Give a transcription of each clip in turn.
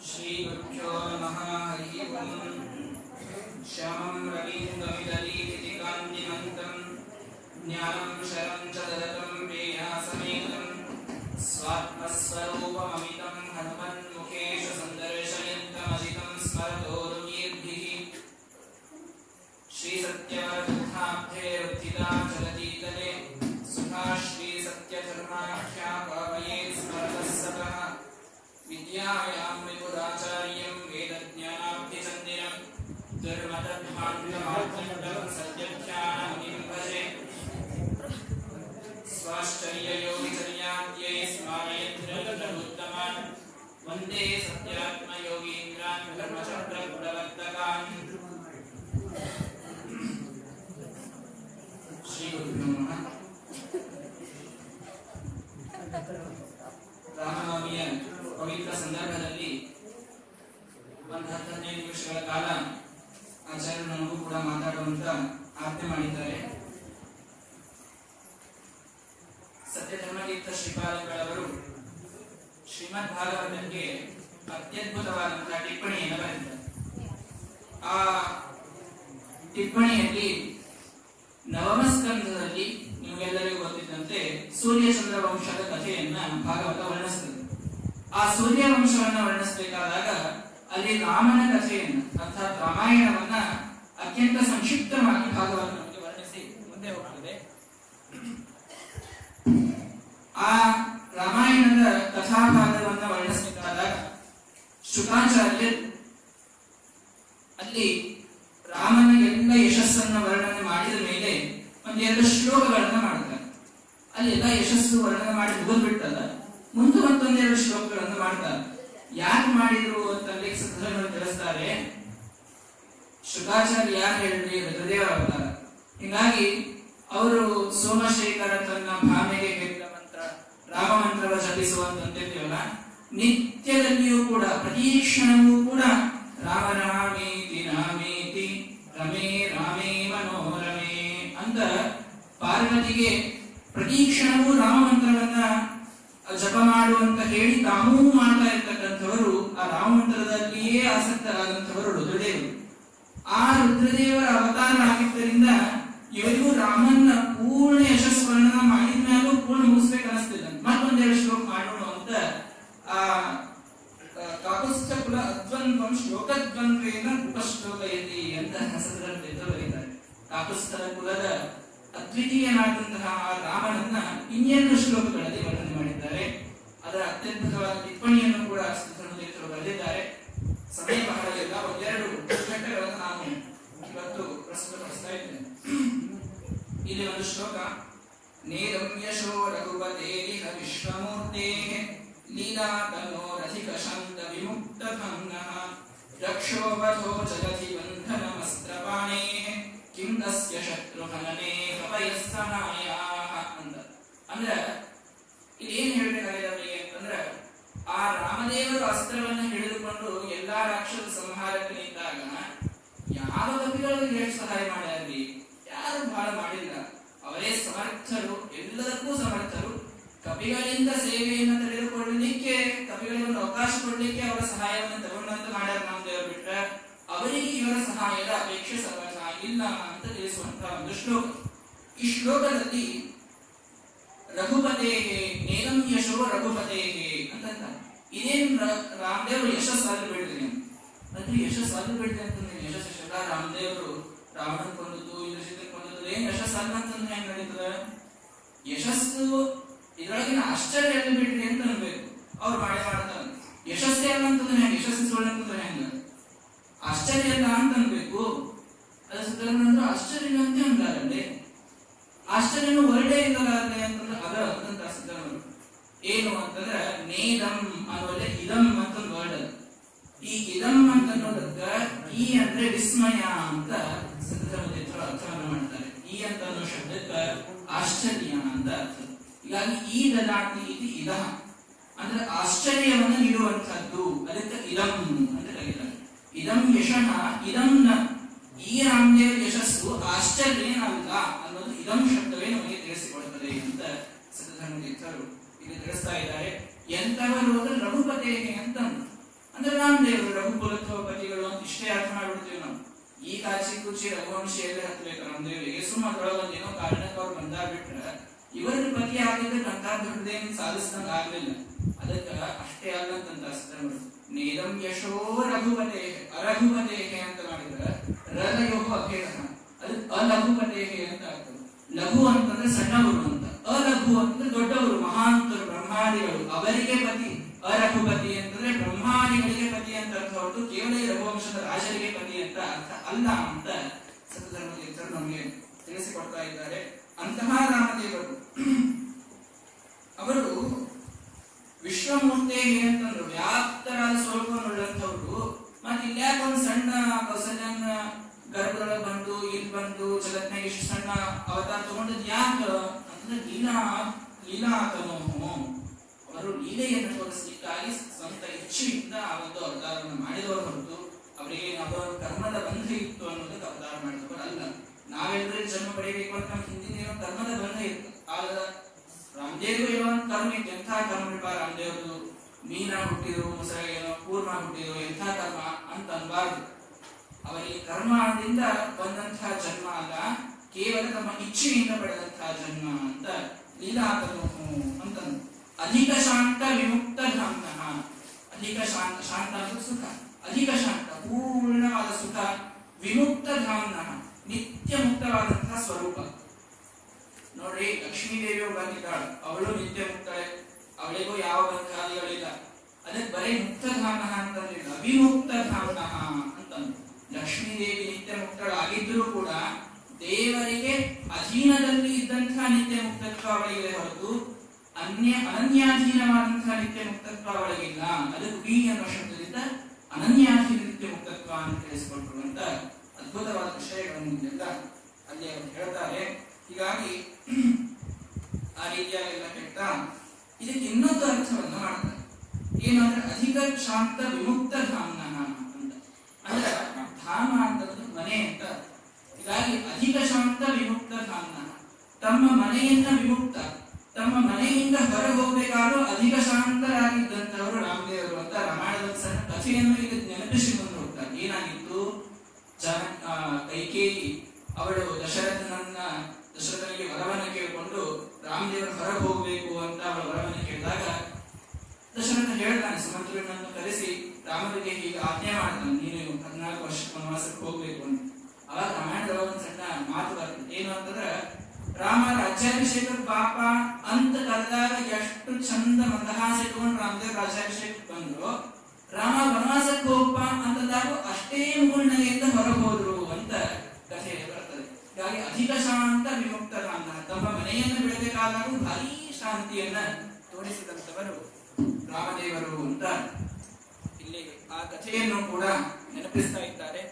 श्रीगुरुभ्यो नमः हरिः ओम् श्यामं रवीन्द्रमिदलीति कान्तिमन्तं ज्ञानं शरं च ददतं प्रेयासमेतं स्वात्मस्वरूपममितं हनुमन्मुखेश सन्दर्शयन्तमजितं स्मरतोरुगीर्भिः श्रीसत्यवरबुद्धाब्धेरुत्थिता चलतीतले सुधा श्रीसत्यधर्माख्या पावये स्मरतः सतः विद्यायां विपुराचार्यं वेदज्ञानाब्धिचन्दिरं दुर्मतध्वान्तमार्तण्डं सत्यध्यानमुनिं भजे स्वाश्चर्ययोगिचर्याद्यै स्मारयन्त्रमुत्तमान् वन्दे सत्यात्मयोगीन्द्रान् धर्मचक्रप्रवर्तकान् श्रीगुरुभ्यो नमः ರಾಮನವಮಿಯ ಪವಿತ್ರ ಸಂದರ್ಭದಲ್ಲಿ ಒಂದು ಹತ್ತು ಹದಿನೈದು ನಿಮಿಷಗಳ ಕಾಲ ಆಚಾರ್ಯರು ನಮಗೂ ಕೂಡ ಮಾತಾಡುವಂತ ಆಜ್ಞೆ ಮಾಡಿದ್ದಾರೆ ಸತ್ಯಧರ್ಮತೀರ್ಥ ಶ್ರೀಪಾದಗಳವರು ಶ್ರೀಮದ್ ಭಾಗವತಕ್ಕೆ ಅತ್ಯದ್ಭುತವಾದಂತಹ ಟಿಪ್ಪಣಿಯನ್ನು ಬರೆದಿದ್ದಾರೆ ಆ ಟಿಪ್ಪಣಿಯಲ್ಲಿ ನವಮ ಸ್ಕಂದದಲ್ಲಿ ನಿಮಗೆಲ್ಲರಿಗೂ ಗೊತ್ತಿದ್ದಂತೆ ಸೂರ್ಯ ಚಂದ್ರ ವಂಶದ ಕಥೆಯನ್ನ ಭಾಗವತ ವರ್ಣಿಸ್ತದೆ ಆ ಸೂರ್ಯ ವಂಶವನ್ನ ವರ್ಣಿಸಬೇಕಾದಾಗ ಅಲ್ಲಿ ರಾಮನ ಕಥೆಯನ್ನ ಅರ್ಥಾತ್ ರಾಮಾಯಣವನ್ನ ಅತ್ಯಂತ ಸಂಕ್ಷಿಪ್ತವಾಗಿ ಭಾಗವತ ನಮಗೆ ವರ್ಣಿಸಿ ಮುಂದೆ ಹೋಗ್ತದೆ ಆ ರಾಮಾಯಣದ ಕಥಾಭಾಗವನ್ನ ವರ್ಣಿಸಬೇಕಾದಾಗ ಶುಕಾಚಾರ್ಯರು ಅಲ್ಲಿ ರಾಮನ ಎಲ್ಲ ಯಶಸ್ಸನ್ನ ವರ್ಣನೆ ಮಾಡಿದ ಮೇಲೆ ಒಂದೆರಡು ಶ್ಲೋಕಗಳನ್ನ ಮಾಡ್ತಾರೆ ಅಲ್ಲಿ ಎಲ್ಲ ಯಶಸ್ಸು ವರ್ಣನೆ ಮಾಡಿ ಮುಗಿದ್ಬಿಟ್ಟಲ್ಲ ಮುಂದೆ ಮತ್ತೊಂದೆರಡು ಶ್ಲೋಕಗಳನ್ನು ಮಾಡ್ತಾರೆ ಯಾಕೆ ಮಾಡಿದ್ರು ಅಂತ ಲೇಖಕರು ತಿಳಿಸ್ತಾರೆ ಶುಕಾಚಾರ್ಯ ಯಾರು ಹೇಳ್ರಿ ರುದ್ರದೇವರ ಅವತಾರ ಹೀಗಾಗಿ ಅವರು ಸೋಮಶೇಖರ ತನ್ನ ಭಾಮೆಗೆ ಹೇಳಿದ ಮಂತ್ರ ರಾಮ ಮಂತ್ರವ ಜಪಿಸುವಂತಂತಿರ್ತೀವಲ್ಲ ನಿತ್ಯದಲ್ಲಿಯೂ ಕೂಡ ಪ್ರತಿ ಕ್ಷಣವೂ ಕೂಡ ರಾಮ ರಾಮೇತಿ ರಾಮೇತಿ ರಮೇ ರಾಮೇ ಮನೋರಮೇ ಅಂತ ಪಾರ್ವತಿಗೆ ಪ್ರತಿ ಕ್ಷಣವೂ ರಾಮ ಮಂತ್ರವನ್ನ ಜಪ ಮಾಡುವಂತ ಹೇಳಿ ತಾವೂ ಮಾಡ್ತಾ ಇರ್ತಕ್ಕಂಥವರು ಆ ರಾಮ ಮಂತ್ರದಲ್ಲಿಯೇ ಆಸಕ್ತರಾದಂಥವರು ರುದ್ರದೇವರು ಆ ರುದ್ರದೇವರ ಅವತಾರ ಆಗಿದ್ದರಿಂದ ಇವರಿಗೂ ರಾಮನ್ನ ಪೂರ್ಣ ಯಶಸ್ವರ್ಣನ ಮಾಡಿದ ಮೇಲೂ ಪೂರ್ಣ ಮುಗಿಸ್ಬೇಕು ಅನಿಸ್ತಿಲ್ಲ ಮತ್ತೊಂದೆರಡು ಶ್ಲೋಕ ಮಾಡೋಣ ಅಂತ ಆ ಕಾಕುಸ್ಥ ಕುಲ ಅದ್ವಂದ್ವಂ ಶ್ಲೋಕದ್ವಂದ್ವೇನ ಉಪಶ್ಲೋಕಯತಿ ಅಂತ ಹೆಸರಲ್ಲಿ ಬರೀತಾರೆ ಕಾಕುಸ್ಥರ ಕುಲದ ಅದ್ವಿತೀಯನಾದಂತಹ ಆ ರಾಮನನ್ನ ಇನ್ನೆರಡು ಶ್ಲೋಕಗಳಲ್ಲಿ ವರ್ಣನೆ ಮಾಡಿದ್ದಾರೆ ಅದರ ಅತ್ಯದ್ಭುತವಾದ ಟಿಪ್ಪಣಿಯನ್ನು ಕೂಡ ತೀರ್ಥರು ಬರೆದಿದ್ದಾರೆ ಸಮಯ ಬಹಳ ಇಲ್ಲ ಒಂದೆರಡು ಘಟ್ಟಗಳನ್ನು ನಾನು ಇವತ್ತು ಪ್ರಸ್ತುತಪಡಿಸ್ತಾ ಇದ್ದೇನೆ ಇಲ್ಲಿ ಒಂದು ಶ್ಲೋಕ ನೇರಂ ಯಶೋ ರಘುಪತೇರಿಹ ವಿಶ್ವಮೂರ್ತೆ ಲೀಲಾತನೋರಧಿಕ ಶಾಂತ ವಿಮುಕ್ತ ಭಂಗಃ ರಕ್ಷೋಪಥೋ ಜಗತಿ ಬಂಧನಮಸ್ತ್ರಪಾಣೇ ಕಿಂ ತಸ್ಯ ಶತ್ರುಹನನೇ ಕಪಯಸ್ಸಹಾಯಾಃ ಅಂತ ಅಂದ್ರೆ ಇಲ್ಲಿ ಏನ್ ಹೇಳ್ಬೇಕಾಗಿದೆ ಅವರಿಗೆ ಅಂತಂದ್ರೆ ಆ ರಾಮದೇವರು ಅಸ್ತ್ರವನ್ನ ಹಿಡಿದುಕೊಂಡು ಎಲ್ಲಾ ರಾಕ್ಷಸ ಸಂಹಾರಕ್ಕೆ ನಿಂತಾಗ ಯಾವ ಕಪಿಗಳಿಗೆ ಎಷ್ಟು ಸಹಾಯ ಮಾಡ್ಯಾರ್ರಿ ಯಾರು ಬಹಳ ಮಾಡಿಲ್ಲ ಅವರೇ ಸಮರ್ಥರು ಎಲ್ಲದಕ್ಕೂ ಸಮರ್ಥರು ಕಪಿಗಳಿಂದ ಸೇವೆಯನ್ನು ತೆಗೆದುಕೊಳ್ಳಲಿಕ್ಕೆ ಕಪಿಗಳಿಗೆ ಒಂದು ಅವಕಾಶ ಕೊಡ್ಲಿಕ್ಕೆ ಅವರ ಸಹಾಯವನ್ನು ತಗೊಂಡಂತ ಮಾಡ್ಯಾರ ರಾಮದೇವರು ಬಿಟ್ರೆ ಅವರಿಗೆ ಇವರ ಸಹಾಯದ ಅಪೇಕ್ಷೆ ಸರ್ವಥಾ ಇಲ್ಲ ಅಂತ ತಿಳಿಸುವಂತಹ ಒಂದು ಶ್ಲೋಕ ಈ ಶ್ಲೋಕದಲ್ಲಿ ರಘುಪತೆ ನೇನಂ ಯಶೋ ರಘುಪತೆ ಅಂತ ಇದೇನ್ ರಾಮದೇವರು ಯಶಸ್ಸಾಗಿ ಬಿಡ್ತೀನಿ ಅಂದ್ರೆ ಯಶಸ್ಸಾಗಿ ಬಿಡ್ತೀನಿ ಅಂತಂದ್ರೆ ಯಶಸ್ಸು ಶಕ ರಾಮದೇವರು ರಾವಣ ಕೊಂದದ್ದು ಇಂದ್ರಜಿತ್ ಕೊಂದದ್ದು ಏನ್ ಯಶಸ್ಸಲ್ಲ ಅಂತಂದ್ರೆ ಹೆಂಗ್ ನಡೀತದ ಯಶಸ್ಸು ಇದ್ರೊಳಗಿನ ಆಶ್ಚರ್ಯ ಎಲ್ಲಿ ಬಿಡ್ರಿ ಅಂತ ಅನ್ಬೇಕು ಅವ್ರು ಮಾಡೇ ಮಾಡ್ತಾರೆ ಯಶಸ್ಸೇ ಅಲ್ಲ ಅಂತಂದ್ರೆ ಹೆಂಗ್ ಯಶಸ್ಸು ಸುಳ್ಳು ಅಂತಂದ್ರೆ ಹೆಂಗ ಆಶ್ಚರ್ಯ ಅಲ್ಲ ಅಂತ ಅನ್ಬೇಕು ಅದ ಸಿದ್ದರಾಮಯ್ಯ ಆಶ್ಚರ್ಯ ಅಂತ ಅಂದಾರಲ್ಲಿ ಆಶ್ಚರ್ಯನು ಹೊರಡೇ ಇಲ್ಲಲ್ಲ ಅಂತಂದ್ರೆ ಅದ ಅಂತ ಸಿದ್ದರಾಮಯ್ಯ ಏನು ಅಂತಂದ್ರೆ ನೇದಂ ಅನ್ನೋದೇ ಇದಂ ಅಂತ ಒಂದು ವರ್ಡ್ ಅದು ಈ ಇದಂ ಅಂತ ಅನ್ನೋದಕ್ಕ ಈ ಅಂದ್ರೆ ವಿಸ್ಮಯ ಅಂತ ಸಿದ್ದರಾಮಯ್ಯ ಅರ್ಥವನ್ನು ಮಾಡ್ತಾರೆ ಈ ಅಂತ ಅನ್ನೋ ಶಬ್ದಕ್ಕ ಆಶ್ಚರ್ಯ ಅಂತ ಅರ್ಥ ಹೀಗಾಗಿ ಈ ದದಾತಿ ಇದು ಇದ ಅಂದ್ರೆ ಆಶ್ಚರ್ಯವನ್ನು ನೀಡುವಂತಹದ್ದು ಅದಕ್ಕೆ ಇದಂ ಅಂತ ಕರೀತಾರೆ ಇದಂ ಯಶಃ ಇದಂ ನ ಈ ರಾಮದೇವರ ಯಶಸ್ಸು ಆಶ್ಚರ್ಯನಲ್ಲ ಅನ್ನೋದು ಇದಂ ಶಬ್ದವೇ ನಮಗೆ ತಿಳಿಸಿಕೊಡುತ್ತದೆ ಅಂತ ಸಿದ್ಧಧರ್ಮ ತೀರ್ಥರು ಇಲ್ಲಿ ತಿಳಿಸ್ತಾ ಇದ್ದಾರೆ ಎಂತವರು ಅಂದ್ರೆ ರಘುಪತೇನೆ ಅಂತ ಅಂದ್ರೆ ರಾಮ ರಾಮದೇವರು ರಘುಕುಲೋತ್ಪತಿಗಳು ಅಂತ ಇಷ್ಟೇ ಅರ್ಥ ಮಾಡ್ಬಿಡ್ತೀವಿ ನಾವು ಈ ಕಾಚಿ ಕುಚಿ ರಘುವಂಶಿ ಎಲ್ಲ ಹತ್ಬೇಕು ರಾಮದೇವರಿಗೆ ಸುಮ್ಮ ಅದ್ರೊಳಗೊಂದು ಏನೋ ಕಾರಣಕ್ಕೆ ಅವ್ರು ಬಂದಾರ ಬಿಟ್ರ ಇವರ ಪತಿ ಆಗಿದ್ದಕ್ಕೆ ಅಂತ ದೊಡ್ಡದೇನು ಸಾಧಿಸ್ದಂಗ ಆಗ್ಲಿಲ್ಲ ಅದಕ್ಕ ಅಷ್ಟೇ ಅಲ್ಲಂತ ಅಸ್ತ್ರ ನೇದಂ ಯಶೋ ರಘುಪತೆ ಅರಘುಪತೆ ಅಂತ ಮಾಡಿದ್ರ ರಲಯೋ ಅಭೇದ ಅದು ಅಲಘುಪತೆ ಅಂತ ಆಗ್ತದೆ ಲಘು ಅಂತಂದ್ರೆ ಸಣ್ಣವರು ಅಂತ ಅಲಘು ಅಂತಂದ್ರೆ ದೊಡ್ಡವರು ಮಹಾಂತರು ಬ್ರಹ್ಮಾದಿಗಳು ಅವರಿಗೆ ಪತಿ ಅರಘುಪತಿ ಅಂತಂದ್ರೆ ಬ್ರಹ್ಮಾದಿಗಳಿಗೆ ಪತಿ ಅಂತ ಅರ್ಥ ಹೊರತು ಕೇವಲ ಈ ರಘುವಂಶದ ರಾಜರಿಗೆ ಪತಿ ಅಂತ ಅರ್ಥ ಅಲ್ಲ ಅಂತ ಸತಧರ್ಮ ತೀರ್ಥರು ನಮಗೆ ತಿಳಿಸಿಕೊಡ್ತಾ ಇದ್ದಾರೆ ಅಂತಹ ರಾಮದೇವರು ಅವರು ವಿಶ್ವಮೂರ್ತಿ ಅಂತಂದ್ರು ವ್ಯಾಪ್ತರಾದ ಸ್ವರೂಪವನ್ನುಳ್ಳಂಥವ್ರು ಮತ್ತೆ ಇಲ್ಯಾಕ ಒಂದ್ ಸಣ್ಣ ಕೌಸಲ್ಯನ ಗರ್ಭದೊಳಗೆ ಬಂದು ಇಲ್ಲಿ ಬಂದು ಜಗತ್ನಾಗ ಇಷ್ಟು ಸಣ್ಣ ಅವತಾರ ತಗೊಂಡದ್ ಯಾಕ ಅಂತಂದ್ರೆ ಲೀಲಾ ಲೀಲಾತನೋ ಅವರು ಲೀಲೆಯನ್ನು ತೋರಿಸಲಿಕ್ಕಾಗಿ ಸ್ವಂತ ಇಚ್ಛೆಯಿಂದ ಆ ಒಂದು ಅವತಾರವನ್ನು ಮಾಡಿದವರು ಹೊರತು ಅವರಿಗೆ ಅವರ ಕರ್ಮದ ಬಂಧ ಇತ್ತು ಅನ್ನೋದಕ್ಕೆ ಅವತಾರ ಮಾಡಿದವರು ಅಲ್ಲ ನಾವೆಲ್ಲರೂ ಜನ್ಮ ಪಡೆಯಬೇಕು ಅಂತ ನಮ್ಮ ಹಿಂದಿನ ಏನೋ ಕರ್ಮದ ಬಂಧ ಇತ್ತು ಆಗ ರಾಮದೇವ್ರು ಏನೋ ಒಂದು ಕರ್ಮ ಇತ್ತು ಎಂಥ ಕರ್ಮ ಇಪ್ಪ ರಾಮದೇವ್ರದು ಮೀನ ಹುಟ್ಟಿದ್ರು ಮೊಸರ ಏನೋ ಕೂರ್ಮ ಹುಟ್ಟಿದ್ರು ಎಂಥ ಕರ್ಮ ಅಂತ ಅನ್ಬಾರ್ದು ಅವರಿಗೆ ಕರ್ಮದಿಂದ ಬಂದಂತಹ ಜನ್ಮ ಅಲ್ಲ ಕೇವಲ ತಮ್ಮ ಇಚ್ಛೆಯಿಂದ ಪಡೆದಂತಹ ಜನ್ಮ ಅಂತ ಲೀಲಾತನು ಅಂತಂದು ಅಧಿಕ ಶಾಂತ ವಿಮುಕ್ತ ಧಾಮ್ನಃ ಅಧಿಕ ಶಾಂತ ಶಾಂತ ಅಂದ್ರೆ ಸುಖ ಅಧಿಕ ಶಾಂತ ಪೂರ್ಣವಾದ ಸುಖ ವಿಮುಕ್ತ ಧಾಮ್ನಃ ನಿತ್ಯ ಮುಕ್ತವಾದಂತಹ ಸ್ವರೂಪ ನೋಡ್ರಿ ಲಕ್ಷ್ಮೀ ದೇವಿ ಬಂದಿದ್ದಾಳೆ ಅವಳು ನಿತ್ಯ ಮುಕ್ತಳೆ ಅವಳಿಗೂ ಯಾವ ಬಂಧಾದಿಗಳಿಲ್ಲ ಅದಕ್ಕೆ ಬರೀ ಮುಕ್ತ ಧಾಮಃ ಅಂತಂದಿಲ್ಲ ಅವಿಮುಕ್ತ ಧಾಮಃ ಅಂತಂದು ಲಕ್ಷ್ಮೀ ದೇವಿ ನಿತ್ಯ ಮುಕ್ತಳಾಗಿದ್ದರೂ ಕೂಡ ದೇವರಿಗೆ ಅಧೀನದಲ್ಲಿ ಇದ್ದಂತಹ ನಿತ್ಯ ಮುಕ್ತತ್ವ ಅವಳಿಗೆ ಹೊರತು ಅನ್ಯ ಅನನ್ಯಾಧೀನವಾದಂತಹ ನಿತ್ಯ ಮುಕ್ತತ್ವ ಅವಳಿಗಿಲ್ಲ ಅದಕ್ಕೆ ವಿ ಅನ್ನೋ ಶಬ್ದದಿಂದ ಅನನ್ಯಾಧೀನ ನಿತ್ಯ ಮುಕ್ತತ್ವ ಅಂತ ತಿಳಿಸಿಕೊಟ್ರು ಅಂತ ಅದ್ಭುತವಾದ ವಿಷಯಗಳನ್ನೆಲ್ಲ ಅಲ್ಲಿ ಅವರು ಹೇಳ್ತಾರೆ ಹೀಗಾಗಿ ಆ ರೀತಿಯಾಗೆಲ್ಲ ಹೇಳ್ತಾ ಇದಕ್ಕೆ ಇನ್ನೊಂದು ಅರ್ಥವನ್ನ ಮಾಡ್ತಾರೆ ಏನಂದ್ರೆ ಅಧಿಕ ಶಾಂತ ವಿಮುಕ್ತ ಧಾಮ್ನಃ ಅಂತ ಅಂದ್ರೆ ಧಾಮ ಅಂತಂದ್ರೆ ಮನೆ ಅಂತ ಹೀಗಾಗಿ ಅಧಿಕ ಶಾಂತ ವಿಮುಕ್ತ ಧಾಮ್ನಃ ತಮ್ಮ ಮನೆಯನ್ನ ವಿಮುಕ್ತ ತಮ್ಮ ಮನೆಯಿಂದ ಹೊರ ಹೋಗ್ಬೇಕಾದ್ರೂ ಅಧಿಕ ಶಾಂತರಾಗಿದ್ದಂತವರು ರಾಮದೇವರು ಅಂತ ರಾಮಾಯಣದ ಸಣ್ಣ ಕಥೆಯನ್ನು ಈಗ ನೆನಪಿಸಿಕೊಂಡು ಹೋಗ್ತಾರೆ ಏನಾಗಿತ್ತು ಜನ ಆ, ಕೈಕೇಯಿ ಅವಳು ದಶರಥನನ್ನ ದಶರಥನಿಗೆ ವರವನ್ನ ಕೇಳಿಕೊಂಡು ರಾಮದೇವರು ಹೊರಗೆ ಹೋಗ್ಬೇಕು ಅಂತ ಅವಳ ವರವನ್ನ ಕೇಳಿದಾಗ ದಶರಥ ಹೇಳ್ತಾನೆ ಸುಮಂತ್ರನನ್ನು ಕರೆಸಿ ರಾಮನಿಗೆ ಹೀಗೆ ಆಜ್ಞೆ ಮಾಡ್ತಾನೆ ನೀನು ಹದಿನಾಲ್ಕು ವರ್ಷಕ್ಕೆ ವನವಾಸಕ್ಕೆ ಹೋಗ್ಬೇಕು ಅಂತ ಅವಾಗ ರಾಮಾಯಣದೊಳಗೆ ಒಂದು ಸಣ್ಣ ಮಾತು ಬರ್ತದೆ ಏನು ಅಂತಂದ್ರೆ ರಾಮ ರಾಜ್ಯಾಭಿಷೇಕ ಪಾಪ ಅಂತ ಕರೆದಾಗ ಎಷ್ಟು ಚಂದ ಮಂದಹಾಸ ಇಟ್ಕೊಂಡು ರಾಮದೇವ್ ರಾಜ್ಯಾಭಿಷೇಕಕ್ಕೆ ಬಂದ್ರು ರಾಮ ವನವಾಸಕ್ಕೆ ಹೋಗಪ್ಪ ಅಂತಂದಾಗ ಅಷ್ಟೇ ಮುಗುಳ್ನಗೆಯಿಂದ ಹೊರಗೆ ಹೋದ್ರು ಅಂತ ಕಥೆ ಬರ್ತದೆ ಹೀಗಾಗಿ ಅಧಿಕ ಶಾಂತ ವಿಮುಕ್ತ ರಾಮ ತಮ್ಮ ಮನೆಯನ್ನು ಬಿಡಬೇಕಾದಾಗ ಭಾರಿ ಶಾಂತಿಯನ್ನ ತೋರಿಸಿದಂತವರು ರಾಮದೇವರು ಅಂತ ಇಲ್ಲಿ ಆ ಕಥೆಯನ್ನು ಕೂಡ ನೆನಪಿಸ್ತಾ ಇದ್ದಾರೆ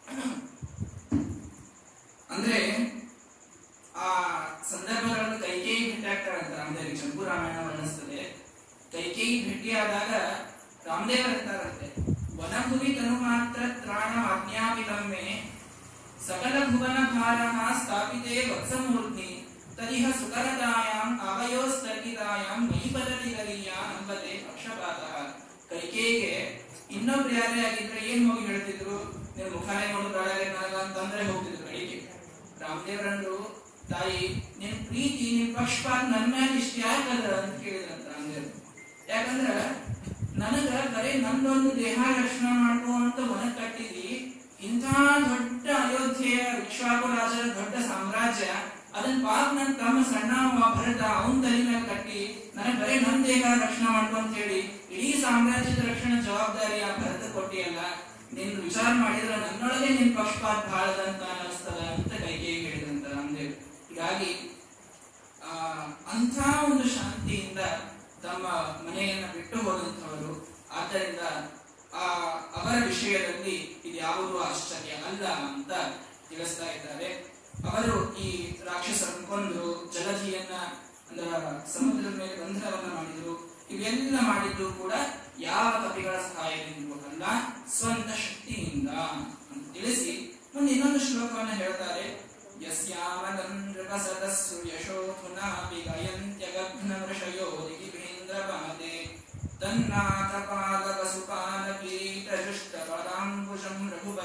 ಅಂದ್ರೆ ಆ ಸಂದರ್ಭಗಳನ್ನು ಕೈಕೇಯಿ ಭೇಟಿಯಾಗ್ತಾರಂತ ರಾಮದೇವಿ ಚಂಪು ರಾಮಾಯಣ ವರ್ಣಿಸ್ತದೆ ಕೈಕೇಯಿ ಭೇಟಿಯಾದಾಗ ರಾಮದೇವರು ಇರ್ತಾರಂತೆ ವನಭುವಿ ತನು ಮಾತ್ರ ತ್ರಾಣ ಆಜ್ಞಾಪಿತಮ್ಮೆ ಸಕಲ ಭುವನ ಭಾರಃ ಸ್ಥಾಪಿತೆ ವತ್ಸಮೂರ್ತಿ ತದಿಹ ಸುಕರದಾಯಾಂ ಅವಯೋಸ್ತರ್ಗಿದಾಯಾಂ ಮೈಪದಲಿಗರಿಯ ನಂಬತೆ ಪಕ್ಷಪಾತ ಕೈಕೇಯಿಗೆ ಇನ್ನೊಬ್ರು ಯಾರೇ ಆಗಿದ್ರೆ ಏನ್ ಹೋಗಿ ಹೇಳ್ತಿದ್ರು ನೀವು ಮುಖಾನೇ ನೋಡಿದ್ರೆ ನನಗ ಅಂತಂದ್ರೆ ಹೋಗ್ತಿದ್ರು ಕಡೆಗೆ ರಾಮದೇವರಂದ್ರು ತಾಯಿ ನಿನ್ ಪ್ರೀತಿ ನಿನ್ ಪಕ್ಷಪಾತ ನನ್ ಮೇಲೆ ಇಷ್ಟ ಯಾಕದ ಅಂತ ಕೇಳಿದ್ರಂತ ರಾಮದೇವ್ರು ಯಾಕಂದ್ರ ನನಗ ಬರೀ ನಂದೊಂದು ದೇಹ ರಕ್ಷಣೆ ಮಾಡುವಂತ ಮನ ಕಟ್ಟಿದಿ ಇಂಥ ದೊಡ್ಡ ಅಯೋಧ್ಯೆಯ ವಿಶ್ವಾಕು ರಾಜರ ದೊಡ್ಡ ಸಾಮ್ರಾಜ್ಯ ಅದನ್ನ ಪಾಪ ನನ್ ತಮ್ಮ ಸಣ್ಣ ಅವ ಭರತ ಅವನ್ ತಲೆ ಮೇಲೆ ಕಟ್ಟಿ ನನಗ್ ಬರೀ ನನ್ ದೇಹ ರಕ್ಷಣೆ ಮಾಡ್ಕೊ ಅಂತ ಹೇಳಿ ಇಡೀ ಸಾಮ್ರಾಜ್ಯದ ರಕ್ಷಣೆ ಜವಾಬ್ದಾರಿ ಆ ಭರತ ಕೊಟ್ಟಿಯಲ್ಲ ನಿನ್ ವಿಚಾರ ಮಾಡಿದ್ರೆ ನನ್ನೊಳಗೆ ನಿನ್ ಪಕ್ಷಪಾತ ಬಹಳದಂತ ಅನಿಸ್ತದ ಅಂತ ಕೈಕೇಯಿ ಹೇಳಿದಂತ ರಾಮದೇವ್ ಹೀಗಾಗಿ ಆ ಅಂಥ ಒಂದು ಶಾಂತಿಯಿಂದ ತಮ್ಮ ಮನೆಯನ್ನ ಬಿಟ್ಟು ಹೋದಂಥವರು ಆದ್ದರಿಂದ ಆ ಅವರ ವಿಷಯದಲ್ಲಿ ಇದು ಯಾವುದೂ ಆಶ್ಚರ್ಯ ಅಲ್ಲ ಅಂತ ತಿಳಿಸ್ತಾ ಇದ್ದಾರೆ ಅವರು ಈ ರಾಕ್ಷಸರನ್ನು ಕೊಂದ್ರು ಜಲಧಿಯನ್ನ ಅಂದ್ರೆ ಸಮುದ್ರದ ಮೇಲೆ ಬಂಧನವನ್ನ ಮಾಡಿದ್ರು ಇವೆಲ್ಲ ಮಾಡಿದ್ದು ಕೂಡ ಯಾವ ಕಪಿಗಳ ಸಹಾಯದಿಂದ ಅಲ್ಲ ಸ್ವಂತ ಶಕ್ತಿಯಿಂದ ಅಂತ ತಿಳಿಸಿ ಮುಂದೆ ಇನ್ನೊಂದು ಶ್ಲೋಕವನ್ನ ಹೇಳ್ತಾರೆ ಯಸ್ಯಾಮನಂದ್ರವಸದಸ್ಸು ಯಶೋಧುನಾಪಿ ಗಯಂತ್ಯಗಘ್ನ ವೃಷಯೋ ದಿಗಿಭೇಂದ್ರಪಾದೆ ತನ್ನಾಥ ಪಾದ ವಸುಪಾಲ ಕಿರೀಟ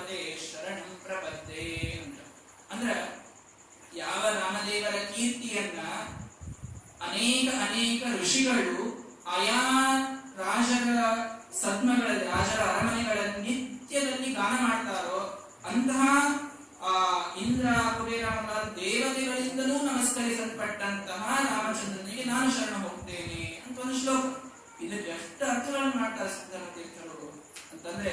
ರಾಮಪದೇ ಶರಣಂ ಪ್ರಪದ್ಯೆ ಅಂತ ಅಂದ್ರ ಯಾವ ರಾಮದೇವರ ಕೀರ್ತಿಯನ್ನ ಅನೇಕ ಅನೇಕ ಋಷಿಗಳು ಆಯಾ ರಾಜರ ಸದ್ಮಗಳಲ್ಲಿ ರಾಜರ ಅರಮನೆಗಳ ನಿತ್ಯದಲ್ಲಿ ಗಾನ ಮಾಡ್ತಾರೋ ಅಂತಹ ಆ ಇಂದ್ರ ಕುಬೇರ ಮೊದಲಾದ ದೇವತೆಗಳಿಂದಲೂ ನಮಸ್ಕರಿಸಲ್ಪಟ್ಟಂತಹ ರಾಮಚಂದ್ರನಿಗೆ ನಾನು ಶರಣ ಹೋಗ್ತೇನೆ ಅಂತ ಒಂದು ಶ್ಲೋಕ ಇದಕ್ಕೆ ಎಷ್ಟು ಅರ್ಥಗಳನ್ನು ಮಾಡ್ತಾರೆ ಸುಂದರ ತೀರ್ಥರು ಅಂತಂದ್ರೆ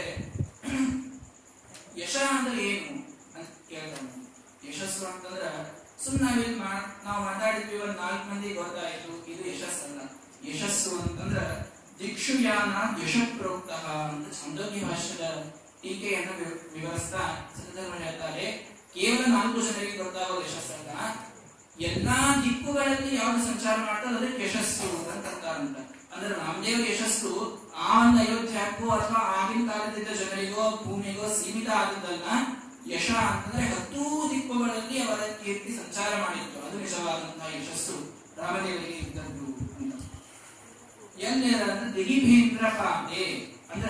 ಯಶ ಅಂದ್ರೆ ಏನು ಅಂತ ಕೇಳ್ತಾನೆ ಯಶಸ್ಸು ಅಂತಂದ್ರ ಸುಮ್ಮನೆ ನಾವಿಲ್ಲಿ ಮಾ ನಾವು ಮಾತಾಡಿದ್ವಿ ಒಂದ್ ನಾಲ್ಕು ಮಂದಿ ಗೊತ್ತಾಯ್ತು ಇದು ಯಶಸ್ಸಲ್ಲ ಯಶಸ್ಸು ಅಂತಂದ್ರ ದಿಕ್ಷುಯಾನ ಯಶಪ್ರೋಕ್ತ ಅಂತ ಛಂದೋಗಿ ಭಾಷ್ಯದ ಟೀಕೆಯನ್ನು ವಿವ- ವಿವರಿಸ್ತಾ ಸಂದರ್ಭ ಹೇಳ್ತಾರೆ ಕೇವಲ ನಾಲ್ಕು ಜನರಿಗೆ ಗೊತ್ತಾಗೋ ಯಶಸ್ಸಲ್ಲ ಎಲ್ಲಾ ದಿಕ್ಕುಗಳಲ್ಲಿ ಯಾವ್ದು ಸಂಚಾರ ಮಾಡ್ತದೆ ಅದಕ್ಕೆ ಯಶಸ್ಸು ಅಂತ ಅಂತಾರಂತ ಅಂದ್ರೆ ರಾಮದೇವ ಯಶಸ್ಸು ಆ ಒಂದು ಅಯೋಧ್ಯಕ್ಕೂ ಅಥವಾ ಆಗಿನ ಕಾಲದಿದ್ದ ಜನರಿಗೋ ಭೂಮಿಗೋ ಸೀಮಿತ ಆದದ್ದಲ್ಲ ಯಶ ಅಂತಂದ್ರೆ ಹತ್ತೂ ದಿಕ್ಕುಗಳಲ್ಲಿ ಅವರ ಕೀರ್ತಿ ಸಂಚಾರ ಮಾಡಿತ್ತು ಅದು ನಿಜವಾದಂತಹ ಯಶಸ್ಸು ರಾಮದೇವರಿಗೆ ಇದ್ದದ್ದು ಅಂತ ಎಲ್ಲಿ ದಿಗಿಭೇಂದ್ರ ಪಾಂಡೆ ಅಂದ್ರ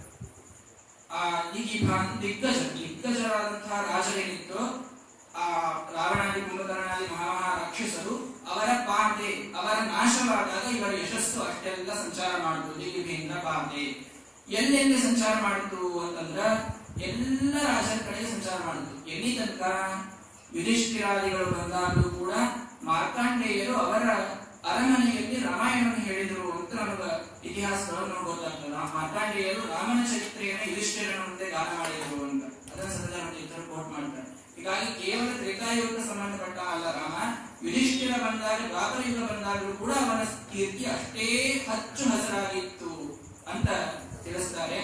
ಆ ದಿಗಿಭಾನ್ ದಿಗ್ಗಜ ದಿಗ್ಗಜರಾದಂತಹ ರಾಜರೇನಿತ್ತು ಆ ರಾವಣಾದಿ ಕುಂಭಕರ್ಣಾದಿ ಮಹಾಮಹಾ ರಾಕ್ಷಸರು ಅವರ ಪಾಂಡೆ ಅವರ ನಾಶವಾದಾಗ ಇವರ ಯಶಸ್ಸು ಅಷ್ಟೆಲ್ಲ ಸಂಚಾರ ಮಾಡಿತು ದಿಗಿಭೇಂದ್ರ ಪಾಂಡೆ ಎಲ್ಲೆಲ್ಲಿ ಸಂಚಾರ ಮಾಡಿತು ಅಂತಂದ್ರ ಎಲ್ಲ ರಾಜರ ಕಡೆ ಸಂಚಾರ ಮಾಡಿತು ಎಲ್ಲಿ ತನಕ ಯುಧಿಷ್ಠಿರಾದಿಗಳು ಬಂದಾಗಲೂ ಕೂಡ ಮಾರ್ಕಾಂಡೇಯರು ಅವರ ಅರಮನೆಯಲ್ಲಿ ರಾಮಾಯಣವನ್ನು ಹೇಳಿದರು ಅಂತ ನಮಗ ಇತಿಹಾಸಗಳು ನಮ್ಗೆ ಗೊತ್ತಾಗ್ತದೆ ಆ ಮಾರ್ಕಾಂಡೇಯರು ರಾಮನ ಚರಿತ್ರೆಯನ್ನು ಯುಧಿಷ್ಠಿರನ ಮುಂದೆ ಗಾನ ಮಾಡಿದರು ಅಂತ ಅದನ್ನ ಸಂದರ್ಭ ಇತರ ಕೋಟ್ ಮಾಡ್ತಾರೆ ಹೀಗಾಗಿ ಕೇವಲ ತ್ರೇತಾಯುಗಕ್ಕೆ ಸಂಬಂಧಪಟ್ಟ ಅಲ್ಲ ರಾಮ ಯುಧಿಷ್ಠಿರ ಬಂದಾಗ ದ್ವಾಪರ ಯುಗ ಬಂದಾಗಲೂ ಕೂಡ ಅವನ ಕೀರ್ತಿ ಅಷ್ಟೇ ಹಚ್ಚು ಹಸರಾಗಿತ್ತು ಅಂತ ತಿಳಿಸ್ತಾರೆ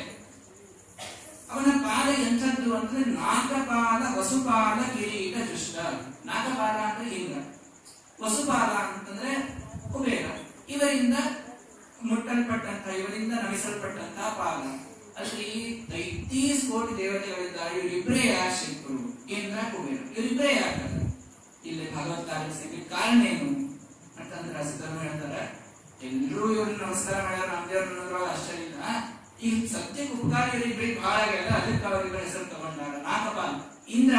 ಅವನ ಪಾದ ಎಂಥದ್ದು ಅಂದ್ರೆ ನಾಗಪಾದ ವಸುಪಾದ ಕಿರೀಟ ದುಷ್ಟ ನಾಗಪಾದ ಅಂದ್ರೆ ಇಂದ್ರ ವಸುಪಾದ ಅಂತಂದ್ರೆ ಕುಬೇರ ಇವರಿಂದ ಮುಟ್ಟಲ್ಪಟ್ಟಂತ ಇವರಿಂದ ನಮಿಸಲ್ಪಟ್ಟಂತಹ ಪಾದ ಅಲ್ಲಿ ತೈತೀಸ್ ಕೋಟಿ ದೇವತೆಗಳಿದ್ದಾರೆ ಇವರಿಬ್ಬರೇ ಯಾರು ಸಿಕ್ಕರು ಇಂದ್ರ ಕುಬೇರ ಇವರಿಬ್ಬರೇ ಯಾಕಂದ್ರೆ ಇಲ್ಲಿ ಭಗವತ್ ಕಾರ್ಯ ಸಿಗ್ಲಿಕ್ಕೆ ಕಾರಣ ಏನು ಅಂತಂದ್ರೆ ಸಿದ್ಧರು ಹೇಳ್ತಾರೆ ಎಲ್ಲರೂ ಇವ್ರನ್ನ ನಮಸ್ಕಾರ ಮಾಡ್ಯಾರ ರಾಮದೇವ್ರ ಆಶ್ಚರ್ಯ ಇಲ್ಲ ಈ ಸತ್ಯಕ್ಕೆ ಉಪಕಾರ ಇವರಿಬ್ಬರಿಗೆ ಬಹಳ ಆಗ್ಯದ ಅದಕ್ಕೆ ಅವರಿಬ್ಬರ ಹೆಸರು ತಗೊಂಡಾರ ನಾಗಪಾಲ್ ಇಂದ್ರ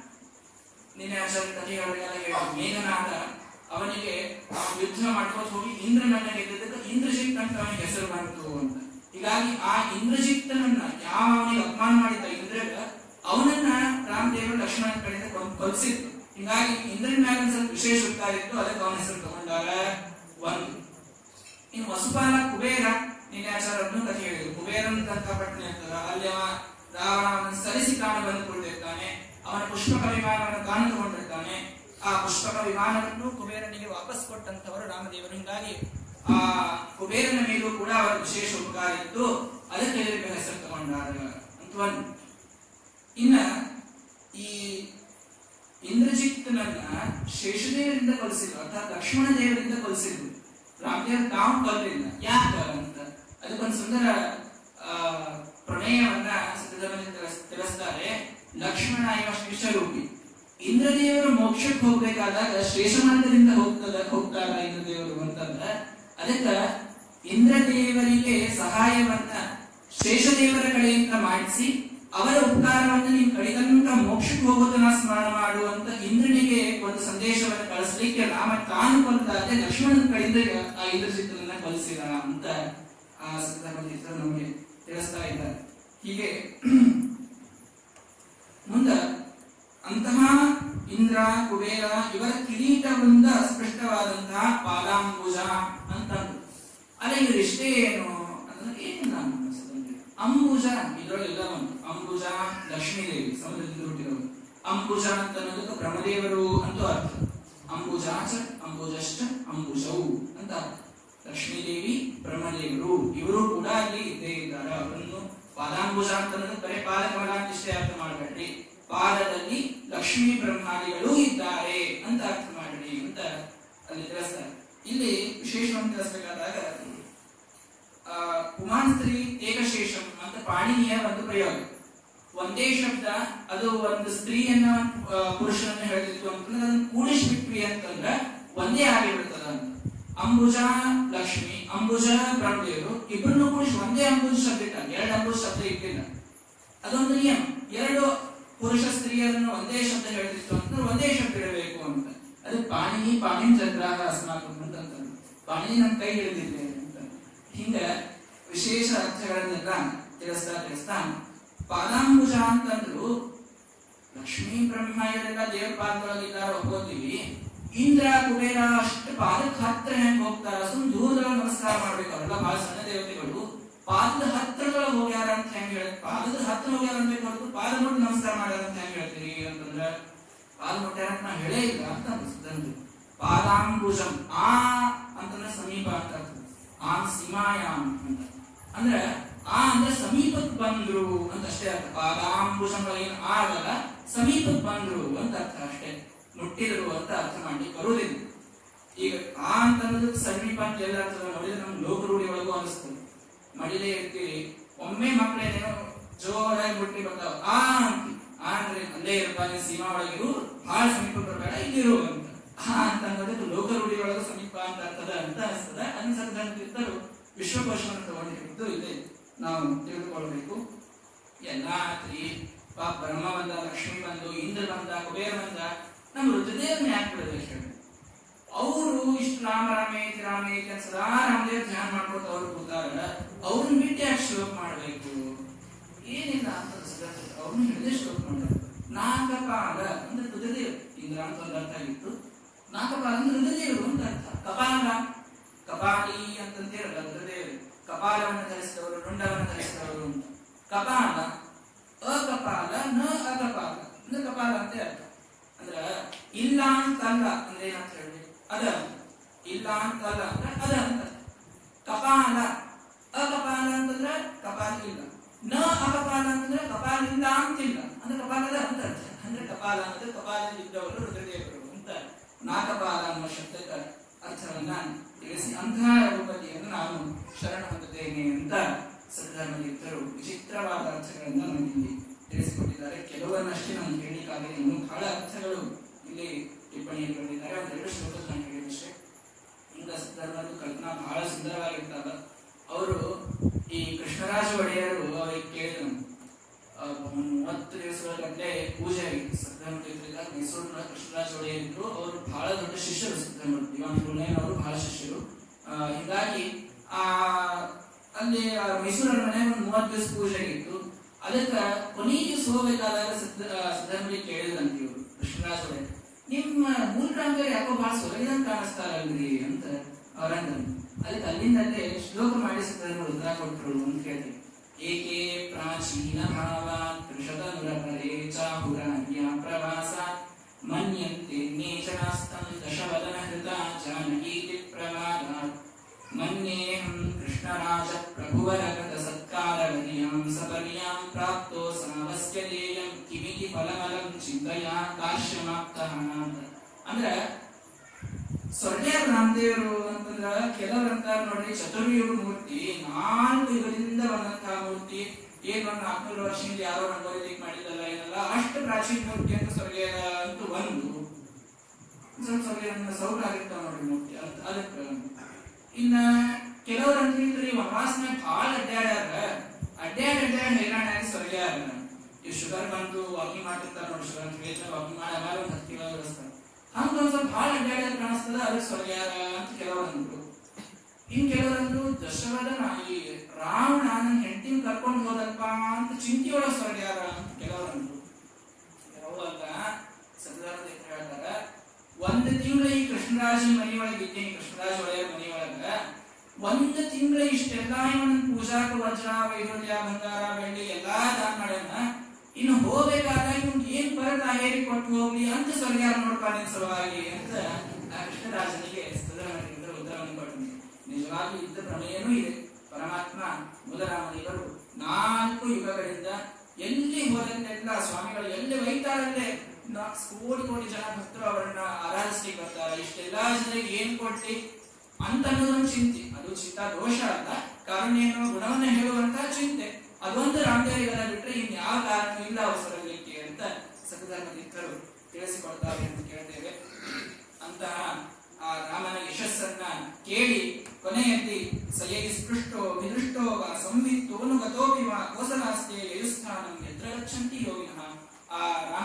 ನಿನ್ನೆ ಆಚಾರ್ಯ ಕಥೆಗಳಿಗೆಲ್ಲ ಹೇಳಿ ಮೇಘನಾದ ಅವನಿಗೆ ಆ ಯುದ್ಧ ಮಾಡ್ಕೊಂಡು ಹೋಗಿ ಇಂದ್ರನನ್ನ ಗೆದ್ದದಕ್ಕೆ ಇಂದ್ರಜಿತ್ ಅಂತ ಅವನಿಗೆ ಹೆಸರು ಬಂತು ಅಂತ ಹೀಗಾಗಿ ಆ ಇಂದ್ರಜಿತ್ತನನ್ನ ಯಾವ ಅವನಿಗೆ ಅಪಮಾನ ಮಾಡಿದ್ದ ಇಂದ್ರಗ ಅವನನ್ನ ರಾಮದೇವರು ಲಕ್ಷ್ಮಣ ಕಡೆಯಿಂದ ಕೊಂದ್ ಕೊಲ್ಸಿತ್ತು ಹೀಗಾಗಿ ಇಂದ್ರನ ಮ್ಯಾಲ ಒಂದ್ ಸ್ವಲ್ಪ ವಿಶೇಷ ಉತ್ತರ ಇತ್ತು ಅದಕ್ಕೆ ಅವನ ಹೆಸರು ತಗೊಂಡಾರ ಒಂದು ಇನ್ನು ವಸುಪಾಲ ಕುಬೇರ ನಿನ್ನೆ ಆಚಾರ ಅದನ್ನು ಕಥೆ ಹೇಳಿದ್ರು ಕುಬೇರನ ತಕ್ಕಪಟ್ಟಣ ಇರ್ತದ ಅಲ್ಲಿ ಅವ ರಾವಣ ಅವನನ್ನು ಸರಿಸಿ ಕಾಣ ಬಂದುಕೊಂಡಿರ್ತಾನೆ ಅವನ ಪುಷ್ಪಕ ವಿಮಾನವನ್ನು ಕಾಣ ತಗೊಂಡಿರ್ತಾನೆ ಆ ಪುಷ್ಪಕ ವಿಮಾನವನ್ನು ಕುಬೇರನಿಗೆ ವಾಪಸ್ ಕೊಟ್ಟಂತವರು ರಾಮದೇವರು ಹಿಂಗಾಗಿ ಆ ಕುಬೇರನ ಮೇಲೂ ಕೂಡ ಅವರ ವಿಶೇಷ ಉಪಕಾರ ಇತ್ತು ಅದಕ್ಕೆ ಇವರಿಗೆ ಹೆಸರು ತಗೊಂಡಾರ ಅಂತ ಒಂದು ಇನ್ನ ಈ ಇಂದ್ರಜಿತ್ತನನ್ನ ಶೇಷದೇವರಿಂದ ಕೊಲಿಸಿದ್ರು ಅರ್ಥಾತ್ ಲಕ್ಷ್ಮಣ ದೇವರಿಂದ ಕೊಲಿಸಿದ್ರು ರಾಮದೇವ್ ತಾವು ಕೊಲ್ಲಿಲ್ಲ ಯಾಕ ಅಂತ ಅದಕ್ಕೊಂದು ಸುಂದರ ಆ, ಪ್ರಮೇಯವನ್ನ ಸಿದ್ಧದಲ್ಲಿ ತಿಳಿಸ್- ತಿಳಿಸ್ತಾರೆ ಲಕ್ಷ್ಮಣ ಇವ ಶಿಷ್ಯರೂಪಿ ಇಂದ್ರದೇವರು ಮೋಕ್ಷಕ್ಕೆ ಹೋಗ್ಬೇಕಾದಾಗ ಶೇಷಮಾರ್ಗದಿಂದ ಹೋಗ್ತದ ಹೋಗ್ತಾರ ಇಂದ್ರದೇವರು ಅಂತಂದ್ರ ಅದಕ್ಕ ಇಂದ್ರದೇವರಿಗೆ ಸಹಾಯವನ್ನ ಶೇಷದೇವರ ಕಡೆಯಿಂದ ಮಾಡಿಸಿ ಅವರ ಉಪಕಾರವನ್ನು ನೀವು ಕಡಿತನಕ ಮೋಕ್ಷಕ್ಕೆ ಹೋಗೋದನ್ನ ಸ್ಮರಣ ಮಾಡುವಂತ ಇಂದ್ರನಿಗೆ ಒಂದು ಸಂದೇಶವನ್ನು ಕಳಿಸ್ಲಿಕ್ಕೆ ರಾಮ ತಾನು ಕೊಂದಾದ್ರೆ ಲಕ್ಷ್ಮಣನ ಕಡೆಯಿಂದ ಆ ಇಂದ್ರಜಿತ್ತನನ್ನ ಕಲಿಸಿದ ಅಂತ ಆ ಸಂದರ್ಭದಲ್ಲಿ ಇದ್ರು ನಮಗೆ ತಿಳಿಸ್ತಾ ಇದ್ದಾರೆ ಹೀಗೆ ಮುಂದ ಅಂತಹ ಇಂದ್ರ ಕುಬೇರ ಇವರ ಕಿರೀಟವೃಂದ ಸ್ಪಷ್ಟವಾದಂತಹ ಪಾದಾಂಬುಜ ಅಂತಂದು ಅಲ್ಲ ಇವರು ಇಷ್ಟೇ ಏನು ಅಂದ್ರೆ ಏನಿಲ್ಲ ಅನ್ಸುತ್ತೆ. ಅಂಬುಜ ಇದರೊಳಗೆಲ್ಲ ಬಂತು ಅಂಬುಜ ಲಕ್ಷ್ಮೀದೇವಿ ಸಮುದ್ರದಿಂದ ಹುಟ್ಟಿರೋದು ಅಂಬುಜ ಅಂತ ಅನ್ನೋದಕ್ಕೆ ಬ್ರಹ್ಮದೇವರು ಅಂತೂ ಅರ್ಥ ಅಂಬುಜಾಚ ಅಂಬುಜಶ್ಚ ಅಂಬುಜವು ಅಂತ ಅರ್ಥ. ಲಕ್ಷ್ಮೀದೇವಿ ಬ್ರಹ್ಮದೇವರು ಇವರು ಕೂಡ ಅಲ್ಲಿ ಇದ್ದೇ ಇದ್ದಾರೆ ಅವರನ್ನು ಪಾದಾಂಬುಜ ಅಂತ ಅನ್ನೋದು ಬರೀ ಪಾದ ಕಮಲ ಅಂತ ಇಷ್ಟೇ ಅರ್ಥ ಮಾಡಬೇಡ್ರಿ ಪಾದದಲ್ಲಿ ಲಕ್ಷ್ಮೀ ಬ್ರಹ್ಮಾದಿಗಳು ಇದ್ದಾರೆ ಅಂತ ಅರ್ಥ ಮಾಡ್ರಿ ಅಂತ ಅಲ್ಲಿ ತಿಳಿಸ್ತಾರೆ ಇಲ್ಲಿ ವಿಶೇಷವನ್ನು ತಿಳಿಸಬೇಕಾದಾಗ ಆ, ಪುಮಾನ್ ಸ್ತ್ರೀ ಏಕಶೇಷಂ ಅಂತ ಪಾಣಿನಿಯ ಒಂದು ಪ್ರಯೋಗ ಒಂದೇ ಶಬ್ದ ಅದು ಒಂದು ಸ್ತ್ರೀಯನ್ನ ಆ, ಪುರುಷನನ್ನ ಹೇಳ್ತಿತ್ತು ಅಂತಂದ್ರೆ ಅದನ್ನ ಕೂಡಿಸ್ಬಿಟ್ವಿ ಅಂತಂದ್ರೆ ಒಂದೇ ಆಗಿಬಿಡ್ತದ ಅಂತ ಅಂಬುಜ ಲಕ್ಷ್ಮಿ ಅಂಬುಜ ಬ್ರಹ್ಮದೇವರು ಇಬ್ಬರನ್ನು ಕೂಡಿಸಿ ಒಂದೇ ಅಂಬುಜ ಶಬ್ದ ಇಟ್ಟ ಎರಡು ಅಂಬುಜ ಶಬ್ದ ಇಟ್ಟಿಲ್ಲ ಅದೊಂದು ನಿಯಮ ಎರಡು ಪುರುಷ ಸ್ತ್ರೀಯರನ್ನು ಒಂದೇ ಶಬ್ದ ಹೇಳ್ತಿತ್ತು ಅಂತಂದ್ರೆ ಒಂದೇ ಶಬ್ದ ಇಡಬೇಕು ಅಂತ ಅದು ಪಾಣಿನಿ ಪಾಣಿನ ಚಂದ್ರಾಗ ಅಸ್ಮಾಕಂ ಅಂತ ಅಂತಾರೆ. ಪಾಣಿನಿ ನಮ್ಮ ಕೈ ಹಿಡಿದಿದೆ ಅಂತ ಹಿಂಗ ವಿಶೇಷ ಅರ್ಥಗಳನ್ನೆಲ್ಲ ತಿಳಿಸ್ತಾ ತಿಳಿಸ್ತಾ ಪಾದಾಂಬುಜ ಅಂತಂದ್ರು ಲಕ್ಷ್ಮೀ ಬ್ರಹ್ಮ ಇವರೆಲ್ಲ ದೇವ್ರ ಪಾದದೊಳಗಿದ್ದಾರೆ ಒಪ್ಕೋತೀವಿ ಇಂದ್ರ ಕುಬೇರ ಅಷ್ಟು ಪಾದಕ್ಕೆ ಹತ್ರ ಹೆಂಗ್ ಹೋಗ್ತಾರ ಸುಮ್ ದೂರದೊಳಗೆ ನಮಸ್ಕಾರ ಮಾಡ್ಬೇಕು ಅವರೆಲ್ಲ ಬಹಳ ಸಣ್ಣ ದೇವತೆಗಳು ಪಾದದ ಹತ್ರದೊಳಗೆ ಹೋಗ್ಯಾರ ಅಂತ ಹೆಂಗ್ ಹೇಳ ಪಾದದ ಹತ್ರ ಹೋಗ್ಯಾರ ಅಂತ ಹೊರತು ಪಾದ ಮುಟ್ಟಿ ನಮಸ್ಕಾರ ಮಾಡ್ಯಾರ ಅಂತ ಹೆಂಗ್ ಹೇಳ್ತೀರಿ ಅಂತಂದ್ರ ಪಾದ ಮುಟ್ಟ್ಯಾರ ಅಂತ ನಾ ಹೇಳೇ ಇಲ್ಲ ಅಂತ ಅನ್ಸುತ್ತೆ ಪಾದಾಂಬುಜಂ ಆ ಅಂತಂದ್ರೆ ಸಮೀಪ ಅಂತ ಅರ್ಥ. ಆಂ ಸೀಮಾಯಾಮ್ ಅಂತ ಅಂದ್ರೆ ಆ ಅಂದ್ರೆ ಸಮೀಪಕ್ಕೆ ಬಂದ್ರು ಅಂತ ಅಷ್ಟೇ ಅರ್ಥ ಪಾದಾಂಬುಜಂ ಏನು ಆ ಆಗಲ್ಲ ಸಮೀಪಕ್ಕೆ ಬಂದ್ರು ಅಂತ ಅರ್ಥ ಅಷ್ಟೇ ಮುಟ್ಟಿದ್ರು ಅಂತ ಅರ್ಥ ಮಾಡಿ ಬರುವುದಿಲ್ಲ ಈಗ ಆ ಅಂತ ಅನ್ನೋದಕ್ಕೆ ಸಮೀಪ ಅಂತ ಎಲ್ಲ ಅರ್ಥ ನೋಡಿದ್ರೆ ನಮ್ಗೆ ಲೋಕ ರೂಢಿ ಒಳಗೂ ಅನಿಸ್ತದೆ ಮಡಿಲೇ ಇರ್ತೀವಿ ಒಮ್ಮೆ ಮಕ್ಕಳೇನೇನೋ ಜೋರಾಗಿ ಮುಟ್ಟಿ ಬರ್ತಾವ ಆ ಅಂತೀವಿ ಆ ಅಂದ್ರೆ ಅಲ್ಲೇ ಇರಪ್ಪ ನೀನ್ ಸೀಮಾ ಒಳಗಿರು ಬಹಳ ಸಮೀಪ ಬರಬೇಡ ಇಲ್ಲಿರು ಅಂತ ಆ ಅಂತ ಅನ್ನೋದಕ್ಕೆ ಲೋಕ ರೂಢಿ ಒಳಗೂ ಸಮೀಪ ಅಂತ ಅರ್ಥದ ಅಂತ ಅನಿಸ್ತದೆ ಅನ್ಸರ್ಧಂತಿರ್ತರು ವಿಶ್ವಕೋಶವನ್ನು ತಗೊಂಡಿದ್ದು ಇದೆ ನಾವು ತಿಳಿದುಕೊಳ್ಳಬೇಕು ಎಲ್ಲಾ ತ್ರೀ ಪಾಪ ಬ್ರಹ್ಮ ಬಂದ ಲಕ್ಷ್ಮಿ ಬಂದು ಇಂದ್ರ ಬಂದ ಕುಬೇರ ಬಂದ ನಮ್ಮ ರುದ್ರದೇವನ ಯಾಕೆ ಬಿಡಬೇಕು ಹೇಳಿ ಅವರು ಇಷ್ಟು ರಾಮ ರಾಮೇತಿ ರಾಮೇತಿ ಅಂತ ಸದಾ ರಾಮದೇವ್ ಧ್ಯಾನ ಮಾಡ್ಕೊತ ಅವ್ರು ಕೂತಾರ ಅವ್ರನ್ನ ಬಿಟ್ಟು ಯಾಕೆ ಶ್ಲೋಕ ಮಾಡ್ಬೇಕು ಏನಿಲ್ಲ ಅಂತ ಅವ್ರನ್ನ ಹಿಡಿದೇ ಶ್ಲೋಕ ಮಾಡ್ತಾರೆ ನಾಗಪಾಲ ಅಂದ್ರೆ ರುದ್ರದೇವ್ ಇಂದ್ರ ಅಂತ ಒಂದು ಅರ್ಥ ಆಗಿತ್ತು ನಾಗಪಾಲ ಅಂದ್ರೆ ರುದ್ರದೇವರು ಅಂತ ಅರ್ಥ ಕಪಾಲ ಕಪಾಲಿ ಅಂತಂತೇಳಲ್ಲ ರುದ್ರದೇವರು ಕಪಾಲವನ್ನು ಧರಿಸಿದವರು ರುಂಡವನ್ನು ಧರಿಸಿದವರು ಅಂತ ಕಪಾಲ ಅಕಪಾಲ ನ ಅಕಪಾಲ ಅಂದ್ರೆ ಕಪಾಲ ಅಂತ ಅರ್ಥ ಅಂದ್ರ ಇಲ್ಲ ಅಂತಲ್ಲ ಅಂದ್ರೆ ಏನಂತ ಹೇಳಿ ಅದ ಇಲ್ಲ ಅಂತಲ್ಲ ಅಂದ್ರೆ ಅದ ಅಂತ ಕಪಾಲ ಅಕಪಾಲ ಅಂತಂದ್ರೆ ಕಪಾಲ ಇಲ್ಲ ನ ಅಕಪಾಲ ಅಂತಂದ್ರೆ ಕಪಾಲ ಇಲ್ಲ ಅಂತಿಲ್ಲ ಅಂದ್ರೆ ಕಪಾಲ ಅದ ಅಂತ ಅರ್ಥ ಅಂದ್ರೆ ಕಪಾಲ ಅಂದ್ರೆ ಕಪಾಲದಲ್ಲಿ ಇದ್ದವರು ರುದ್ರದೇವರು ಅಂತ ನಾಕಪಾಲ ಅನ್ನುವ ಶಬ್ದಕ್ಕೆ ಅರ್ಥವನ್ನ ತಿಳಿಸಿ ಅಂತಹ ರೂಪತಿಯನ್ನು ನಾನು ಶರಣ ಹೊಂದುತ್ತೇನೆ ಅಂತ ಸದ್ಧರ್ಮಲಿತ್ತರು ವಿಚಿತ್ರವಾದ ಅರ್ಥಗಳನ್ನು ನಮಗೆ ತಿಳಿಸಿಕೊಟ್ಟಿದ್ದಾರೆ ಕೆಲವನ್ನಷ್ಟೇ ನಾನು ಹೇಳಲಿಕ್ಕಾಗಲಿ ಇನ್ನೂ ಬಹಳ ಅರ್ಥಗಳು ಇಲ್ಲಿ ಟಿಪ್ಪಣಿಯಲ್ಲಿ ಬರೆದಿದ್ದಾರೆ ಒಂದೆರಡು ಶ್ಲೋಕ ನಾನು ಹೇಳಿದಷ್ಟೇ ಇಂದ ಸಿದ್ಧರ್ಮದ ಕಲ್ಪನಾ ಬಹಳ ಸುಂದರವಾಗಿರ್ತಾವ ಅವರು ಈ ಕೃಷ್ಣರಾಜ ಒಡೆಯರು ಅವ್ರಿಗೆ ಕೇಳಿದ್ರು ಆ, ಮೂವತ್ತು ದಿವಸಗಳಗಟ್ಟಲೆ ಪೂಜೆ ಆಗಿತ್ತು ಸಿದ್ಧರ್ಮ ತೀರ್ಥದಾಗ ಮೈಸೂರಿನ ಕೃಷ್ಣರಾಜ ಒಡೆಯರ್ ಇದ್ರು ಅವರು ಬಹಳ ದೊಡ್ಡ ಶಿಷ್ಯರು ಸಿದ್ಧರ್ಮ ದಿವಾನ್ ಗುರುನೇನ್ ಅವರು ಬಹಳ ಶಿಷ್ಯರು ಆ, ಹೀಗಾಗಿ ಆ ಅಲ್ಲಿ ಆ ಮೈಸೂರು ಮನೆ ಒಂದು ಮೂವತ್ತು ದಿವಸ ಪೂಜೆ ಆಗಿತ್ತು ಅದಕ್ಕೆ ಕೊನೆಯ ದಿವಸ ಹೋಗ್ಬೇಕಾದಾಗ ಸಿದ್ಧ ಸಿದ್ಧರ್ಮರಿಗೆ ಕೇಳಿದಂತೆ ಇವರು ಕೃಷ್ಣರಾಜ ಒಡೆಯರ್ ನಿಮ್ಮ ಮೂಲರಾಂಗರು ಯಾಕೋ ಬಹಳ ಸೊಲಗಿದಂಗ್ ಕಾಣಿಸ್ತಾರಲ್ರಿ ಅಂತ ಅವರಂಗ ಅದಕ್ಕೆ ಅಲ್ಲಿಂದಲ್ಲೇ ಶ್ಲೋಕ ಮಾಡಿ ಸಿದ್ಧರ್ಮ ಉತ್ತರ ಕೊಟ್ಟರು ಅಂತ ಕೇಳ್ತೀವಿ ಏಕೆ ಪ್ರಾಚೀನ ಭಾವಾನ್ ಕೃಷತನುರಪರೆ ಚಾಹುರಾನ್ಯ ಪ್ರವಾಸ ಮನ್ಯಂತೆ ನೇಚನಾಸ್ತಂ ದಶವದನ ಹೃತ ಜಾನಕೀತಿ ಪ್ರವಾದಾತ್ ಮನ್ಯೇಹಂ ಕೃಷ್ಣರಾಜ ಪ್ರಭುವರಗತ ಸತ್ಕಾರಗತಿಯಾಂ ಸಪರ್ಯಾಂ ಪ್ರಾಪ್ತೋ ಸಾವಸ್ಯ ದೇಯಂ ಕಿಮಿತಿ ಫಲಮಲಂ ಚಿಂತಯಾ ಕಾಶ್ಯಮಾಪ್ತಃ ಅಂತ ಅಂದ್ರೆ ಸೊಳ್ಳ್ಯಾರ ರಾಮದೇವರು ಅಂತಂದ್ರ ಕೆಲವ್ರು ಅಂತಾರ ನೋಡ್ರಿ ಚತುರ್ಯುಗ ಮೂರ್ತಿ ನಾಲ್ಕು ಯುಗದಿಂದ ಬಂದಂತಹ ಮೂರ್ತಿ ಏನ್ ಒಂದ್ ನಾಲ್ಕುನೂರು ವರ್ಷದಿಂದ ಯಾರೋ ರಂಗೋಲಿಕ್ ಮಾಡಿದಲ್ಲ ಏನಲ್ಲ ಅಷ್ಟು ಪ್ರಾಚೀನ ಮೂರ್ತಿ ಅಂತ ಸೊಳ್ಳೆ ಅಂತ ಒಂದು ಸ್ವಲ್ಪ ಸೊಳ್ಳೆ ಸೌರ ಆಗಿರ್ತಾವ ನೋಡ್ರಿ ಮೂರ್ತಿ ಅದ್- ಅದಕ್ಕ ಇನ್ನ ಕೆಲವ್ರು ಅಂತ ಹೇಳಿದ್ರಿ ವನವಾಸನ ಭಾಳ ಅಡ್ಡಾಡ್ಯಾರ ಅಡ್ಡಾಡ್ ಅಡ್ಡಾಡ್ ಹೈರಾಣ ಸೊಳ್ಳ್ಯಾರ ಈ ಶುಗರ್ ಬಂದು ವಾಕಿಂಗ್ ಮಾಡ್ತಿರ್ತಾರ ನೋಡಿ ಶುಗರ್ ಅಂತ ಹೇಳಿದ್ರೆ ವಾಕಿಂಗ್ ಮಾಡಿ ಆಮೇಲೆ ಒಂದು ಹತ್ತು ಕಿಲೋ ಇಳಿಸ್ತಾರ ಹಂಗ ಒಂದ್ ಸ್ವಲ್ಪ ಭಾಳ ಅಡ್ಡಾಡ್ಯಾರ ಕಾಣಿಸ್ತದ ಅದಕ್ಕೆ ಸೊಳ್ಳ್ಯಾರ ಅಂತ ಕೆಲವ್ರು ಅಂದ್ರು ಇನ್ ಕೆಲವರಂದ್ರು ದಶವದನ ಈ ರಾವಣ ನನ್ನ ಹೆಂಡತಿನ ಕರ್ಕೊಂಡು ಹೋದಲ್ಪ ಅಂತ ಚಿಂತೆಯೊಳಗೆ ಸೊಳ್ಳ್ಯಾರ ಅಂತ ಕೆಲವರಂದ್ರು ಕೆಲವಲ್ಲ ಸತ್ಯನಾರಾಯಣ ದೇವ್ರು ಹೇಳ್ತಾರ ಒಂದು ತಿಂಗಳು ಈ ಕೃಷ್ಣರಾಜ ಮನೆಯೊಳಗೆ ಇದ್ದೀನಿ ಕೃಷ್ಣರಾಜ ಒಡೆಯರ್ ಮನೆಯೊಳಗ ಒಂದು ತಿಂಗಳು ಇಷ್ಟೆಲ್ಲ ಇವನ್ ಪೂಜಾಕ ವಜ್ರ ವೈಢೂರ್ಯ ಬಂಗಾರ ಬೆಳ್ಳಿ ಎಲ್ಲಾ ದಾನ ಮಾಡ್ಯಾನ ಇನ್ನು ಹೋಗ್ಬೇಕಾದಾಗ ಇವ್ನ್ ಏನ್ ಬರತ್ತ ಹೇರಿ ಕೊಟ್ಟು ಹೋಗ್ಲಿ ಅಂತ ಸೊಲ್ಯಾರ ನೋಡ್ಪ ನಿನ್ ಸಲುವಾಗಿ ಅಂತ ಆ ಕೃಷ್ಣರಾಜನಿಗೆ ಸದನದಿಂದ ಉತ್ತರವನ್ನು ಕೊಟ್ಟು ನಿಜವಾಗಿ ಇದ್ದ ಪ್ರಮೇಯನೂ ಇದೆ ಪರಮಾತ್ಮ ಮುದರಾಮನಿಗಳು ನಾಲ್ಕು ಯುಗಗಳಿಂದ ಎಲ್ಲಿ ಹೋದಲ್ಲೆಲ್ಲ ಸ್ವಾಮಿಗಳು ಎಲ್ಲಿ ಒಯ್ತಾರಲ್ಲೇ ನಾ- ಕೋಟಿ ಕೋಟಿ ಜನ ಭಕ್ತರು ಅವರನ್ನ ಆರಾಧಿಸ್ಲಿಕ್ಕೆ ಬರ್ತಾರೆ ಇಷ್ಟೆಲ್ಲ ಜನರಿಗೆ ಏನ್ ಕೊಟ್ಟಿ ಅಂತ ಅನ್ನೋದೊಂದು ಚಿಂತೆ ಅದು ಚಿಂತಾ ದೋಷ ಅಲ್ಲ ಕಾರಣ ಏನು ಗುಣವನ್ನ ಹೇಳುವಂತ ಚಿಂತೆ ಅದೊಂದು ರಾಮದೇವರಿಗೆಲ್ಲ ಬಿಟ್ರೆ ಇನ್ ಯಾವ ಕಾರಣ ಇಲ್ಲ ಅವಸರಲಿಕ್ಕೆ ಅಂತ ಸಕಧರ್ಮ ತೀರ್ಥರು ತಿಳಿಸಿಕೊಡ್ತಾರೆ ಅಂತ ಕೇಳ್ತೇವೆ ಅಂತಹ ಆ ರಾಮನ ಯಶಸ್ಸನ್ನ ಕೇಳಿ ಕೊನೆಯಲ್ಲಿ ಸಯೈ ಸ್ಪೃಷ್ಟೋ ವಿದೃಷ್ಟೋ ವಾ ಸಂವಿತ್ತೋನು ಗತೋಪಿ ವಾ ಕೋಸಲಾಸ್ತೆ ಯಯುಸ್ಥಾನಂ ಯತ್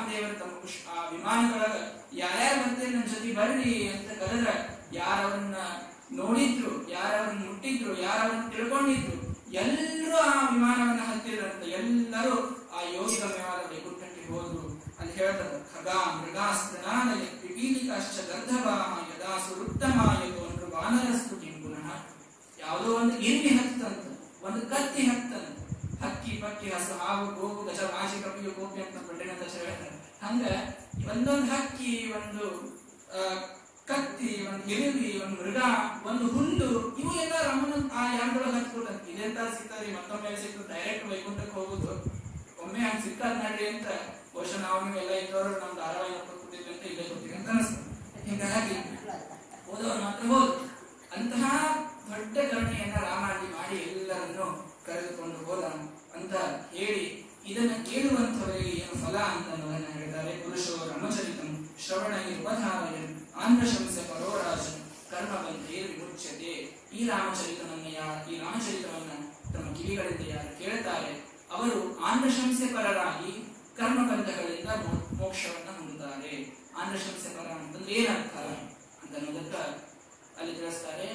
ರಾಮದೇವರು ತಮ್ಮ ಪುಷ್- ಆ ವಿಮಾನದೊಳಗ ಯಾರ್ಯಾರು ಬರ್ತೀರಿ ನನ್ನ ಜೊತೆ ಬರ್ರಿ ಅಂತ ಕರೆದ್ರ ಯಾರವನ್ನ ನೋಡಿದ್ರು ಯಾರವನ್ನ ಮುಟ್ಟಿದ್ರು ಯಾರವನ್ನ ತಿಳ್ಕೊಂಡಿದ್ರು ಎಲ್ಲರೂ ಆ ವಿಮಾನವನ್ನ ಹತ್ತಿರಂತ ಎಲ್ಲರೂ ಆ ಯೋಗಿ ಗಮ್ಯವಾದ ವೈಕುಂಠಕ್ಕೆ ಹೋದ್ರು ಅಲ್ಲಿ ಹೇಳ್ತಾರೆ ಖಗಾ ಮೃಗಾಸ್ತ್ರನಾನಯ ಪಿಪೀಲಿಕಾಶ್ಚ ಗರ್ಧವಾಹ ಯದಾ ಸುರುತ್ತಮಾಯತು ಅಂದ್ರೆ ವಾನರಸ್ತು ಕಿಂ ಪುನಃ ಯಾವುದೋ ಒಂದು ಇರ್ವಿ ಹತ್ತಂತ ಒಂದು ಕತ್ತಿ ಹತ್ತಂತ ಹಕ್ಕಿ ಪಕ್ಕಿ ಹಸು ಹಾವು ಗೋಪು ಗಜ ವಾಸಿ ಕಪಿಯು ಗೋಪಿ ಅಂತ ಪಂಡಿತ ಹೇಳ್ತಾರೆ ಹಂಗ ಒಂದೊಂದು ಹಕ್ಕಿ ಒಂದು ಆ, ಕತ್ತಿ ಒಂದು ಎರುವಿ ಒಂದು ಮೃಗ ಒಂದು ಹುಲ್ಲು ಇವು ಎಲ್ಲ ರಮಣ ಆ ಯಾರದೊಳಗೆ ಹಚ್ಕೊಳ್ತಂತ ಇದೆಂತ ಸಿಗ್ತದೆ ಮತ್ತೊಮ್ಮೆ ಸಿಕ್ತು ಡೈರೆಕ್ಟ್ ವೈಕುಂಠಕ್ಕೆ ಹೋಗುದು ಒಮ್ಮೆ ಹಂಗ ಸಿಕ್ಕಾದ್ ನಡ್ರಿ ಅಂತ ಬಹುಶಃ ನಾವು ನೀವೆಲ್ಲ ಇದ್ದವರು ನಮ್ ಧಾರಾವಾಹಿ ನೋಡ್ಕೊಂಡು ಕೂತಿದ್ವಿ ಅಂತ ಇಲ್ಲೇ ಕೂತೀವಿ ಅಂತ ಅನಿಸ್ತದೆ ಹೀಗಾಗಿ ಹೋದವರು ಮಾತ್ರ ಹೋದ್ರು ಅಂತಹ ದೊಡ್ಡ ಕರುಣೆಯನ್ನ ರಾಮ ಅಲ್ಲಿ ಮಾಡಿ ಎಲ್ಲರನ್ನು ಕರೆದುಕೊಂಡು ಹೋದ ಅಂತ ಹೇಳಿ ಇದನ್ನ ಕೇಳುವಂತವರಿಗೆ ಏನು ಫಲ ಅಂತ ಅನ್ನೋದನ್ನ ಹೇಳ್ತಾರೆ ಪುರುಷೋ ರಮಚರಿತಂ ಶ್ರವಣ ನಿರ್ವಧಾರಯನ್ ಆಂಧ್ರಶಂಸ ಪರೋರಾಜನ್ ಕರ್ಮಬಂಧೇ ವಿಮುಚ್ಯತೆ ಈ ರಾಮಚರಿತನನ್ನ ಯಾರು ಈ ರಾಮಚರಿತವನ್ನ ತಮ್ಮ ಕಿವಿಗಳಿಂದ ಯಾರು ಕೇಳ್ತಾರೆ ಅವರು ಆಂಧ್ರಶಂಸೆ ಪರರಾಗಿ ಕರ್ಮಬಂಧಗಳಿಂದ ಮೋ- ಮೋಕ್ಷವನ್ನ ಹೊಂದುತ್ತಾರೆ ಆಂಧ್ರಶಂಸೆ ಪರ ಅಂತಂದ್ರೆ ಏನರ್ಥ ಅಂತ ಅನ್ನೋದಕ್ಕ ಅಲ್ಲಿ ತಿಳಿಸ್ತಾರೆ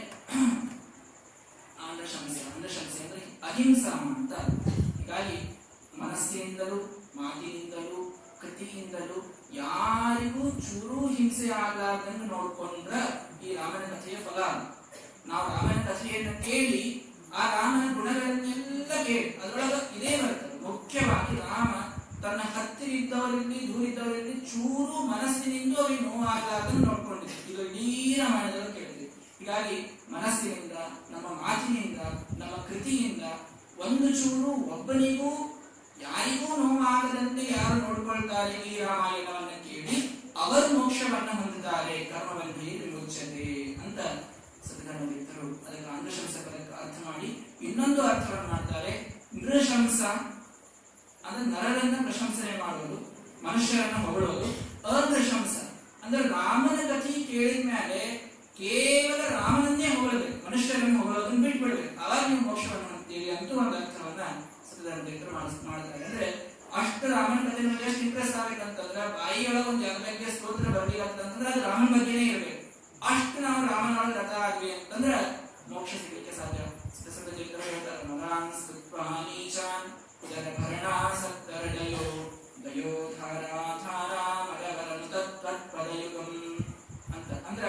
ಆಂಧ್ರಶಂಸೆ ಆಂಧ್ರಶಂಸೆ ಅಂದ್ರೆ ಅಹಿಂಸಾ ಅಂತ ಹೀಗಾಗಿ ಮನಸ್ಸಿನಿಂದಲೂ ಮಾತಿನಿಂದಲೂ ಕೃತಿಯಿಂದಲೂ ಯಾರಿಗೂ ಚೂರು ಹಿಂಸೆ ಆಗಲಾರ್ದಂಗೆ ನೋಡ್ಕೊಂಡ್ರ ಈ ರಾಮನ ಕಥೆಯ ಫಲ ನಾವು ರಾಮನ ಕಥೆಯನ್ನು ಕೇಳಿ ಆ ರಾಮನ ಗುಣಗಳನ್ನೆಲ್ಲ ಕೇಳಿ ಅದರೊಳಗ ಇದೇ ಬರ್ತದೆ ಮುಖ್ಯವಾಗಿ ರಾಮ ತನ್ನ ಹತ್ತಿರ ಇದ್ದವರಲ್ಲಿ ದೂರ ಇದ್ದವರಲ್ಲಿ ಚೂರು ಮನಸ್ಸಿನಿಂದ ಅವರಿಗೆ ನೋವಾಗಲಾರ್ದಂಗೆ ನೋಡ್ಕೊಂಡಿದ್ದೆ ಇದು ಇಡೀ ರಾಮಾಯಣದಲ್ಲಿ ಕೇಳಿದ್ವಿ ಹೀಗಾಗಿ ಮನಸ್ಸಿನಿಂದ ನಮ್ಮ ಮಾತಿನಿಂದ ನಮ್ಮ ಕೃತಿಯಿಂದ ಒಂದು ಚೂರು ಒಬ್ಬನಿಗೂ ಯಾರಿಗೂ ನೋವಾಗದಂತೆ ಯಾರು ನೋಡ್ಕೊಳ್ತಾರೆ ಈ ರಾಮಾಯಣವನ್ನ ಕೇಳಿ ಅವರು ಮೋಕ್ಷವನ್ನ ಹೊಂದುತ್ತಾರೆ ಕರ್ಮಬಂಧಿ ವಿಮೋಚತೆ ಅಂತ ಸದ್ಗಣವಿದ್ದರು ಅದಕ್ಕೆ ಅಂಧಶಂಸ ಪದಕ್ಕೆ ಅರ್ಥ ಮಾಡಿ ಇನ್ನೊಂದು ಅರ್ಥವನ್ನು ಮಾಡ್ತಾರೆ ನೃಶಂಸ ಅಂದ್ರೆ ನರರನ್ನ ಪ್ರಶಂಸನೆ ಮಾಡುವುದು ಮನುಷ್ಯರನ್ನ ಹೊಗಳೋದು ಅನೃಶಂಸ ಅಂದ್ರೆ ರಾಮನ ಕಥೆ ಕೇಳಿದ ಮೇಲೆ ಕೇವಲ ರಾಮನನ್ನೇ ಹೊಗಳಬೇಕು ಮನುಷ್ಯರನ್ನು ಹೊಗಳೋದನ್ನ ಬಿಟ್ಬಿಡ್ಬೇಕು ಅವಾಗ ನೀವು ಮೋಕ್ಷವನ್ನು ಹೊಂದ್ತೀರಿ ಅಂತೂ ಒಂದು ಅರ್ಥವನ್ನ ಸತ್ಯಧರ್ಮದೇವರು ಮಾಡ್ತಾರೆ ಅಂದ್ರೆ ಅಷ್ಟು ರಾಮನ ಕಥೆ ನಮಗೆ ಎಷ್ಟು ಇಂಟ್ರೆಸ್ಟ್ ಆಗ್ಬೇಕಂತಂದ್ರೆ ಬಾಯಿಯೊಳಗ ಒಂದು ಜನ ಬಗ್ಗೆ ಸ್ತೋತ್ರ ಬರ್ಲಿಲ್ಲ ಅಂತಂದ್ರೆ ಅದು ರಾಮನ ಬಗ್ಗೆನೇ ಇರಬೇಕು ಅಷ್ಟು ನಾವು ರಾಮನೊಳಗೆ ರಥ ಆದ್ವಿ ಅಂತಂದ್ರೆ ಮೋಕ್ಷ ಸಿಗಲಿಕ್ಕೆ ಸಾಧ್ಯ ಸತ್ಯಧರ್ಮದೇವರು ಹೇಳ್ತಾರೆ ಮಗಾನ್ ಸ್ತುತ್ವಾನೀಚಾನ್ ಉದರ ಭರಣ ಸತ್ತರದಯೋ ದಯೋ ಧಾರಾಧಾರ ಮರವರನು ತತ್ಪದಯುಗಂ ಅಂತ ಅಂದ್ರ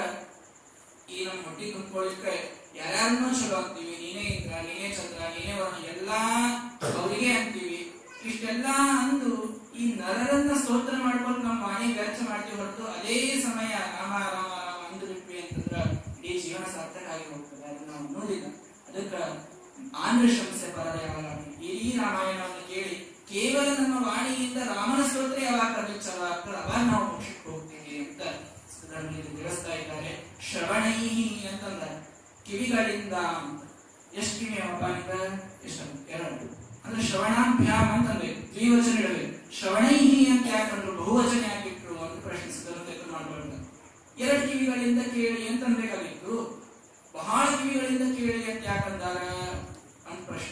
ಈ ನಮ್ಮ ಹೊಟ್ಟಿ ತುಂಬಿಕೊಳ್ಳಿಕ್ಕೆ ಯಾರ್ಯಾರನ್ನೂ ಚಲೋ ಅಂತೀವಿ ನೀನೇ ಇಂದ್ರ ನೀನೇ ಚಂದ್ರ ನೀನೇ ವರ್ಣ ಎಲ್ಲಾ ಅವರಿಗೆ ಅಂತೀವಿ ಇಷ್ಟೆಲ್ಲ ಅಂದು ಈ ನರರನ್ನ ಸ್ತೋತ್ರ ಮಾಡ್ಕೊಂಡು ನಮ್ಮ ವಾಣಿ ವ್ಯರ್ಥ ಮಾಡ್ತೀವಿ ಹೊರತು ಅದೇ ಸಮಯ ರಾಮ ರಾಮ ರಾಮ ಅಂದು ಬಿಟ್ವಿ ಅಂತಂದ್ರ ಇಡೀ ಜೀವನ ಸಾರ್ಥಕ ಆಗಿ ಹೋಗ್ತದೆ ಅದನ್ನ ನಾವು ನೋಡಿಲ್ಲ ಅದಕ್ಕ ಆಂಧ್ರಶಂಸೆ ಪರದ ಯಾವಾಗ ಇಡೀ ರಾಮಾಯಣವನ್ನು ಕೇಳಿ ಕೇವಲ ನಮ್ಮ ವಾಣಿಯಿಂದ ರಾಮನ ಸ್ತೋತ್ರ ಯಾವಾಗ ಕರ್ಲಿಕ್ಕೆ ಚಲೋ ಆಗ್ತದೆ ಅವಾಗ ನಾವು ಮೋಕ್ಷಕ್ಕೆ ಹೋಗ್ತೀವಿ ಅಂತ ಸುಧಾರಣೆಯಲ್ಲಿ ತಿಳಿಸ್ತಾ ಇದ್ದಾರೆ ಶ್ರವಣೈಹಿ ಅಂತಂದ್ರೆ ಕಿವಿಗಳಿಂದ ಎಷ್ಟು ಕಿವಿ ಅವಪ್ಪ ನಿಂದ ಎಷ್ಟು ಎರಡು ಅಂದ್ರೆ ಶ್ರವಣಾಭ್ಯಾಮ್ ಅಂತಂದ್ರೆ ದ್ವಿವಚನ ಇಡಬೇಕು ಶ್ರವಣೈಹಿ ಅಂತ ಯಾಕಂದ್ರು ಬಹುವಚನ ಯಾಕಿಟ್ರು ಅಂತ ಪ್ರಶ್ನಿಸಿದ್ರು ಮಾಡ್ಬಾರ್ದು ಎರಡು ಕಿವಿಗಳಿಂದ ಕೇಳಿ ಅಂತ ಅನ್ಬೇಕಾಗಿತ್ತು ಬಹಳ ಕಿವಿಗಳಿಂದ ಕೇಳಿ ಅಂತ ಯಾಕಂದಾರ ಅಂತ ಪ್ರಶ್ನೆ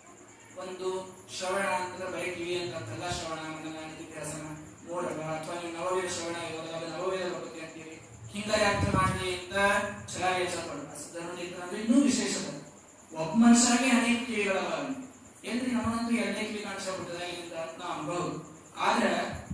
ಒಂದು ಶ್ರವಣ ಅಂತಂದ್ರೆ ಬರೀ ಕಿವಿ ಅಂತ ಅರ್ಥಲ್ಲ ಶ್ರವಣ ಮಂಗನ ನಿಧಿಧ್ಯಾಸನ ಮೂಢವ ಅಥವಾ ನೀವು ನವವೇದ ಶ್ರವಣ ಓದುವಾಗ ನವವೇದ ಬಗ್ಗೆ ಅಂತೀವಿ ಹಿಂಗಾರೆ ಅರ್ಥ ಮಾಡಲಿ ಅಂತ ಚಲಾಗಿ ಹೆಚ್ಚಪಡ ಸಿದ್ಧರ್ಮದೇತ್ರ ಅಂದ್ರೆ ಇನ್ನೂ ವಿಶೇಷತೆ ಒಬ್ಬ ಮನುಷ್ಯರಿಗೆ ಅನೇಕ ಕಿವಿಗಳವ ಎಲ್ರಿ ನಮ್ಮನಂತೂ ಎರಡನೇ ಕಿವಿ ಕಾಣಿಸ್ಬಿಟ್ಟದ ಇಲ್ಲಿಂದ ಅಂತ ನಾವು ಅನ್ಬಹುದು ಆದ್ರೆ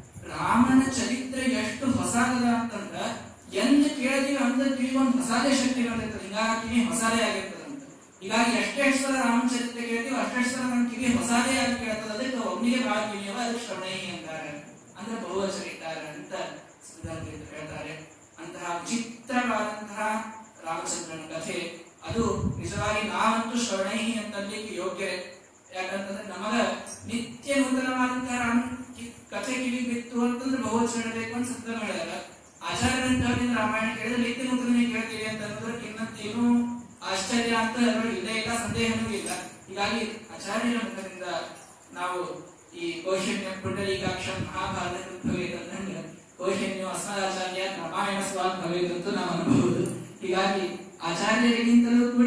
ರಾಮನ ಚರಿತ್ರೆ ಎಷ್ಟು ಹೊಸದದ ಅಂತಂದ್ರ ಎಂದ ಕೇಳಿದೀವಿ ಅಂದ ಕಿವಿ ಒಂದು ಹೊಸದೇ ಶಕ್ತಿ ಬಂದಿರ್ತದೆ ಹಿಂಗಾಗಿ ಕಿವಿ ಹೊಸದೇ ಆಗಿರ್ತದೆ ಅಂತ ಹೀಗಾಗಿ ಎಷ್ಟೆಷ್ಟು ಸಲ ರಾಮನ ಚರಿತ್ರೆ ಕೇಳ್ತೀವಿ ಅಷ್ಟೆಷ್ಟು ಸಲ ನಮ್ಮ ಕಿವಿ ಹೊಸದೇ ಆಗಿ ಕೇಳ್ತದೆ ಅದಕ್ಕೆ ಒಬ್ಬನಿಗೆ ಬಹಳ ಕಿವಿಯವ ಅದಕ್ಕೆ ಶ್ರವಣಿ ಅಂತಾರೆ ಅಂದ್ರೆ ಬಹುವಚನ ಇದ್ದಾರೆ ಅಂತ ಸಿದ್ಧಾಂತ ಹೇಳ್ತಾರೆ ಅಂತಹ ವಿಚಿತ್ರವಾದಂತಹ ರಾಮಚಂದ್ರನ ಕಥೆ ಅದು ನಿಜವಾಗಿ ನಾವಂತೂ ಶ್ರವಣೈಹಿ ಅಂತಲ್ಲಿಕ್ಕೆ ಯೋಗ್ಯ ಯಾಕಂತಂದ್ರೆ ನಮಗ ನಿತ್ಯ ನೂತನವಾದಂತಹ ರಾಮ ಕಿ- ಕಥೆ ಕಿವಿ ಬಿತ್ತು ಅಂತಂದ್ರೆ ಬಹುವಚನ ಇಡಬೇಕು ಅಂತ ಸಿದ್ಧ ಹೇಳ್ಯಾರ ಆಚಾರ್ಯರಂತವರಿಂದ ರಾಮಾಯಣ ಕೇಳಿದ್ರೆ ನಿತ್ಯ ನೂತನ ಕೇಳ್ತೀವಿ ಅಂತ ಅನ್ನೋದಕ್ಕೆ ಇನ್ನಂತ ಏನು ಆಶ್ಚರ್ಯ ಅಂತ ಅದ್ರೊಳಗೆ ಇಲ್ಲೇ ಇಲ್ಲ ಸಂದೇಹನೂ ಇಲ್ಲ ಹೀಗಾಗಿ ಆಚಾರ್ಯರ ಮುಖದಿಂದ ನಾವು ಈ ಕೌಶಲ್ಯ ಪುಂಡರೀಕಾಕ್ಷ ಮಹಾಭಾರತ ಭವೇತ್ ಅಂತಂದ್ರೆ ಕೌಶಲ್ಯ ಅಸ್ಮದಾಚಾರ್ಯ ರಾಮಾಯಣ ಸ್ವಾದ್ ಭವೇತ್ ಅಂತ ನಾವು ಅನ್ಬಹುದು ಹೀಗಾಗಿ ಆಚಾರ್ಯರಿಗಿಂತಲೂ ಕೂಡ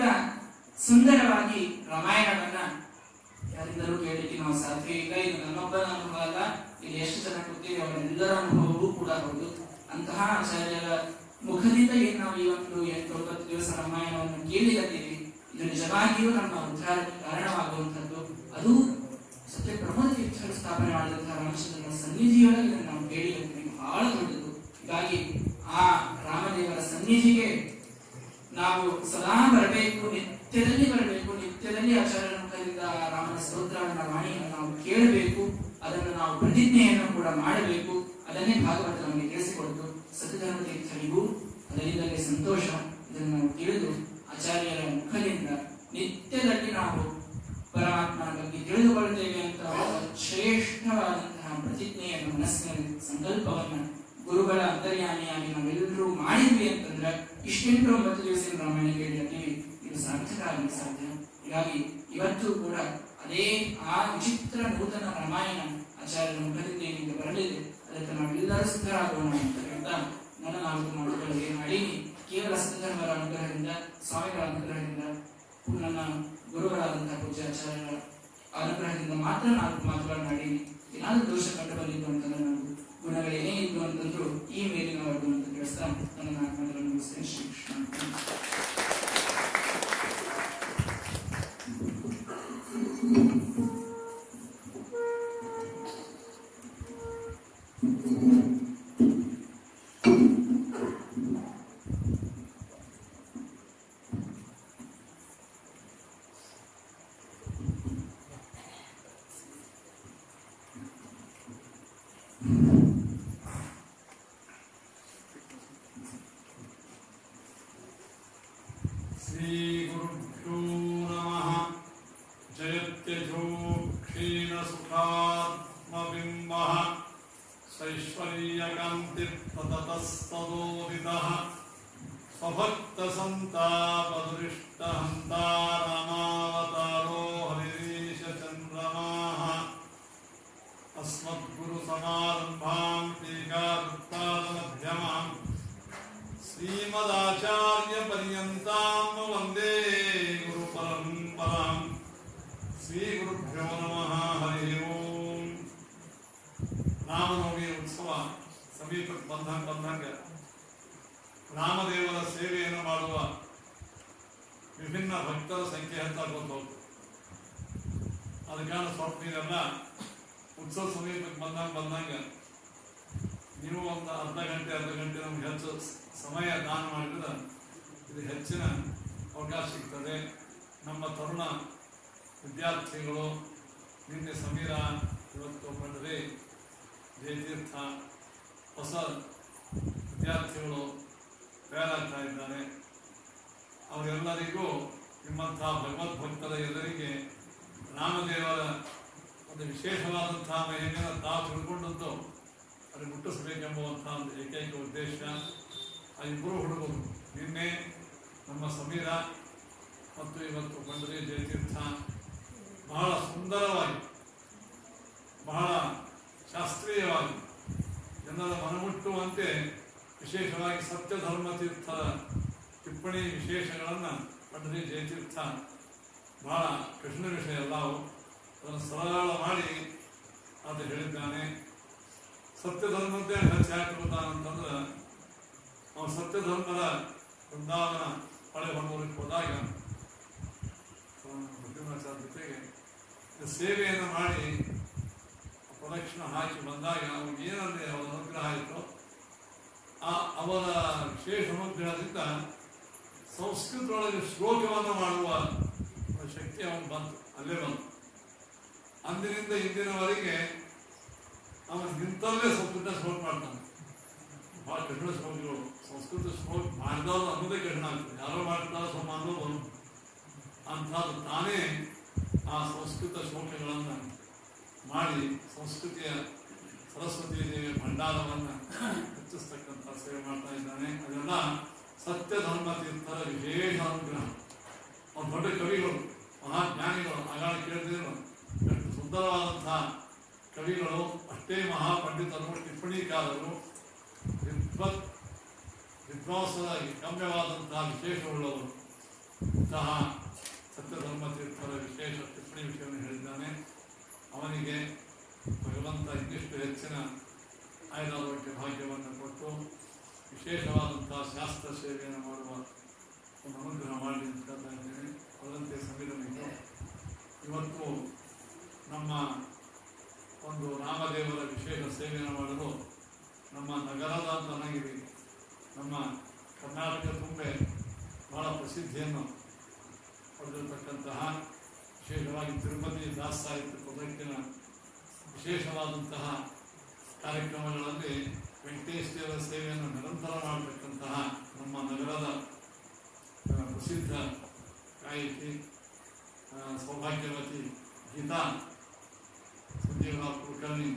ಸುಂದರವಾಗಿ ರಾಮಾಯಣವನ್ನ ಯಾರಿಂದಲೂ ಕೇಳಲಿಕ್ಕೆ ನಾವು ಸಾಧ್ಯ ಇಲ್ಲ ಇದು ನನ್ನೊಬ್ಬನ ಅನುಭವ ಅಲ್ಲ ಇಲ್ಲಿ ಎಷ್ಟು ಜನ ಕೂತೀವಿ ಅವರೆಲ್ಲರ ಅನುಭವವೂ ಕೂಡ ಹೌದು ಅಂತಹ ಆಚಾರ್ಯರ ಮುಖದಿಂದ ಏನ್ ನಾವು ಈ ಒಂದು ಎಂಟೊಂಬತ್ತು ದಿವಸ ರಾಮಾಯಣವನ್ನು ಕೇಳಿದ್ದೀವಿ ಇದು ನಿಜವಾಗಿಯೂ ನಮ್ಮ ಉದ್ಧಾರಕ್ಕೆ ಕಾರಣವಾಗುವಂಥದ್ದು ಅದು ಸತ್ಯ ಪ್ರಮೋದ ತೀರ್ಥರು ಸ್ಥಾಪನೆ ಮಾಡಿದಂತಹ ರಾಮಚಂದ್ರನ ಸನ್ನಿಧಿಯೊಳಗೆ ಇದನ್ನು ನಾವು ಕೇಳಿರ್ತೀವಿ ಬಹಳ ದೊಡ್ಡದು ಹೀಗಾಗಿ ಆ ರಾಮದೇವರ ಸನ್ನಿಧಿಗೆ ನಾವು ಸದಾ ಬರಬೇಕು ನಿತ್ಯದಲ್ಲಿ ಬರಬೇಕು ನಿತ್ಯದಲ್ಲಿ ಆಚಾರ್ಯರ ಮುಖದಿಂದ ಆ ರಾಮನ ಸ್ತೋತ್ರವನ್ನ ವಾಣಿಯನ್ನು ನಾವು ಕೇಳಬೇಕು ಅದನ್ನು ನಾವು ಪ್ರತಿಜ್ಞೆಯನ್ನು ಕೂಡ ಮಾಡಬೇಕು ಅದನ್ನೇ ಭಾಗವತ ನಮಗೆ ತಿಳಿಸಿಕೊಡ್ತು ಸತ್ಯಧರ್ಮ ತೀರ್ಥರಿಗೂ ಅದರಿಂದಲೇ ಸಂತೋಷ ಇದನ್ನು ನಾವು ತಿಳಿದು ಆಚಾರ್ಯರ ಮುಖದಿಂದ ನಿತ್ಯದಲ್ಲಿ ನಾವು ಪರಮಾತ್ಮನ ಬಗ್ಗೆ ತಿಳಿದುಕೊಳ್ಳುತ್ತೇವೆ ಅಂತ ಒಂದು ಶ್ರೇಷ್ಠವಾದಂತಹ ಪ್ರತಿಜ್ಞೆಯನ್ನು ಮನಸ್ಸಿನಲ್ಲಿ ಸಂಕಲ್ಪವನ್ನ ಗುರುಗಳ ಅಂತರ್ಯಾಮಿಯಾಗಿ ನಾವೆಲ್ಲರೂ ಮಾಡಿದ್ವಿ ಅಂತಂದ್ರೆ ಇಷ್ಟೆಂಟು ಒಂಬತ್ತು ದಿವಸ ರಾಮಾಯಣ ಕೇಳಿರ್ತೀವಿ ಇದು ಸಾರ್ಥಕ ಆಗಲಿಕ್ಕೆ ಸಾಧ್ಯ ಹೀಗಾಗಿ ಇವತ್ತು ಕೂಡ ಅದೇ ಆ ವಿಚಿತ್ರ ನೂತನ ರಾಮಾಯಣ ಆಚಾರ್ಯರ ಮುಖದಿಂದ ಏನಿಗೆ ಬರಲಿದೆ ಅದಕ್ಕೆ ನಾವೆಲ್ಲರೂ ಸಿದ್ಧರಾಗೋಣ ಅಂತ ಹೇಳ್ತಾ ನನ್ನ ನಾಲ್ಕು ಮಾತುಗಳಿಗೆ ಮಾಡೀನಿ ಕೇವಲ ಸಿದ್ಧರ್ಮರ ಅನುಗ್ರಹದಿಂದ ಸ್ವಾಮಿಗಳ ಅನುಗ್ರಹದಿಂದ ನನ್ನ ಗುರುಗಳಾದಂತಹ ಪೂಜ್ಯ ಆಚಾರ್ಯರ ಅನುಗ್ರಹದಿಂದ ಮಾತ್ರ ನಾಲ್ಕು ಮಾತುಗಳನ್ನು ಮಾಡೀನಿ ಏನಾದ್ರೂ ದೋಷ ಕಂಡು ಬಂದಿದ್ದು ಅಂತಂದ್ರೆ ನಾವು ಗುಣಗಳೇನೇ ಇದ್ದು ಅಂತಂದ್ರು ಈ ಮೇಲಿನ ವರ್ಗ ಅಂತ ತಿಳಿಸ್ತಾ ನನ್ನ ನಾಲ್ಕು ಮಾತುಗಳನ್ನು ಮುಗಿಸ್ತೇನೆ ಶ್ರೀ ಕೃಷ್ಣ श्रीगुरुभ्यो नमः जयत्यजो क्षीणसुखात्मबिम्बः सैश्वर्यकान्तिर्ततस्तदोदितः स्वभक्तसन्तापदुरिष्टहन्ता रामावतारो हरिरीशचन्द्रमाः अस्मद्गुरुसमारम्भां टीकाकृत्पादमध्यमाम् श्रीमदाचार्यपर्यन्तां वन्दे गुरुपरम्पराम् श्रीगुरुभ्यो नमः हरिः ओम् ರಾಮನವಮಿ ಉತ್ಸವ ಸಮೀಪಕ್ಕೆ ಬಂದಂಗ ಬಂದಂಗ ರಾಮದೇವರ ಸೇವೆಯನ್ನು ಮಾಡುವ ವಿಭಿನ್ನ ಭಕ್ತರ ಸಂಖ್ಯೆ ಹೆಚ್ಚಾಗೋದು ಹೋಗ್ತದೆ ಅದಕ್ಕಾன ಸ್ವಲ್ಪ ನೀವೆಲ್ಲ ಉತ್ಸವ ಸಮೀಪಕ್ಕೆ ಬಂದಂಗ ಬಂದಂಗ ನೀವು ಒಂದು ಅರ್ಧ ಗಂಟೆ ಅರ್ಧ ಗಂಟೆ ನಮ್ಗೆ ಹೆಚ್ಚು ಸಮಯ ದಾನ ಮಾಡಿದ್ರೆ ಇದು ಹೆಚ್ಚಿನ ಅವಕಾಶ ಸಿಗ್ತದೆ ನಮ್ಮ ತರುಣ ವಿದ್ಯಾರ್ಥಿಗಳು ನಿನ್ನೆ ಸಮೀರ ಇವತ್ತು ಬಂದರೆ ಜಯತೀರ್ಥ ಹೊಸ ವಿದ್ಯಾರ್ಥಿಗಳು ತಯಾರಾಗ್ತಾ ಇದ್ದಾರೆ ಅವರೆಲ್ಲರಿಗೂ ನಿಮ್ಮಂತಹ ಭಗವದ್ ಭಕ್ತರ ಎಲ್ಲರಿಗೆ ರಾಮದೇವರ ಒಂದು ವಿಶೇಷವಾದಂತಹ ಮಹಿಮೆಯನ್ನು ತಾವು ತಿಳ್ಕೊಂಡಂತೂ ಅದು ಮುಟ್ಟಿಸಬೇಕೆಂಬುವಂತಹ ಒಂದು ಏಕೈಕ ಉದ್ದೇಶ ಆ ಇಬ್ಬರು ಹುಡುಗರು ನಿನ್ನೆ ನಮ್ಮ ಸಮೀರ ಮತ್ತು ಇವತ್ತು ಬಂಡರಿ ಜಯತೀರ್ಥ ಬಹಳ ಸುಂದರವಾಗಿ ಬಹಳ ಶಾಸ್ತ್ರೀಯವಾಗಿ ಜನರ ಮನಮುಟ್ಟುವಂತೆ ವಿಶೇಷವಾಗಿ ಸತ್ಯ ಧರ್ಮ ತೀರ್ಥರ ಟಿಪ್ಪಣಿ ವಿಶೇಷಗಳನ್ನು ಬಂಡರಿ ಜಯತೀರ್ಥ ಬಹಳ ಕಠಿಣ ವಿಷಯ ಅಲ್ಲ ಅವು ಅದನ್ನು ಸರಳ ಮಾಡಿ ಅದು ಹೇಳಿದ್ದಾನೆ ಸತ್ಯ ಧರ್ಮದ್ದೇ ಹೆಚ್ಚು ಹಾಕಿಬಿಡ್ತಾನಂತಂದ್ರೆ ಅವನು ಸತ್ಯ ಧರ್ಮದ ವೃಂದಾವನ ಹಳೆ ಹೊನ್ನೂರಿಗೆ ಹೋದಾಗ ಬುದ್ಧಿಮಾಚಾರ ಜೊತೆಗೆ ಈ ಸೇವೆಯನ್ನು ಮಾಡಿ ಪ್ರದಕ್ಷಿಣ ಹಾಕಿ ಬಂದಾಗ ಅವನಿಗೆ ಏನಂದ್ರೆ ಅವರ ಅನುಗ್ರಹ ಆಯಿತು ಆ ಅವರ ವಿಶೇಷ ಅನುಗ್ರಹದಿಂದ ಸಂಸ್ಕೃತದೊಳಗೆ ಶ್ಲೋಕವನ್ನು ಮಾಡುವ ಒಂದು ಶಕ್ತಿ ಅವನು ಬಂತು ಅಲ್ಲೇ ಬಂತು ಅಂದಿನಿಂದ ಇಂದಿನವರೆಗೆ ಅವನು ನಿಂತಲ್ಲೇ ಸಂಸ್ಕೃತ ಶ್ಲೋಕ ಮಾಡ್ತಾನೆ ಬಹಳ ಕಠಿಣ ಶ್ಲೋಕಗಳು ಸಂಸ್ಕೃತ ಶ್ಲೋಕ ಮಾಡಿದವರು ಅನ್ನೋದೇ ಕಠಿಣ ಆಗ್ತದೆ ಯಾರೋ ಮಾಡ್ತಾರೆ ಸ್ವಲ್ಪ ಅನ್ನೋದು ಬರುತ್ತೆ ಅಂಥದ್ದು ತಾನೇ ಆ ಸಂಸ್ಕೃತ ಶ್ಲೋಕಗಳನ್ನು ಮಾಡಿ ಸಂಸ್ಕೃತಿಯ ಸರಸ್ವತಿ ದೇವಿಯ ಭಂಡಾರವನ್ನು ಹೆಚ್ಚಿಸ್ತಕ್ಕಂಥ ಸೇವೆ ಮಾಡ್ತಾ ಇದ್ದಾನೆ ಅದೆಲ್ಲ ಸತ್ಯ ಧರ್ಮ ತೀರ್ಥರ ವಿಶೇಷ ಅನುಗ್ರಹ ಅವ್ರು ದೊಡ್ಡ ಕವಿಗಳು ಮಹಾಜ್ಞಾನಿಗಳು ಆಗಾಗ ಕೇಳಿದ್ರು ಎಷ್ಟು ಸುಂದರವಾದಂತಹ ಕವಿಗಳು ಅಷ್ಟೇ ಮಹಾಪಂಡಿತರು ಟಿಪ್ಪಣಿಕಾರರು ವಿದ್ವತ್ ವಿದ್ವಾಂಸದ ಗಮ್ಯವಾದಂತಹ ವಿಶೇಷವುಳ್ಳವರು ಇಂತಹ ಸತ್ಯಧರ್ಮ ತೀರ್ಥರ ವಿಶೇಷ ಟಿಪ್ಪಣಿ ವಿಷಯವನ್ನು ಹೇಳಿದ್ದಾನೆ ಅವನಿಗೆ ಭಗವಂತ ಇನ್ನಿಷ್ಟು ಹೆಚ್ಚಿನ ಆಯುರಾರೋಗ್ಯ ಭಾಗ್ಯವನ್ನು ಕೊಟ್ಟು ವಿಶೇಷವಾದಂತಹ ಶಾಸ್ತ್ರ ಸೇವೆಯನ್ನು ಮಾಡುವ ಒಂದು ಅನುಗ್ರಹ ಮಾಡಲಿ ಅಂತ ಕೇಳ್ತಾ ಇದ್ದೇನೆ ಅದರಂತೆ ಸಂವಿಧಾನಿಕ ಇವತ್ತು ನಮ್ಮ ಒಂದು ರಾಮದೇವರ ವಿಶೇಷ ಸೇವೆಯನ್ನು ಮಾಡಲು ನಮ್ಮ ನಗರದ ನನಗಿರಿ ನಮ್ಮ ಕರ್ನಾಟಕ ತುಂಬೆ ಬಹಳ ಪ್ರಸಿದ್ಧಿಯನ್ನು ಪಡೆದಿರತಕ್ಕಂತಹ ವಿಶೇಷವಾಗಿ ತಿರುಪತಿ ದಾಸ ಸಾಹಿತ್ಯ ಪ್ರೊಜೆಕ್ಟಿನ ವಿಶೇಷವಾದಂತಹ ಕಾರ್ಯಕ್ರಮಗಳಲ್ಲಿ ವೆಂಕಟೇಶ್ ದೇವರ ಸೇವೆಯನ್ನು ನಿರಂತರ ಮಾಡತಕ್ಕಂತಹ ನಮ್ಮ ನಗರದ ಆ, ಪ್ರಸಿದ್ಧ ಗಾಯಕಿ ಆ, ಸೌಭಾಗ್ಯವತಿ ಗೀತಾ ಸಂಜೀವರಾವ್ ಕುಲಕರ್ಣಿ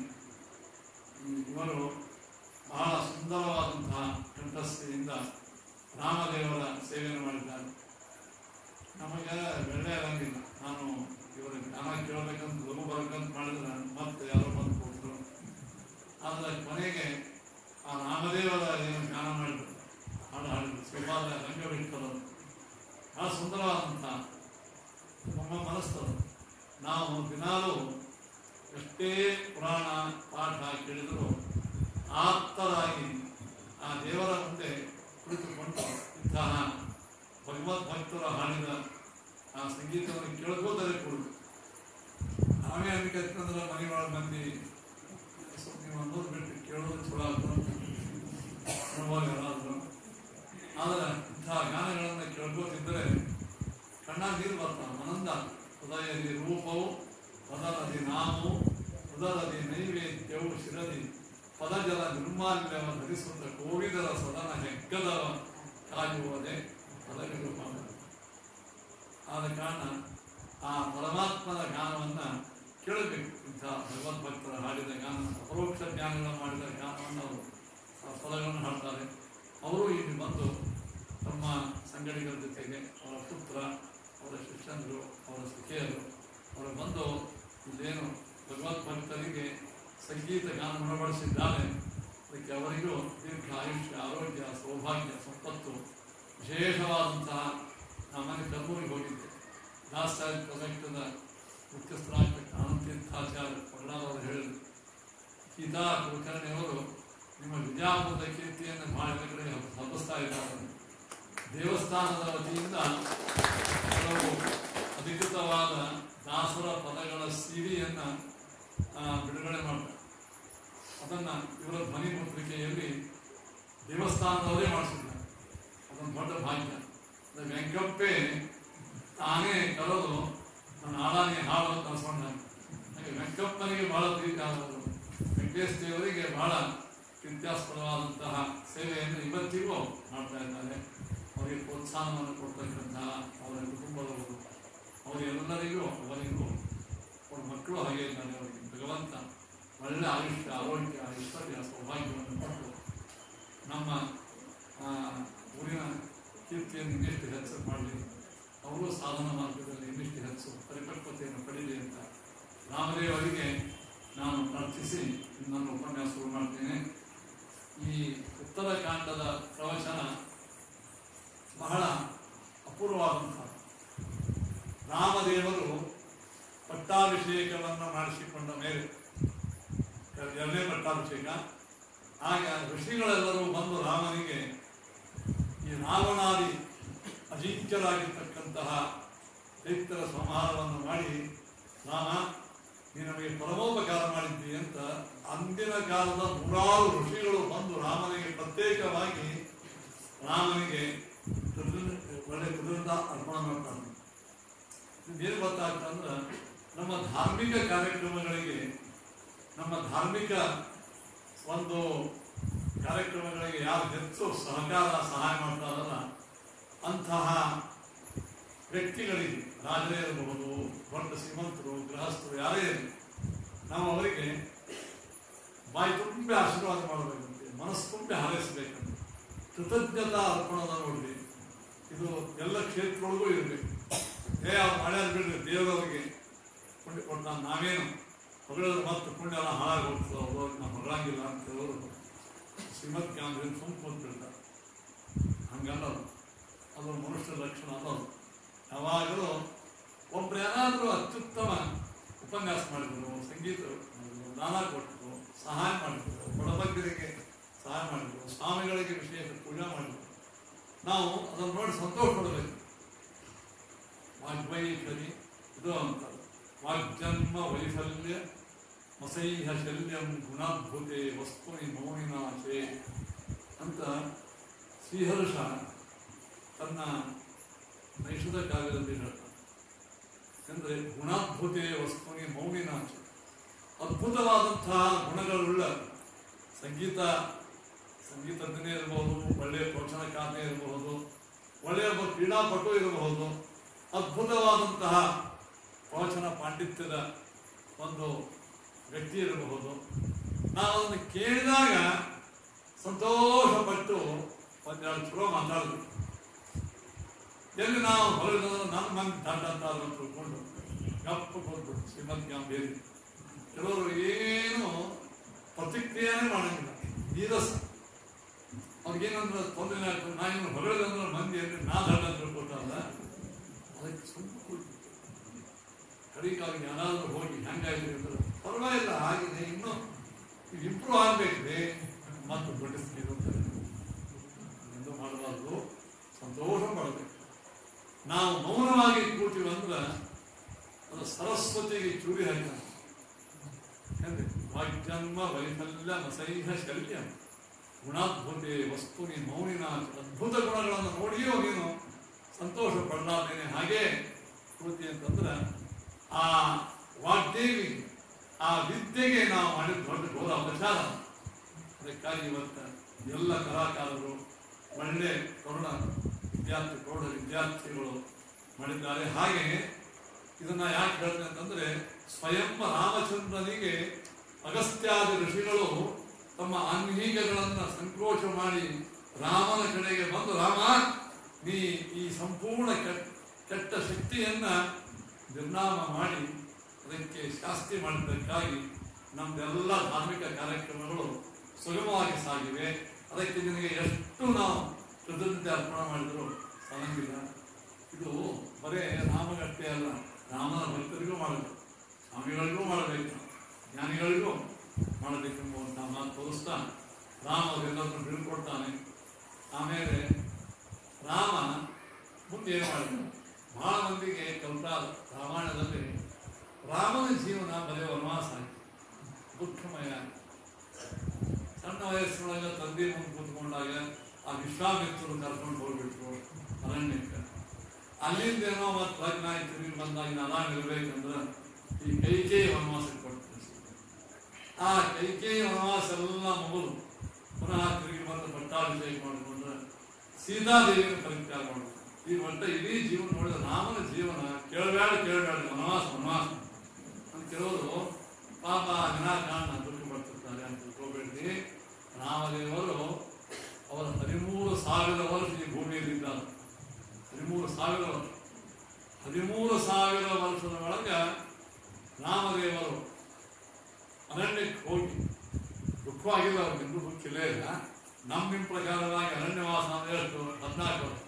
ಈ- ಇವರು ಬಹಳ ಸುಂದರವಾದಂತಹ ಕಂಠಸ್ಥೆಯಿಂದ ರಾಮದೇವರ ಸೇವೆಯನ್ನು ಮಾಡಿದ್ದಾರೆ ನಮಗೆ ಬೆಳ್ಳೆ ಇರಂಗಿಲ್ಲ ನಾನು ಇವರ ಜ್ಞಾನ ಕೇಳಬೇಕಂತ ಲಘು ಬರ್ಬೇಕಂತ ಮಾಡಿದ್ರೆ ಮತ್ತೆ ಯಾರೋ ಬಂದು ಕೊಟ್ಟರು ಆದರೆ ಕೊನೆಗೆ ಆ ರಾಮದೇವರ ಏನು ಜ್ಞಾನ ಮಾಡಿದ್ರು ಹಾಡು ಹಾಡಿದ್ರು ಶ್ರೀಪಾದ ರಂಗವಿಟ್ಟರು ಬಹಳ ಸುಂದರವಾದಂಥ ನಮ್ಮ ಮನಸ್ಸು ನಾವು ದಿನಾಲೂ ಎಷ್ಟೇ ಪುರಾಣ ಪಾಠ ಕೇಳಿದರೂ ಆಪ್ತರಾಗಿ ಆ ದೇವರ ಮುಂದೆ ಕುಳಿತುಕೊಂಡು ಇಂತಹ ಭಗವದ್ ಭಕ್ತರ ಹಾಡಿದ ಆ ಸಂಗೀತವನ್ನು ಕೇಳ್ಕೋತಾರೆ ಕೊಡುದು ನಾವೇ ಅದಕ್ಕೆ ಹತ್ತಂದ್ರೆ ಮನೆ ಒಳಗೆ ಮಂದಿ ಸ್ವಲ್ಪ ನೀವು ಅನ್ನೋದು ಬಿಟ್ಟು ಕೇಳೋದು ಚಲೋ ಆಗ್ತದೆ ಅನುಭವ ಯಾರಾದ್ರು ಆದ್ರೆ ಇಂತಹ ಗಾನಗಳನ್ನು ಕೇಳ್ಕೋತಿದ್ದರೆ ಕಣ್ಣಾಗ ನೀರು ಬರ್ತಾವ ಆನಂದ ಹೃದಯದಿ ರೂಪವು ಪದರದಿ ನಾಮವು ಹೃದಯದಿ ನೈವೇದ್ಯವು ಶಿರದಿ ಪದಜಲ ನಿರ್ಮಾಲ್ಯವ ಧರಿಸುತ್ತ ಕೋವಿದರ ಸದನ ಹೆಗ್ಗದ ಕಾಯುವುದೇ ಪದಗಳು ಆದ ಕಾರಣ ಆ ಪರಮಾತ್ಮನ ಗಾನವನ್ನ ಕೇಳಬೇಕು ಇಂಥ ಭಗವದ್ಭಕ್ತರ ಹಾಡಿದ ಗಾನ ಅಪರೋಕ್ಷ ಜ್ಞಾನಗಳ ಮಾಡಿದ ಗಾನವನ್ನು ಅವರು ಆ ಪದಗಳನ್ನು ಹಾಡ್ತಾರೆ ಅವರು ಇಲ್ಲಿ ಬಂದು ತಮ್ಮ ಸಂಗಡಿಗರ ಜೊತೆಗೆ ಅವರ ಪುತ್ರ ಅವರ ಶಿಷ್ಯಂದರು ಅವರ ಸಖಿಯರು ಅವರು ಬಂದು ಇಲ್ಲೇನು ಭಗವದ್ಭಕ್ತರಿಗೆ ಸಂಗೀತ ಗಾನ ಉಣಬಡಿಸಿದ್ದಾರೆ ಅದಕ್ಕೆ ಅವರಿಗೂ ದೀರ್ಘ ಆಯುಷ್ಯ ಆರೋಗ್ಯ ಸೌಭಾಗ್ಯ ಸಂಪತ್ತು ವಿಶೇಷವಾದಂತಹ ನಮ್ಮನೆ ಕರ್ನೂರಿಗೆ ಹೋಗಿದ್ದೆ ದಾಸಾರಿ ಪ್ರಾಜೆಕ್ಟದ ಮುಖ್ಯಸ್ಥರಾಗ್ತಕ್ಕ ಅನಂತೀರ್ಥಾಚಾರ್ಯ ಪಗಡಾದವರು ಹೇಳಿದರು ಗೀತಾ ಕುಲಕರ್ಣಿಯವರು ನಿಮ್ಮ ವಿದ್ಯಾಪುರದ ಕೀರ್ತಿಯನ್ನು ಬಹಳ ಕಡೆ ಹಬ್ಬಿಸ್ತಾ ಇದ್ದಾರೆ ದೇವಸ್ಥಾನದ ವತಿಯಿಂದ ಕೆಲವು ಅಧಿಕೃತವಾದ ದಾಸರ ಪದಗಳ ಸಿಡಿಯನ್ನ ಆ, ಬಿಡುಗಡೆ ಮಾಡ್ತಾರೆ ಅದನ್ನ ಇವರ ಧ್ವನಿ ಪತ್ರಿಕೆಯಲ್ಲಿ ದೇವಸ್ಥಾನದವರೇ ಮಾಡಿಸಿದ್ದಾರೆ ಅದೊಂದು ದೊಡ್ಡ ಭಾಗ್ಯ ಅದು ವೆಂಕಪ್ಪೆ ತಾನೇ ಕರೆದು ನನ್ನ ಹಾಡಾನೆ ಹಾಡು ಅಂತ ಅನ್ಸ್ಕೊಂಡ ಹಾಗೆ ವೆಂಕಪ್ಪನಿಗೆ ಬಹಳ ಪ್ರೀತಿ ಆದವರು ವೆಂಕಟೇಶ್ ದೇವರಿಗೆ ಬಹಳ ವ್ಯತ್ಯಾಸಪರವಾದಂತಹ ಸೇವೆಯನ್ನು ಇವತ್ತಿಗೂ ಮಾಡ್ತಾ ಇದ್ದಾರೆ ಅವರಿಗೆ ಪ್ರೋತ್ಸಾಹವನ್ನು ಕೊಡ್ತಕ್ಕಂತಹ ಅವರ ಕುಟುಂಬದವರು ಅವರೆಲ್ಲರಿಗೂ ಅವರಿಗೂ ಅವ್ರ ಮಕ್ಕಳು ಹಾಗೆ ಇದ್ದಾರೆ ಅವರಿಗೆ ಭಗವಂತ ಒಳ್ಳೆ ಆಯುಷ್ಯ ಆರೋಗ್ಯ ಐಶ್ವರ್ಯ ಸೌಭಾಗ್ಯವನ್ನು ಕೊಟ್ಟು ನಮ್ಮ ಆ, ಊರಿನ ಕೀರ್ತಿಯನ್ನು ಇನ್ನಿಷ್ಟು ಹೆಚ್ಚು ಮಾಡಲಿ ಅವರು ಸಾಧನ ಮಾರ್ಗದಲ್ಲಿ ಇನ್ನಿಷ್ಟು ಹೆಚ್ಚು ಪರಿಪಕ್ವತೆಯನ್ನು ಪಡೀಲಿ ಅಂತ ರಾಮದೇವರಿಗೆ ನಾನು ಪ್ರಾರ್ಥಿಸಿ ನನ್ನ ಉಪನ್ಯಾಸ ಶುರು ಮಾಡ್ತೇನೆ ಈ ಉತ್ತರ ಕಾಂಡದ ಪ್ರವಚನ ಬಹಳ ಅಪೂರ್ವವಾದಂತಹ ರಾಮದೇವರು ಪಟ್ಟಾಭಿಷೇಕವನ್ನು ಮಾಡಿಸಿಕೊಂಡ ಮೇಲೆ ಎರಡನೇ ಪಟ್ಟಾಭಿಷೇಕ ಆಗ ಋಷಿಗಳೆಲ್ಲರೂ ಬಂದು ರಾಮನಿಗೆ ಈ ರಾವಣಾದಿ ಅಜಿಂಕ್ಯರಾಗಿರ್ತಕ್ಕಂತಹ ದೈತ್ಯರ ಸಂಹಾರವನ್ನು ಮಾಡಿ ರಾಮ ನೀ ನಮಗೆ ಪರಮೋಪಕಾರ ಮಾಡಿದ್ದಿ ಅಂತ ಅಂದಿನ ಕಾಲದ ನೂರಾರು ಋಷಿಗಳು ಬಂದು ರಾಮನಿಗೆ ಪ್ರತ್ಯೇಕವಾಗಿ ರಾಮನಿಗೆ ಕೃತಜ್ಞ- ಒಳ್ಳೆ ಕೃತಜ್ಞತಾ ಅರ್ಪಣೆ ಮಾಡ್ತಾರೆ ಇದೇನು ಗೊತ್ತಾಗ್ತಂದ್ರೆ ನಮ್ಮ ಧಾರ್ಮಿಕ ಕಾರ್ಯಕ್ರಮಗಳಿಗೆ ನಮ್ಮ ಧಾರ್ಮಿಕ ಒಂದು ಕಾರ್ಯಕ್ರಮಗಳಿಗೆ ಯಾರು ಹೆಚ್ಚು ಸಹಕಾರ ಸಹಾಯ ಮಾಡ್ತಾರಲ್ಲ ಅಂತಹ ವ್ಯಕ್ತಿಗಳಿಗೆ ರಾಜರೇ ಇರಬಹುದು ದೊಡ್ಡ ಶ್ರೀಮಂತರು ಗೃಹಸ್ಥರು ಯಾರೇ ಇರಲಿ ನಾವು ಅವರಿಗೆ ಬಾಯಿ ತುಂಬಿ ಆಶೀರ್ವಾದ ಮಾಡಬೇಕಂತೆ ಮನಸ್ಸು ತುಂಬಿ ಹಾರೈಸಬೇಕಂತೆ ಕೃತಜ್ಞತಾ ಅರ್ಪಣದ ನೋಡ್ರಿ ಇದು ಎಲ್ಲ ಕ್ಷೇತ್ರಗಳಿಗೂ ಇರಬೇಕು ಏ ಅವ್ರು ಮಾಡ್ಯಾರ ಬಿಡ್ರಿ ದೇವರವರಿಗೆ ಪುಣ್ಯ ಕೊಟ್ಟ ನಾವೇನು ಹೊಗಳಿದ್ರೆ ಮತ್ತೆ ಪುಣ್ಯ ಎಲ್ಲ ಹಾಳಾಗಿ ಹೋಗ್ತದೆ ಅವ್ರು ನಾವು ಹೊಗಳಂಗಿಲ್ಲ ಅಂತ ಹೇಳೋರು ಶ್ರೀಮದ್ ಜ್ಞಾನದಿಂದ ಸುಮ್ಮ ಕೂತ್ಬಿಡ್ತಾರೆ ಹಂಗಲ್ಲ ಅದು. ಅದು ಮನುಷ್ಯರ ಲಕ್ಷಣ ಅಲ್ಲ ಅದು. ಯಾವಾಗಲೂ ಒಬ್ರು ಏನಾದರೂ ಅತ್ಯುತ್ತಮ ಉಪನ್ಯಾಸ ಮಾಡಿದ್ರು ಸಂಗೀತ ಮಾಡಿದ್ರು, ದಾನ ಕೊಟ್ಟರು ಸಹಾಯ ಮಾಡಿದ್ರು ಬಡಬಗ್ಗರಿಗೆ ಸಹಾಯ ಮಾಡಿದ್ರು ಸ್ವಾಮಿಗಳಿಗೆ ವಿಶೇಷ ಪೂಜೆ ಮಾಡಿದ್ರು ನಾವು ಅದನ್ನು ನೋಡಿ ಸಂತೋಷ ಪಡಬೇಕು ವಾಗ್ವೈಖರಿ ಇದು ಅಂತ ವಾಗ್ಜನ್ಮ ವೈಫಲ್ಯ ಮಸೈಹ ಶಲ್ಯಂ ಗುಣಾದ್ಭುತೆ ವಸ್ತುನಿ ಮೌನಿನಾಚೆ ಅಂತ ಶ್ರೀಹರ್ಷ ತನ್ನ ನೈಷಧ ಕಾವ್ಯದಲ್ಲಿ ಹೇಳ್ತಾನೆ ಅಂದರೆ ಗುಣಾದ್ಭುತೆ ವಸ್ತುನಿ ಮೌನಿನಾಚೆ ಅದ್ಭುತವಾದಂತಹ ಗುಣಗಳುಳ್ಳ ಸಂಗೀತ ಸಂಗೀತಜ್ಞನೇ ಇರಬಹುದು ಒಳ್ಳೆಯ ಪ್ರೋತ್ಸಾಹಕಾರನೇ ಇರಬಹುದು ಒಳ್ಳೆಯ ಒಬ್ಬ ಕ್ರೀಡಾಪಟು ಇರಬಹುದು ಅದ್ಭುತವಾದಂತಹ ಪ್ರವಚನ ಪಾಂಡಿತ್ಯದ ಒಂದು ವ್ಯಕ್ತಿ ಇರಬಹುದು ನಾವು ಅದನ್ನು ಕೇಳಿದಾಗ ಸಂತೋಷಪಟ್ಟು ಒಂದೆರಡು ಚಲೋ ಮಾತಾಡಿದ್ವಿ ಎಲ್ಲಿ ನಾವು ಹೊರಗಿದ್ರೆ ನನ್ನ ಮಂದಿ ದಂಡ ಅಂತ ಅದನ್ನು ತಿಳ್ಕೊಂಡು ಗಪ್ಪ ಕೊಟ್ಬಿಟ್ಟು ಶ್ರೀಮಂತ ಗಾಂಭೀರಿ ಕೆಲವರು ಏನು ಪ್ರತಿಕ್ರಿಯೆನೇ ಮಾಡಂಗಿಲ್ಲ ನೀರಸ ಅವ್ರಿಗೇನಂದ್ರೆ ತೊಂದರೆ ಆಗ್ತದೆ ನಾ ಇನ್ನು ಹೊರಗಂದ್ರೆ ಮಂದಿ ಅಂದ್ರೆ ನಾ ದಂಡ ಅಂತ ತಿಳ್ಕೊಟ್ಟಲ್ಲ ಅದಕ್ಕೆ ಸುಮ್ಮನೆ ಕೂತ್ಬಿಟ್ಟು ಕಡೆಗೆ ಅವ್ರಿಗೆ ಯಾರಾದ್ರೂ ಹೋಗಿ ಹೆಂಗಾಗಿದೆ ಅಂದ್ರೆ ಪರವಾಗಿಲ್ಲ ಆಗಿದೆ ಇನ್ನು ಇಂಪ್ರೂವ್ ಆಗ್ಬೇಕ್ರಿ ಮತ್ತು ಬಿಡಿಸ್ತೀವಿ ಅಂತ ಎಂದು ಮಾಡಬಾರ್ದು ಸಂತೋಷ ಪಡಬೇಕು ನಾವು ಮೌನವಾಗಿ ಕೂತೀವಿ ಅಂದ್ರೆ ಅದು ಸರಸ್ವತಿಗೆ ಚೂರಿ ಹಾಕಿದ ವಾಗ್ಜನ್ಮ ವೈಫಲ್ಯ ಮಸೈಹ ಶಲ್ಯ ಗುಣಾದ್ಭುತೆ ವಸ್ತುನಿ ಮೌನಿನ ಅದ್ಭುತ ಗುಣಗಳನ್ನು ನೋಡಿಯೋ ನೀನು ಸಂತೋಷ ಪಡಲಾರ್ದೇನೆ ಹಾಗೆ ಕೂತಿ ಅಂತಂದ್ರೆ ಆ ವಾಗ್ದೇವಿ ಆ ವಿದ್ಯೆಗೆ ನಾವು ಮಾಡಿದ ದೊಡ್ಡ ಘೋರ ಅಪಚಾರ ಅದಕ್ಕಾಗಿ ಇವತ್ತು ಎಲ್ಲ ಕಲಾಕಾರರು ಒಳ್ಳೆ ಕರುಣ ವಿದ್ಯಾರ್ಥಿ ಪ್ರೌಢ ವಿದ್ಯಾರ್ಥಿಗಳು ಮಾಡಿದ್ದಾರೆ ಹಾಗೆ ಇದನ್ನ ಯಾಕೆ ಹೇಳ್ತೇನೆ ಅಂತಂದ್ರೆ ಸ್ವಯಂ ರಾಮಚಂದ್ರನಿಗೆ ಅಗಸ್ತ್ಯಾದಿ ಋಷಿಗಳು ತಮ್ಮ ಆನ್ಮೀಕಗಳನ್ನ ಸಂಕೋಚ ಮಾಡಿ ರಾಮನ ಕಡೆಗೆ ಬಂದು ರಾಮ ನೀ ಈ ಸಂಪೂರ್ಣ ಕೆಟ್ಟ ಕೆಟ್ಟ ಶಕ್ತಿಯನ್ನ ನಿರ್ನಾಮ ಮಾಡಿ ಅದಕ್ಕೆ ಶಾಸ್ತಿ ಮಾಡಿದ್ದಕ್ಕಾಗಿ ನಮ್ದೆಲ್ಲ ಧಾರ್ಮಿಕ ಕಾರ್ಯಕ್ರಮಗಳು ಸುಗಮವಾಗಿ ಸಾಗಿವೆ ಅದಕ್ಕೆ ನಿನಗೆ ಎಷ್ಟು ನಾವು ಕೃತಜ್ಞತೆ ಅರ್ಪಣೆ ಮಾಡಿದ್ರು ಸಾಲಂಗಿಲ್ಲ ಇದು ಬರೇ ರಾಮಗಟ್ಟೆ ಅಲ್ಲ ರಾಮನ ಭಕ್ತರಿಗೂ ಮಾಡಬೇಕು ಸ್ವಾಮಿಗಳಿಗೂ ಮಾಡಬೇಕು ಜ್ಞಾನಿಗಳಿಗೂ ಮಾಡಬೇಕು ಎಂಬುವಂತಹ ಮಾತು ತೋರಿಸ್ತಾ ರಾಮ ಅವರೆಲ್ಲರನ್ನು ಬೀಳ್ಕೊಡ್ತಾನೆ ಆಮೇಲೆ ರಾಮ ಮುಂದೆ ಏನು ಮಾಡಿದ ಬಹಳ ಮಂದಿಗೆ ಕಲ್ಪಾದ ರಾಮಾಯಣದಲ್ಲಿ ರಾಮನ ಜೀವನ ಬರೀ ವನವಾಸ ಆಯ್ತು ದುಃಖಮಯ ಸಣ್ಣ ವಯಸ್ಸಿನೊಳಗೆ ತಂದೆ ಮುಂದೆ ಕೂತ್ಕೊಂಡಾಗ ಆ ವಿಶ್ವಾಮಿತ್ರರು ಕರ್ಕೊಂಡು ಹೋಗ್ಬಿಟ್ರು ಅರಣ್ಯಕ್ಕೆ ಅಲ್ಲಿಂದ ಏನೋ ಮತ್ತೆ ಲಗ್ನ ಆಯ್ತು ತಿರುಗಿ ಬಂದಾಗ ಇನ್ನು ಆರಾಮ್ ಇರ್ಬೇಕಂದ್ರೆ ಈ ಕೈಕೇಯಿ ವನವಾಸಕ್ಕೆ ಕೊಡ್ತಾರೆ ಆ ಕೈಕೇಯಿ ವನವಾಸ ಎಲ್ಲ ಮುಗಿದು ಪುನಃ ತಿರುಗಿ ಬಂದು ಪಟ್ಟಾಭಿಷೇಕ ಮಾಡಿಕೊಂಡ್ರೆ ಸೀತಾದೇವಿನ ಪರಿತ್ಯಾಗ ಮಾಡೋದು ಈ ಒಟ್ಟ ಇಡೀ ಜೀವನ ನೋಡಿದ ರಾಮನ ಜೀವನ ಕೇಳಬೇಡ ಕೇಳಬೇಡ ವನವಾಸ ವನವಾಸ ಅಂತ ಕೆಲವರು ಪಾಪ ವಿನಾಕಾರಣ ದುಃಖ ಪಡ್ತಿರ್ತಾರೆ ಅಂತ ತಿಳ್ಕೊಬೇಡಿ ರಾಮದೇವರು ಅವರ ಹದಿಮೂರು ಸಾವಿರ ವರ್ಷ ಈ ಭೂಮಿಯಲ್ಲಿದ್ದಾರೆ ಹದಿಮೂರು ಸಾವಿರ ವರ್ಷ ಹದಿಮೂರು ಸಾವಿರ ವರ್ಷದ ಒಳಗ ರಾಮದೇವರು ಅರಣ್ಯಕ್ಕೆ ಹೋಗಿ ದುಃಖವಾಗಿಲ್ಲ ಅವ್ರಿಗೆ ಇನ್ನೂ ದುಃಖಿಲ್ಲೇ ಇಲ್ಲ ನಮ್ಮ ನಿಮ್ಮ ಪ್ರಕಾರವಾಗಿ ಅರಣ್ಯವಾಸ ಅಂದ್ರೆ ಎಷ್ಟು ಹದಿನಾಲ್ಕು ವರ್ಷ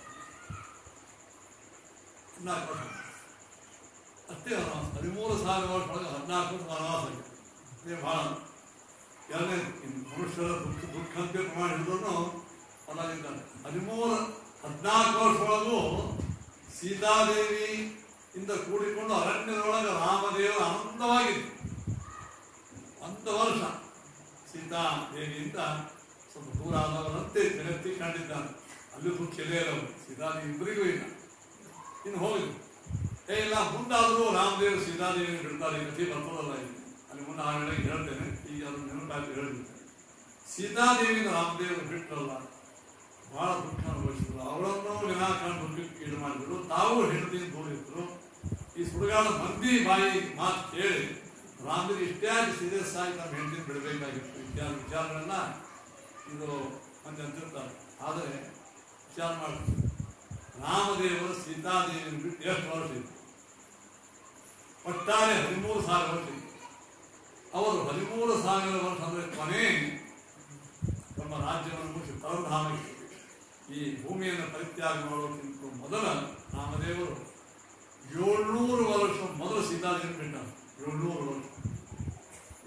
ಹದಿನಾಲ್ಕು ವರ್ಷ ಅಷ್ಟೇ ವನವಾಸ ಹದಿಮೂರು ಸಾವಿರ ವರ್ಷ ಒಳಗೆ ಹದಿನಾಲ್ಕು ವರ್ಷ ವನವಾಸ ಆಗಿದೆ ಇದೇ ಬಹಳ ಎರಡನೇ ಮನುಷ್ಯರ ದುಃಖ ದುಃಖ ಅಂತ ಪ್ರಮಾಣ ಹಿಡಿದ್ರು ಅದಾಗಿದ್ದಾರೆ ಹದಿಮೂರು ಹದಿನಾಲ್ಕು ವರ್ಷದೊಳಗೂ ಸೀತಾದೇವಿ ಇಂದ ಕೂಡಿಕೊಂಡು ಅರಣ್ಯದೊಳಗೆ ರಾಮದೇವ ಆನಂದವಾಗಿತ್ತು ಒಂದು ವರ್ಷ ಸೀತಾದೇವಿಯಿಂದ ಸ್ವಲ್ಪ ದೂರ ಆದವರಂತೆ ಜಗತ್ತಿ ಕಂಡಿದ್ದಾನೆ ಅಲ್ಲೂ ದುಃಖ ಇಲ್ಲೇ ಇರೋರು ಸೀತಾದೇವಿ ಇಬ್ಬರಿಗೂ ಇಲ್ಲ ಇನ್ನು ಹೋಗಿದ್ರು ಏ ಇಲ್ಲ ಮುಂದಾದರೂ ರಾಮದೇವರು ಸೀತಾದೇವಿ ಬಿಡ್ತಾರೆ ಈ ಕಥೆ ಬರ್ತದಲ್ಲ ಇಲ್ಲಿ ಅಲ್ಲಿ ಮುಂದೆ ಆ ವೇಳೆಗೆ ಹೇಳ್ತೇನೆ ಈಗ ಅದನ್ನು ನೆನಪಾಗಿ ಹೇಳ್ಬಿಡ್ತೇನೆ ಸೀತಾದೇವಿನ ರಾಮದೇವರು ಬಿಟ್ಟರಲ್ಲ ಬಹಳ ದುಃಖ ಅನುಭವಿಸಿದ್ರು ಅವರನ್ನು ವಿನಾಕಾರಣ ದುಃಖಕ್ಕೆ ಈಡು ಮಾಡಿದ್ರು ತಾವು ಹೆಂಡತಿಯಿಂದ ದೂರಿದ್ರು ಈ ಸುಡುಗಾಡ ಮಂದಿ ಬಾಯಿ ಮಾತು ಕೇಳಿ ರಾಮದೇವಿ ಇಷ್ಟ್ಯಾಗಿ ಸೀರಿಯಸ್ ಆಗಿ ನಮ್ಮ ಹೆಂಡತಿನ ಬಿಡಬೇಕಾಗಿತ್ತು ಇತ್ಯಾದಿ ವಿಚಾರಗಳನ್ನ ಇದು ಮಂದಿ ಅಂತಿರ್ತಾರೆ ಆದರೆ ವಿಚಾರ ಮಾಡ್ತಾರೆ ರಾಮದೇವರು ಸೀತಾದೇವಿಯನ್ನು ಬಿಟ್ಟು ಎಷ್ಟು ವರ್ಷ ಇತ್ತು ಒಟ್ಟಾರೆ ಹದಿಮೂರು ಸಾವಿರ ವರ್ಷ ಇತ್ತು ಅವರು ಹದಿಮೂರು ಸಾವಿರ ವರ್ಷ ಅಂದ್ರೆ ಕೊನೆ ತಮ್ಮ ರಾಜ್ಯವನ್ನು ಮುಗಿಸಿ ಪರಧಾಮಕ್ಕೆ ಈ ಭೂಮಿಯನ್ನು ಪರಿತ್ಯಾಗ ಮಾಡೋಕ್ಕಿಂತ ಮೊದಲ ರಾಮದೇವರು ಏಳ್ನೂರು ವರ್ಷ ಮೊದಲು ಸೀತಾದೇವಿ ಬಿಟ್ಟ ಏಳ್ನೂರು ವರ್ಷ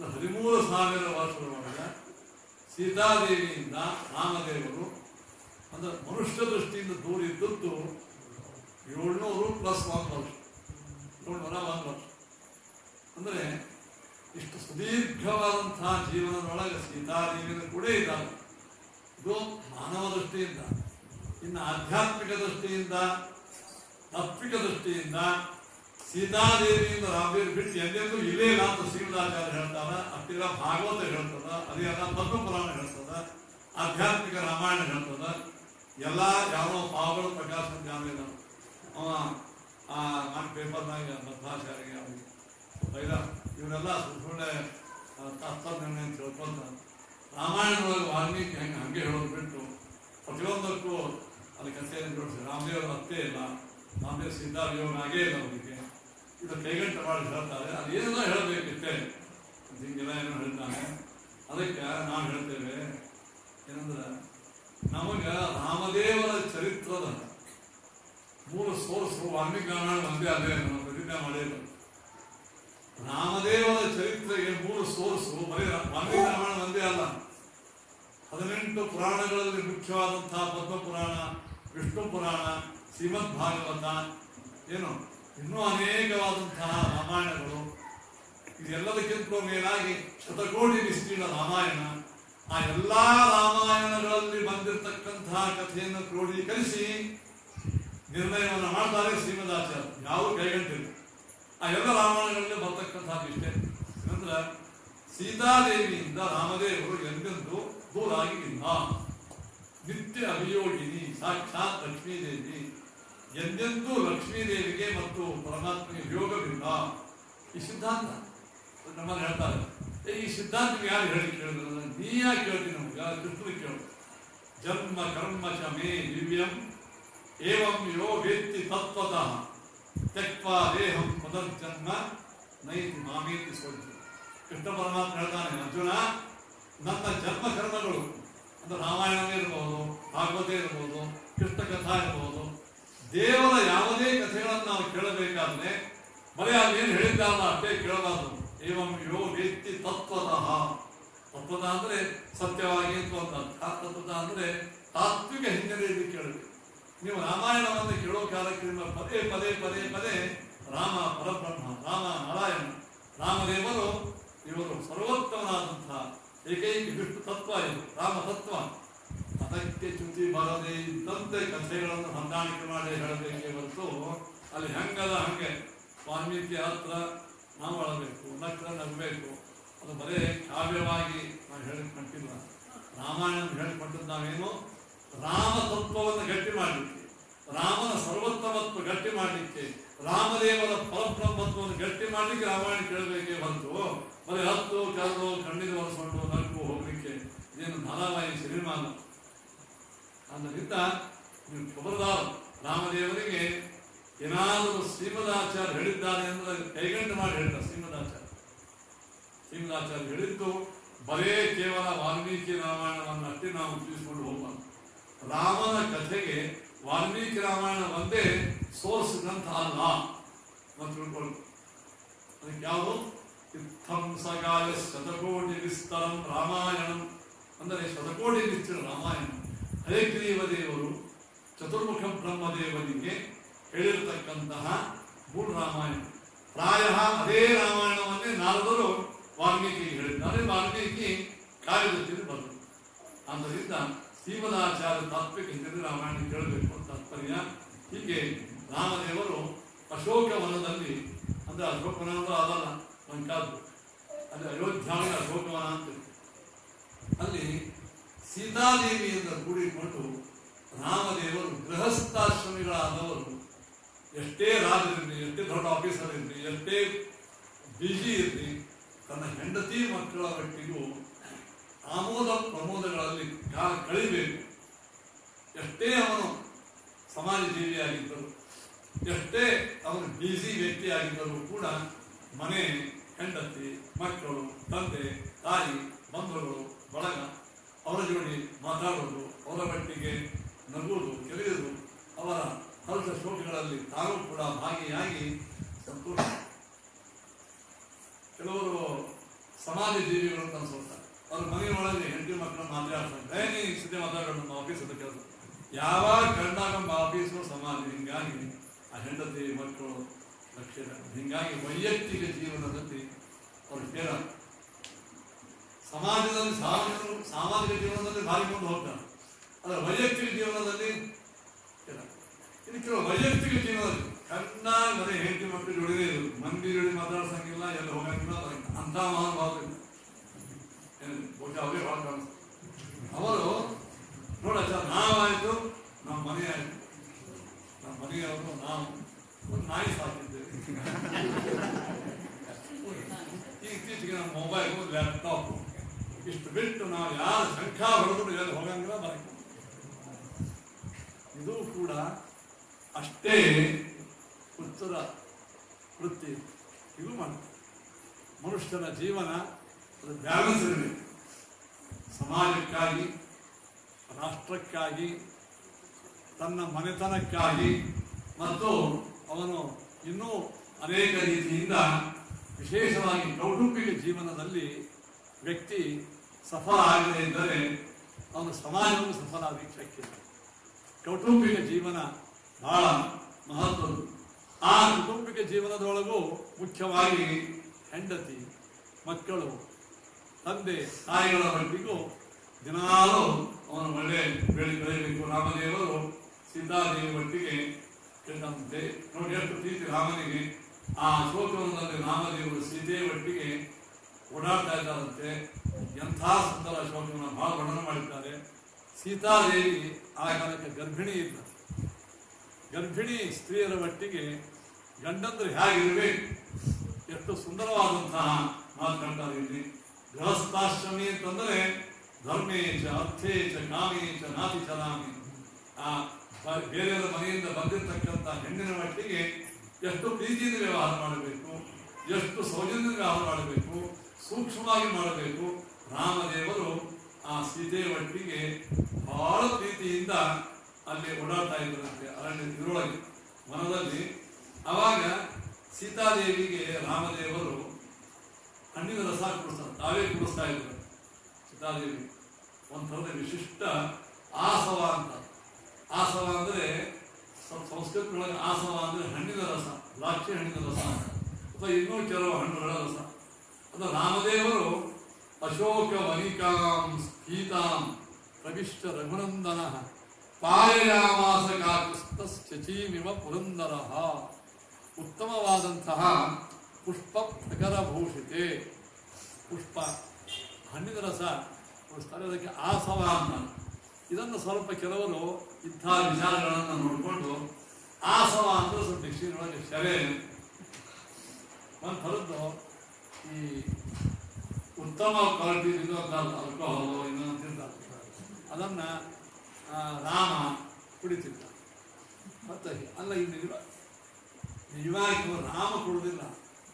ಹದಿಮೂರು ಸಾವಿರ ವರ್ಷದೊಳಗ ಸೀತಾದೇವಿಯಿಂದ ರಾಮದೇವರು ಅಂದ್ರೆ ಮನುಷ್ಯ ದೃಷ್ಟಿಯಿಂದ ದೂರ ಇದ್ದದ್ದು ಏಳ್ನೂರು ಪ್ಲಸ್ ಒಂದು ವರ್ಷ ಏಳ್ನೂರ ಒಂದು ವರ್ಷ ಅಂದ್ರೆ ಇಷ್ಟು ಸುದೀರ್ಘವಾದಂತಹ ಜೀವನದೊಳಗೆ ಸೀತಾದೇವಿಯನ್ನು ಕೂಡ ಇದ್ದಾರೆ ಇದು ಮಾನವ ದೃಷ್ಟಿಯಿಂದ ಇನ್ನು ಆಧ್ಯಾತ್ಮಿಕ ದೃಷ್ಟಿಯಿಂದ ತಾತ್ವಿಕ ದೃಷ್ಟಿಯಿಂದ ಸೀತಾದೇವಿಯಿಂದ ರಾಮದೇವಿ ಬಿಟ್ಟು ಎಂದೆಂದೂ ಇಲ್ಲೇ ಇಲ್ಲ ಅಂತ ಶ್ರೀಮದಾಚಾರ್ಯ ಹೇಳ್ತಾರ ಅಷ್ಟಿಲ್ಲ ಭಾಗವತ ಹೇಳ್ತದ ಅದೇ ಅಲ್ಲ ಪದ್ಮಪುರಾಣ ಹೇಳ್ತದ ಆಧ್ಯಾತ್ಮಿಕ ರಾಮಾಯಣ ಹೇಳ್ತದ ಎಲ್ಲ ಯಾವ ಪಾವಗಳು ಪ್ರಕಾಶ ಜ್ಞಾನ ಇದಾವ ಅವ ಆ ನನ್ನ ಪೇಪರ್ನಾಗ ಮಧ್ವಾಚಾರ್ಯ ಬೈರ ಇವರೆಲ್ಲ ಸುಳ್ಳೆ ತತ್ವಜ್ಞಾನ ಅಂತ ತಿಳ್ಕೊಂತ ರಾಮಾಯಣದೊಳಗೆ ವಾಲ್ಮೀಕಿ ಹೆಂಗೆ ಹಂಗೆ ಹೇಳೋದು ಬಿಟ್ಟು ಪ್ರತಿಯೊಂದಕ್ಕೂ ಅದು ಕಥೆಯನ್ನು ಜೋಡಿಸಿ ರಾಮದೇವರ ಅತ್ತೆ ಇಲ್ಲ ರಾಮದೇವ ಸಿದ್ಧ ಯೋಗ ಆಗೇ ಇಲ್ಲ ಅವರಿಗೆ ಇದು ಕೈಗಂಟ ಮಾಡಿ ಹೇಳ್ತಾರೆ ಅದೇನೆಲ್ಲ ಹೇಳಬೇಕಿತ್ತೆ ಅಂತ ಹಿಂಗೆಲ್ಲ ಏನೋ ಹೇಳ್ತಾನೆ ಅದಕ್ಕೆ ನಾವು ಹೇಳ್ತೇವೆ ಏನಂದ್ರೆ ನಮಗ ರಾಮದೇವರ ಚರಿತ್ರದ ಮೂಲ ಸೋರ್ಸ್ ವಾಲ್ಮೀಕಿ ರಾಮಾಯಣ ಒಂದೇ ಅದೇ ನಾವು ಪ್ರತಿಜ್ಞೆ ಮಾಡಿಲ್ಲ ರಾಮದೇವರ ಚರಿತ್ರೆಗೆ ಮೂಲ ಸೋರ್ಸು ಬರೀ ವಾಲ್ಮೀಕಿ ರಾಮಾಯಣ ಒಂದೇ ಅಲ್ಲ ಹದಿನೆಂಟು ಪುರಾಣಗಳಲ್ಲಿ ಮುಖ್ಯವಾದಂತಹ ಪದ್ಮ ಪುರಾಣ ವಿಷ್ಣು ಪುರಾಣ ಶ್ರೀಮದ್ ಭಾಗವತ ಏನು ಇನ್ನೂ ಅನೇಕವಾದಂತಹ ರಾಮಾಯಣಗಳು ಇದೆಲ್ಲದಕ್ಕಿಂತ ಮೇಲಾಗಿ ಶತಕೋಟಿ ವಿಸ್ತೀರ್ಣ ರಾಮಾಯಣ ಆ ಎಲ್ಲಾ ರಾಮಾಯಣಗಳಲ್ಲಿ ಬಂದಿರತಕ್ಕಂತಹ ಕಥೆಯನ್ನು ಕ್ರೋಢೀಕರಿಸಿ ನಿರ್ಣಯವನ್ನು ಮಾಡ್ತಾರೆ ಶ್ರೀಮದಾಚಾರ್ಯ ಯಾವ ಕೈಗಂಟಿಲ್ಲ ಆ ಎಲ್ಲ ರಾಮಾಯಣಗಳಲ್ಲಿ ಬರ್ತಕ್ಕಂತಹ ಇಷ್ಟೇ ಏನಂದ್ರೆ ಸೀತಾದೇವಿಯಿಂದ ರಾಮದೇವರು ಎಂದೆಂದೂ ದೂರಾಗಿ ಇಲ್ಲ ನಿತ್ಯ ಅಭಿಯೋಗಿನಿ ಸಾಕ್ಷಾತ್ ಲಕ್ಷ್ಮೀದೇವಿ ಎಂದೆಂದೂ ಲಕ್ಷ್ಮೀದೇವಿಗೆ ಮತ್ತು ಪರಮಾತ್ಮನಿಗೆ ಯೋಗವಿಲ್ಲ ಈ ಸಿದ್ಧಾಂತ ನಮ್ಮಲ್ಲಿ ಹೇಳ್ತಾರೆ ಏ, ಈ ಸಿದ್ಧಾಂತ ಯಾರು ಹೇಳಿ ಕೇಳಿದ್ರೆ ನೀ ಯಾಕೆ ಕೇಳ್ತೀನಿ ನಮ್ಗೆ ಯಾರು ಕೃಷ್ಣನಿಗೆ ಕೇಳು ಜನ್ಮ ಕರ್ಮ ಚ ಮೇ ದಿವ್ಯಂ ಏವಂ ಯೋ ವೇತ್ತಿ ತತ್ವತಃ ತ್ಯಕ್ವಾ ದೇಹಂ ಪದರ್ಜನ್ಮ ನೈತಿ ಮಾಮೇತಿ ಸ್ವರ್ಗ ಕೃಷ್ಣ ಪರಮಾತ್ಮ ಹೇಳ್ತಾನೆ ಅರ್ಜುನ ನನ್ನ ಜನ್ಮ ಕರ್ಮಗಳು ಅಂದ್ರೆ ರಾಮಾಯಣವೇ ಇರಬಹುದು ಭಾಗವತೆ ಇರಬಹುದು ಕೃಷ್ಣ ಕಥಾ ಇರಬಹುದು ದೇವರ ಯಾವುದೇ ಕಥೆಗಳನ್ನು ನಾವು ಕೇಳಬೇಕಾದ್ರೆ ಬರೀ ಅಲ್ಲಿ ಏನು ಹೇಳಿದ್ದಾರಲ್ಲ ಅಷ್ಟೇ ಕೇಳಬಾರ್ದು ಏವಂ ಯೋ ವೇತ್ತಿ ತತ್ವತಃ ತತ್ವದ ಅಂದ್ರೆ ಸತ್ಯವಾಗಿ ಅಂತ ಒಂದು ಅರ್ಥ ತತ್ವದ ಅಂದ್ರೆ ತಾತ್ವಿಕ ಹಿನ್ನೆಲೆಯಲ್ಲಿ ಕೇಳಬೇಕು ನೀವು ರಾಮಾಯಣವನ್ನು ಕೇಳೋ ಕಾಲಕ್ಕೆ ನಿಮ್ಮ ಪದೇ ಪದೇ ಪದೇ ಪದೇ ರಾಮ ಪರಬ್ರಹ್ಮ ರಾಮ ನಾರಾಯಣ ರಾಮದೇವರು ಇವರು ಸರ್ವೋತ್ತಮನಾದಂತಹ ಏಕೈಕ ವಿಷ್ಣು ತತ್ವ ಇದು ರಾಮ ತತ್ವ ಅದಕ್ಕೆ ಚ್ಯುತಿ ಬರದೇ ಇದ್ದಂತೆ ಕಥೆಗಳನ್ನು ಹೊಂದಾಣಿಕೆ ಮಾಡಿ ಹೇಳಬೇಕೇ ಹೊರತು ಅಲ್ಲಿ ಹೆಂಗದ ಹಂಗೆ ವಾಲ್ಮೀಕಿ ಹತ್ರ ನಾವು ಅಳಬೇಕು ನಕ್ರ ನಗಬೇಕು ಅದು ಬರೇ ಕಾವ್ಯವಾಗಿ ನಾವು ಹೇಳಿಕೊಂಡಿಲ್ಲ ರಾಮಾಯಣ ಹೇಳಿಕೊಂಡದ್ದು ನಾವೇನು ರಾಮ ತತ್ವವನ್ನು ಗಟ್ಟಿ ಮಾಡಲಿಕ್ಕೆ ರಾಮನ ಸರ್ವೋತ್ತಮತ್ವ ಗಟ್ಟಿ ಮಾಡಲಿಕ್ಕೆ ರಾಮದೇವರ ಪರಬ್ರಹ್ಮತ್ವವನ್ನು ಗಟ್ಟಿ ಮಾಡಲಿಕ್ಕೆ ರಾಮಾಯಣ ಕೇಳಬೇಕೇ ಹೊರತು ಬರೀ ಹತ್ತು ಕರೆದು ಕಣ್ಣಿಗೆ ಒರೆಸ್ಕೊಂಡು ನಕ್ಕು ಹೋಗ್ಲಿಕ್ಕೆ ಇದೇನು ಧಾರಾವಾಹಿ ಸಿನಿಮಾ ಅಲ್ಲ ಆದ್ದರಿಂದ ನೀವು ಖಬರ್ದಾರ ರಾಮದೇವರಿಗೆ ಏನಾದರೂ ಶ್ರೀಮದಾಚಾರ್ಯ ಹೇಳಿದ್ದಾರೆ ಅಂದ್ರೆ ಕೈಗಂಟು ಮಾಡಿ ಹೇಳ್ತಾರೆ ಶ್ರೀಮದಾಚಾರ್ಯ ಶ್ರೀಮದಾಚಾರ್ಯ ಹೇಳಿದ್ದು ಬರೇ ಕೇವಲ ವಾಲ್ಮೀಕಿ ರಾಮಾಯಣವನ್ನು ಅಷ್ಟೇ ನಾವು ತಿಳಿಸ್ಕೊಂಡು ಹೋಗ್ಬಾರ್ದು ರಾಮನ ಕಥೆಗೆ ವಾಲ್ಮೀಕಿ ರಾಮಾಯಣ ಒಂದೇ ಸೋರ್ಸ್ ಗ್ರಂಥ ಅಲ್ಲ ಮತ್ತು ತಿಳ್ಕೊಳ್ಳಿ ಅದಕ್ಕೆ ಯಾವುದು ಇತ್ತಂ ಸಗಾಯ ಶತಕೋಟಿ ವಿಸ್ತರಂ ರಾಮಾಯಣಂ ಅಂದರೆ ಶತಕೋಟಿ ವಿಸ್ತೀರ್ಣ ರಾಮಾಯಣ ಹಯಗ್ರೀವ ದೇವರು ಚತುರ್ಮುಖ ಬ್ರಹ್ಮದೇವನಿಗೆ ಹೇಳಿರತಕ್ಕಂತಹ ಮೂಲ ರಾಮಾಯಣ ಪ್ರಾಯ ಅದೇ ರಾಮಾಯಣವನ್ನೇ ನಾರದರು ವಾಲ್ಮೀಕಿಗೆ ಹೇಳಿದ್ದಾರೆ ವಾಲ್ಮೀಕಿ ಕಾವ್ಯದೃಷ್ಟಿಯಲ್ಲಿ ಬಂದರು ಆದ್ದರಿಂದ ಶ್ರೀಮದಾಚಾರ್ಯ ತಾತ್ವಿಕ ಹಿನ್ನೆಲೆ ರಾಮಾಯಣ ಕೇಳಬೇಕು ಅಂತ ತಾತ್ಪರ್ಯ ಹೀಗೆ ರಾಮದೇವರು ಅಶೋಕವನದಲ್ಲಿ ಅಂದ್ರೆ ಅಶೋಕವನ ಅಂದ್ರೆ ಅದಲ್ಲ ಲಂಕಾದ್ದು ಅಲ್ಲಿ ಅಯೋಧ್ಯಾವಿನ ಅಶೋಕವನ ಅಂತ ಇದೆ. ಅಲ್ಲಿ ಸೀತಾದೇವಿಯಿಂದ ಕೂಡಿಕೊಂಡು ರಾಮದೇವರು ಗೃಹಸ್ಥಾಶ್ರಮಿಗಳಾದವರು ಎಷ್ಟೇ ರಾಜರಿರಲಿ ಎಷ್ಟೇ ದೊಡ್ಡ ಆಫೀಸರ್ ಇರಲಿ ಎಷ್ಟೇ ಬಿಜಿ ಇರಲಿ ತನ್ನ ಹೆಂಡತಿ ಮಕ್ಕಳ ಒಟ್ಟಿಗೂ ಆಮೋದ ಪ್ರಮೋದಗಳಲ್ಲಿ ಕಾಲ ಕಳಿಬೇಕು ಎಷ್ಟೇ ಅವನು ಸಮಾಜ ಜೀವಿಯಾಗಿದ್ದರು ಎಷ್ಟೇ ಅವನು ಬಿಸಿ ವ್ಯಕ್ತಿಯಾಗಿದ್ದರೂ ಕೂಡ ಮನೆ ಹೆಂಡತಿ ಮಕ್ಕಳು ತಂದೆ ತಾಯಿ ಬಂಧುಗಳು ಬಳಗ ಅವರ ಜೋಡಿ ಮಾತಾಡೋದು ಅವರ ಮಟ್ಟಿಗೆ ನಗುವುದು ಕೆರೆಯುವುದು ಅವರ ಹರ್ಷ ಶೋಕಗಳಲ್ಲಿ ತಾನು ಕೂಡ ಭಾಗಿಯಾಗಿ ಸಂತೋಷ ಕೆಲವರು ಸಮಾಜ ಅವ್ರ ಮನೆಯೊಳಗೆ ಹೆಂಡತಿ ಮಕ್ಕಳು ಮಾತಾಡ್ತಾರೆ ಏ ನೀ ಸದ್ಯ ಮಾತಾಡೋಣ ನಮ್ಮ ಆಫೀಸ್ ಅಂತ ಕೆಲಸ ಯಾವಾಗ ಕಂಡಾಗ ನಮ್ಮ ಆಫೀಸು ಸಮಾಜ ಹಿಂಗಾಗಿ ಆ ಹೆಂಡತಿ ಮಕ್ಕಳು ಲಕ್ಷ್ಯ ಇರಲ್ಲ. ಹಿಂಗಾಗಿ ವೈಯಕ್ತಿಕ ಜೀವನದಲ್ಲಿ ಅವ್ರು ಕೇಳ ಸಮಾಜದಲ್ಲಿ ಸಾಮಾಜಿಕ ಸಾಮಾಜಿಕ ಜೀವನದಲ್ಲಿ ಭಾರಿ ಮುಂದೆ ಹೋಗ್ತಾರೆ ಅದರ ವೈಯಕ್ತಿಕ ಜೀವನದಲ್ಲಿ ಇಲ್ಲ. ಇನ್ನು ಕೆಲವು ವೈಯಕ್ತಿಕ ಜೀವನದಲ್ಲಿ ಕಣ್ಣ ಮನೆ ಹೆಂಡತಿ ಮಕ್ಕಳು ಜೋಡಿದೇ ಇರು ಮಂದಿ ಜೋಡಿ ಮಾತಾಡ್ಸಂಗಿಲ್ಲ ಎಲ್ಲ ಹೋಗಂಗಿಲ್ಲ ಬರಂಗಿಲ್ಲ. ಅಂತ ಮಹಾನುಭಾವ ಇಲ್ಲ. ಏನು ಬಹುಶಃ ಅವರೇ ಭಾಳ ಕಾಣಿಸ್ತಾರೆ ಅವರು ನೋಡಕ್ಕ ನಾವಾಯ್ತು ನಮ್ಮ ಮನೆ ಆಯ್ತು ನಮ್ಮ ಮನೆಯವರು ನಾವು ಒಂದು ನಾಯಿ ಸಾಕಿದ್ದೇವೆ ಈ ಇತ್ತೀಚೆಗೆ ನಮ್ಮ ಮೊಬೈಲ್ ಲ್ಯಾಪ್ಟಾಪ್ ಇಷ್ಟು ಬಿಟ್ಟು ನಾವು ಯಾರ ಶಂಖ ಹೊಡೆದ್ರು ಎಲ್ಲಿ ಹೋಗಂಗಿಲ್ಲ ಬರಂಗಿಲ್ಲ ಇದು ಕೂಡ ಅಷ್ಟೇ ಉತ್ತರ ವೃತ್ತಿ ಇದು ಮಾಡ್ತಾರೆ ಮನುಷ್ಯನ ಜೀವನ ಅದು ಬ್ಯಾಲೆನ್ಸ್ ಇರಬೇಕು ಸಮಾಜಕ್ಕಾಗಿ ರಾಷ್ಟ್ರಕ್ಕಾಗಿ ತನ್ನ ಮನೆತನಕ್ಕಾಗಿ ಮತ್ತು ಅವನು ಇನ್ನೂ ಅನೇಕ ರೀತಿಯಿಂದ ವಿಶೇಷವಾಗಿ ಕೌಟುಂಬಿಕ ಜೀವನದಲ್ಲಿ ವ್ಯಕ್ತಿ ಸಫಲ ಆಗದೇ ಇದ್ದರೆ ಅವನು ಸಮಾಜವನ್ನು ಸಫಲ ಆಗಲಿಕ್ಕೆ ಶಕ್ಯ ಇಲ್ಲ. ಕೌಟುಂಬಿಕ ಜೀವನ ಬಹಳ ಮಹತ್ವದ್ದು ಆ ಕೌಟುಂಬಿಕ ಜೀವನದೊಳಗೂ ಮುಖ್ಯವಾಗಿ ಹೆಂಡತಿ ಮಕ್ಕಳು ತಂದೆ ತಾಯಿಗಳ ಮಟ್ಟಿಗೂ ದಿನಾಲೂ ಅವನು ಒಳ್ಳೆ ಬೆಳೆ ಬೆಳೆಯಬೇಕು ರಾಮದೇವರು ಸೀತಾದೇವಿ ಒಟ್ಟಿಗೆ ಕೆಟ್ಟಂತೆ ನೋಡಿ ಎಷ್ಟು ಪ್ರೀತಿ ರಾಮನಿಗೆ ಆ ಅಶೋಕವನದಲ್ಲಿ ರಾಮದೇವರು ಸೀತೆ ಒಟ್ಟಿಗೆ ಓಡಾಡ್ತಾ ಇದ್ದಾರಂತೆ ಎಂಥ ಸುಂದರ ಅಶೋಕವನ ಬಹಳ ವರ್ಣನೆ ಮಾಡಿದ್ದಾರೆ ಸೀತಾದೇವಿ ಆ ಕಾಲಕ್ಕೆ ಗರ್ಭಿಣಿ ಇದ್ದ ಗರ್ಭಿಣಿ ಸ್ತ್ರೀಯರ ಒಟ್ಟಿಗೆ ಗಂಡಂದ್ರೆ ಹೇಗಿರಬೇಕು ಎಷ್ಟು ಸುಂದರವಾದಂತಹ ಮಾತುಕಂತಾರೆ ಇಲ್ಲಿ ಗೃಹಸ್ಥಾಶ್ರಮಿ ಅಂತಂದ್ರೆ ಧರ್ಮೇ ಚ ಅರ್ಥೇ ಚ ಕಾಮೇ ಚ ನಾತಿ ಚಲಾಮಿ ಆ ಬ- ಬೇರೆಯವರ ಮನೆಯಿಂದ ಬಂದಿರತಕ್ಕಂಥ ಹೆಣ್ಣಿನ ಮಟ್ಟಿಗೆ ಎಷ್ಟು ಪ್ರೀತಿಯಿಂದ ವ್ಯವಹಾರ ಮಾಡಬೇಕು ಎಷ್ಟು ಸೌಜನ್ಯ ವ್ಯವಹಾರ ಮಾಡಬೇಕು ಸೂಕ್ಷ್ಮವಾಗಿ ಮಾಡಬೇಕು ರಾಮದೇವರು ಆ ಸೀತೆ ಒಟ್ಟಿಗೆ ಬಹಳ ಪ್ರೀತಿಯಿಂದ ಅಲ್ಲಿ ಓಡಾಡ್ತಾ ಇದ್ದರಂತೆ ಅರಣ್ಯ ಇದರೊಳಗೆ ಮನದಲ್ಲಿ ಅವಾಗ ಸೀತಾದೇವಿಗೆ ರಾಮದೇವರು ಹಣ್ಣಿನ ರಸ ಕುಡಿಸ್ತಾರೆ ತಾವೇ ಕುಡಿಸ್ತಾ ಇದ್ರು ಸೀತಾದೇವಿ ಒಂಥರದ ವಿಶಿಷ್ಟ ಆಸವ ಅಂತ ಆಸವ ಅಂದ್ರೆ ಸ್ವಲ್ಪ ಸಂಸ್ಕೃತದೊಳಗೆ ಆಸವ ಅಂದ್ರೆ ಹಣ್ಣಿನ ರಸ ದ್ರಾಕ್ಷಿ ಹಣ್ಣಿನ ರಸ ಅಂತ. ಅಥವಾ ಇನ್ನೂ ಕೆಲವು ಹಣ್ಣುಗಳ ರಸ ಅದು ರಾಮದೇವರು ಅಶೋಕ ವನಿಕಾಂ ಸ್ಫೀತಾಂ ಪ್ರವಿಷ್ಟ ರಘುನಂದನ ಪಾಯಯಾಮಾಸ ಕಾಕಸ್ತಚೀಮಿವ ಪುರಂದರ ಉತ್ತಮವಾದಂತಹ ಪುಷ್ಪ ಪ್ರಕರಭೂಷಿತೆ ಪುಷ್ಪ ಹಣ್ಣಿನ ರಸ ಕೊಡಿಸ್ತಾರೆ ಅದಕ್ಕೆ ಆಸವ ಅಂತ ಇದನ್ನು ಸ್ವಲ್ಪ ಕೆಲವರು ಇಂಥ ವಿಚಾರಗಳನ್ನು ನೋಡಿಕೊಂಡು ಆಸವ ಅಂದ್ರೆ ಸ್ವಲ್ಪ ಡಿಕ್ಷನರಿ ಶರೆ ಒಂದು ಥರದ್ದು ಈ ಉತ್ತಮ ಕ್ವಾಲಿಟಿ ಇರುವಂಥ ಆಲ್ಕೋಹಾಲು ಇನ್ನೊಂದು ತಿಂತಾರೆ ಅದನ್ನ ಆ, ರಾಮ ಕುಡಿತಿದ್ದ ಮತ್ತೆ ಅಲ್ಲ ಇನ್ನು ನಿಜ ನಿಜವಾಗಿ ಇವ ರಾಮ ಕುಡಿದಿಲ್ಲ